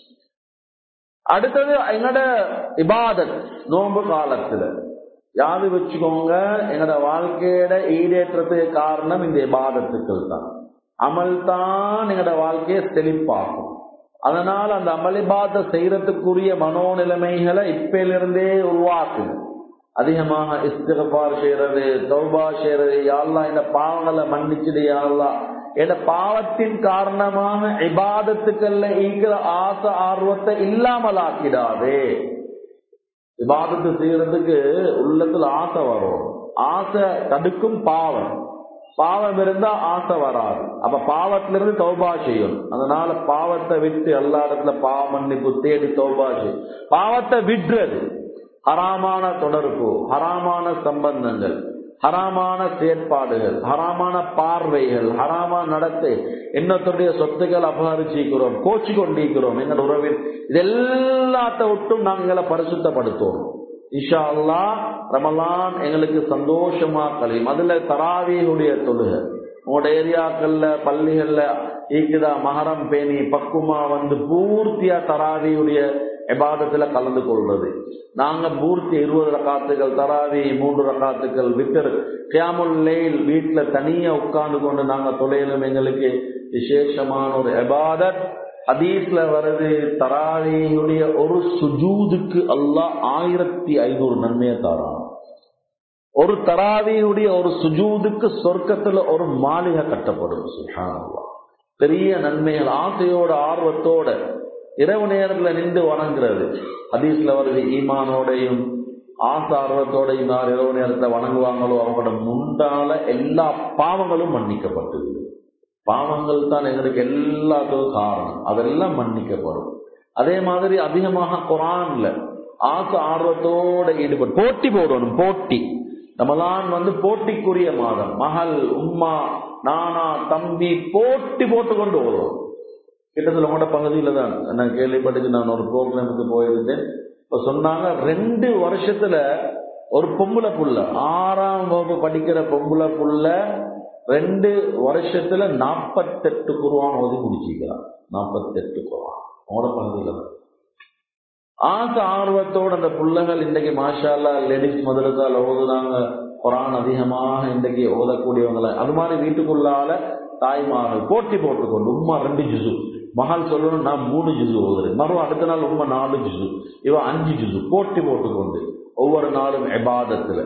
அடுத்தது எங்கட இபாதத் நோன்பு காலத்துல யாது வச்சுக்கோங்க எங்கட வாழ்க்கையோட ஈடேற்றத்துக்கு காரணம் இந்த இபாதத்துக்கள் தான் அமல் தான் எங்கட வாழ்க்கையை செழிப்பாகும் அதனால அந்த அமளிபாத செய்யறதுக்குரிய மனோநிலைமைகளை இப்பையிலிருந்தே உருவாக்குது அதிகமாக இஸ்திகபார் செய்யறது தௌபா செய்யறது யாழ்லாம் இந்த பாவங்களை மன்னிச்சுடு யாழ்லாம் என் பாவத்தின் காரணமாக இபாதத்துக்கள்ல ஈக்கிற ஆசை ஆர்வத்தை இல்லாமல் ஆக்கிடாதே இபாதத்து செய்யறதுக்கு உள்ளத்துல ஆசை வரும் ஆசை தடுக்கும் பாவம் பாவம் இருந்தா ஆசை வராது அப்ப பாவத்திலிருந்து தௌபா செய்யும் அதனால பாவத்தை விட்டு எல்லா இடத்துல பாவ மன்னிப்பு தேடி தௌபா செய்யும் பாவத்தை விடுறது ஹராமான தொடர்பு ஹராமான சம்பந்தங்கள் ஹராமான செயற்பாடுகள் ஹராமான பார்வைகள் ஹராமான நடத்தை என்னத்துடைய சொத்துக்கள் அபகரிச்சிக்கிறோம் கோச்சு கொண்டிருக்கிறோம் எங்கள் உறவில் இது எல்லாத்த விட்டும் நாங்களை பரிசுத்தப்படுத்துவோம் இஷா அல்லா ரமலான் எங்களுக்கு சந்தோஷமா கழியும் அதுல தராவியுடைய தொழுகை உங்களோட ஏரியாக்கள்ல பள்ளிகள்ல ஈக்குதா மகரம் பேணி பக்குமா வந்து பூர்த்தியா தராவியுடைய எபாதத்துல கலந்து கொள்றது நாங்க பூர்த்தி இருபது ரகாத்துகள் தராவி மூன்று ரகாத்துக்கள் வித்தர் கியாமுல் லேல் வீட்டுல தனியா உட்கார்ந்து கொண்டு நாங்க தொலையிலும் எங்களுக்கு விசேஷமான ஒரு எபாதத் ஹதீஸ்ல வருது தராவியுடைய ஒரு சுஜூதுக்கு அல்லாஹ் ஆயிரத்தி ஐநூறு நன்மையை தாரான் ஒரு தராவியுடைய ஒரு சுஜூதுக்கு சொர்க்கத்துல ஒரு மாளிகை கட்டப்படும் சுஹானல்லா பெரிய நன்மைகள் ஆசையோட ஆர்வத்தோட இரவு நேரத்துல நின்று வணங்குறது ஹதீஸ்ல வருது ஈமானோடையும் ஆசார்வத்தோடையும் யார் இரவு நேரத்தை வணங்குவாங்களோ அவங்களோட முண்டால எல்லா பாவங்களும் மன்னிக்கப்பட்டது பாவங்கள் தான் எங்களுக்கு எல்லாத்துக்கும் காரணம் அதெல்லாம் மன்னிக்கப்படும் அதே மாதிரி அதிகமாக குரான்ல ஆசை ஆர்வத்தோட ஈடுபட்டு போட்டி போடணும் போட்டி ரமலான் வந்து போட்டிக்குரிய மாதம் மகள் உம்மா நானா தம்பி போட்டி போட்டு கொண்டு ஓடுவோம் கிட்டத்தட்ட உங்களோட பகுதியில தான் நான் கேள்விப்பட்டு நான் ஒரு ப்ரோக்ராமுக்கு போயிருந்தேன் இப்ப சொன்னாங்க ரெண்டு வருஷத்துல ஒரு பொம்பளை புள்ள ஆறாம் வகுப்பு படிக்கிற பொம்பளை புள்ள ரெண்டு வருஷத்துல நாற்பத்தெட்டு குருவான் ஓதி முடிச்சிக்கிறான் நாற்பத்தெட்டு குருவான் உங்களோட பகுதியில தான் ஆசை ஆர்வத்தோட அந்த பிள்ளைகள் இன்றைக்கு மாஷால்லா லேடிஸ் மதரசால ஓதுறாங்க குரான் அதிகமாக இன்றைக்கு ஓதக்கூடியவங்கள அது மாதிரி வீட்டுக்குள்ளால தாய்மார்கள் போட்டி போட்டுக்கொண்டு உம்மா ரெண்டு ஜிசு மகள் சொல்லணும் நான் மூணு ஜிசு ஓதுறேன் மறு அடுத்த நாள் உண்மை நாலு ஜிசு இவன் அஞ்சு ஜிசு போட்டி போட்டுக்கொண்டு ஒவ்வொரு நாளும் எபாதத்துல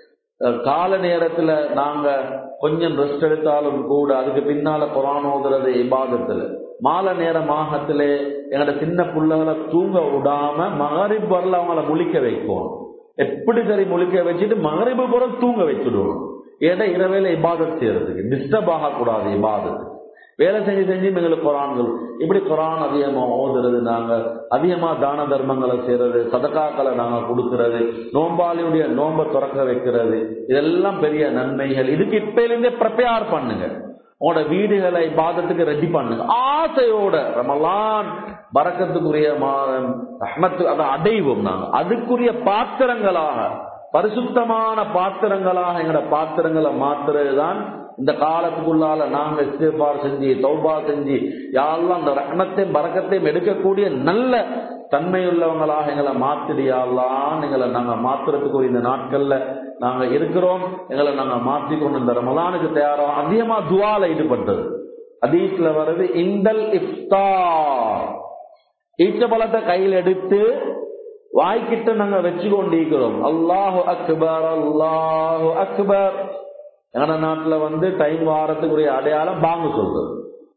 கால நேரத்துல நாங்க கொஞ்சம் ரெஸ்ட் எடுத்தாலும் கூட அதுக்கு பின்னால குரான் ஓதுறது இபாதத்துல மாலை நேரமாகத்திலே எங்களோட சின்ன பிள்ளைகளை தூங்க விடாம மகரிப் வரல அவங்கள முழிக்க வைப்போம் எப்படி சரி முழிக்க வச்சுட்டு மகரிப்பு புறம் தூங்க வச்சுடுவோம் ஏன்னா இரவேல இபாதத் செய்யறதுக்கு டிஸ்டர்ப் ஆகக்கூடாது இபாதத்துக்கு வேலை செஞ்சு செஞ்சு எங்களுக்கு குரான்கள் இப்படி குரான் அதிகமா ஓதுறது நாங்க அதிகமா தான தர்மங்களை செய்யறது சதக்காக்களை நாங்க கொடுக்கறது நோம்பாளியுடைய நோம்ப துறக்க வைக்கிறது இதெல்லாம் பெரிய நன்மைகள் இதுக்கு இப்பையிலிருந்தே ப்ரிப்பேர் பண்ணுங்க உங்களோட வீடுகளை பாதத்துக்கு ரெடி பண்ணுங்க ஆசையோட ரமலான் பறக்கத்துக்குரிய மாதம் ரஹ்மத்து அதை அடைவோம் நாங்க அதுக்குரிய பாத்திரங்களாக பரிசுத்தமான பாத்திரங்களாக எங்களோட பாத்திரங்களை மாத்துறதுதான் இந்த காலத்துக்குள்ளால நாங்க இஸ்திஃபார் செஞ்சு தௌபா செஞ்சு யாரெல்லாம் அந்த ரஹ்மத்தையும் பறக்கத்தையும் எடுக்கக்கூடிய நல்ல தன்மையுள்ளவங்களாக எங்களை மாத்திடியாலாம் எங்களை நாங்க மாத்துறதுக்கு இந்த நாட்கள்ல நாங்க இருக்கிறோம் எங்களை நாங்க மாத்திக்கொண்டு இந்த ரமலானுக்கு தயாராக அதிகமா துவால ஈடுபட்டது அதீஸ்ல வருது இந்தல் இஃப்தார் ஈச்ச பழத்தை கையில் எடுத்து வாய்க்கிட்ட நாங்க வச்சு கொண்டிருக்கிறோம் அல்லாஹு அக்பர் அல்லாஹு அக்பர் எங்கட நாட்டுல வந்து டைம் வாரத்துக்குரிய அடையாளம் பாங்கு சொல்றது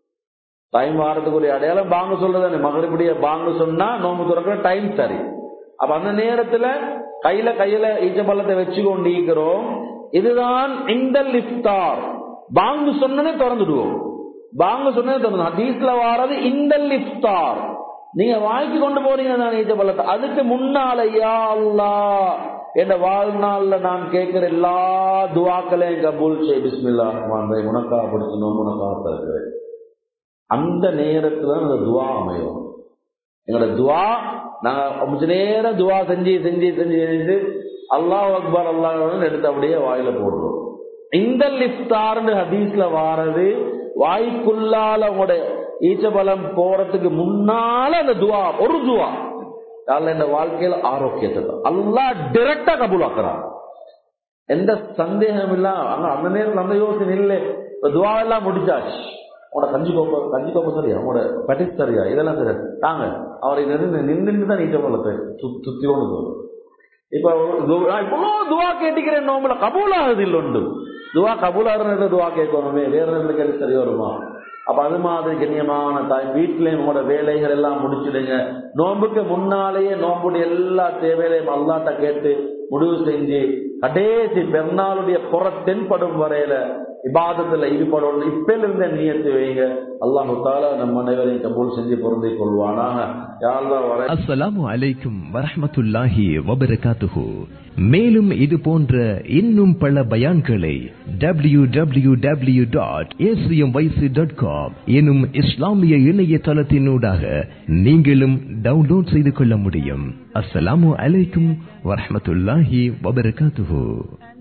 டைம் வாரத்துக்குரிய அடையாளம் பாங்கு சொல்றது மகளிருடைய பாங்கு சொன்னா நோம்பு துறக்கிற டைம் சரி அப்ப அந்த நேரத்துல கையில கையில ஈச்சப்பள்ளத்தை வச்சு கொண்டிருக்கிறோம் இதுதான் இந்த லிப்தார் பாங்கு சொன்னனே திறந்துடுவோம் பாங்கு சொன்னே திறந்து ஹதீஸ்ல வாரது இந்த லிப்தார் நீங்க வாங்கி கொண்டு போறீங்க தான் ஈச்சப்பள்ளத்தை அதுக்கு முன்னாலயா அல்லா என் வாழ்நாள்ல நான் கேட்கிற எல்லா துவாக்களையும் கபூல் செய் பிஸ்மில்லா ரஹ்மான் ரஹீம் உனக்கா பிடிச்சணும் உனக்கா தருகிறேன் அந்த நேரத்துல அந்த துவா அமையும் எங்களோட துவா நாங்க கொஞ்ச நேரம் துவா செஞ்சு செஞ்சு செஞ்சு செஞ்சு அல்லாஹ் அக்பர் அல்லாஹ் எடுத்து அப்படியே வாயில போடுறோம் இந்த லிப்தார்னு ஹதீஸ்ல வாரது வாய்க்குள்ளால உங்களோட ஈச்சபலம் போறதுக்கு முன்னால அந்த துவா ஒரு துவா அல்ல இந்த வாழ்க்கையில ஆரோக்கியத்தை தான் அல்லா டிரெக்டா கபூலாக்குறான் எந்த சந்தேகம் இல்ல அங்க அந்த நேரத்தில் அந்த யோசனை இல்லை இப்ப துவா எல்லாம் முடிச்சாச்சு உங்களோட கஞ்சி கோப்ப கஞ்சி கோப்ப சரியா உங்களோட பட்டிஸ் சரியா இதெல்லாம் சரியா தாங்க அவரை நின்று நின்று தான் நீச்ச போல சுத்தி கொண்டு போகும் இப்ப இவ்வளவு துவா கேட்டுக்கிறேன் நோம்புல கபூலாகுது இல்லை உண்டு துவா கபூலாகிற துவா கேட்கணுமே வேற நேரத்தில் கேட்டு சரி வருமா அப்ப அது மாதிரி கண்ணியமான தாய் வீட்டிலையும் உங்களோட வேலைகள் எல்லாம் முடிச்சிடுங்க நோம்புக்கு முன்னாலேயே நோம்புடைய எல்லா தேவைகளையும் அல்லாட்ட கேட்டு முடிவு செஞ்சு கடைசி பெருநாளுடைய புற தென்படும் வரையில இபாதத்துல ஈடுபடணும் இப்பல இருந்த நியத்து வைங்க அல்லாஹு தாலா நம் அனைவரையும் கபூல் செஞ்சு பொருந்திக் கொள்வானாக யாழ்லா வர அஸ்ஸலாமு அலைக்கும் வரஹ்மத்துல்லாஹி வபரகாத்துஹு மேலும் இது போன்ற இன்னும் பல பயான்களை W W W dot dot com எனும் இஸ்லாமிய இணையதளத்தினூடாக நீங்களும் டவுன்லோட் செய்து கொள்ள முடியும் அஸ்ஸலாமு அலைக்கும் வரஹ்மத்துல்லாஹி வபரகாத்துஹு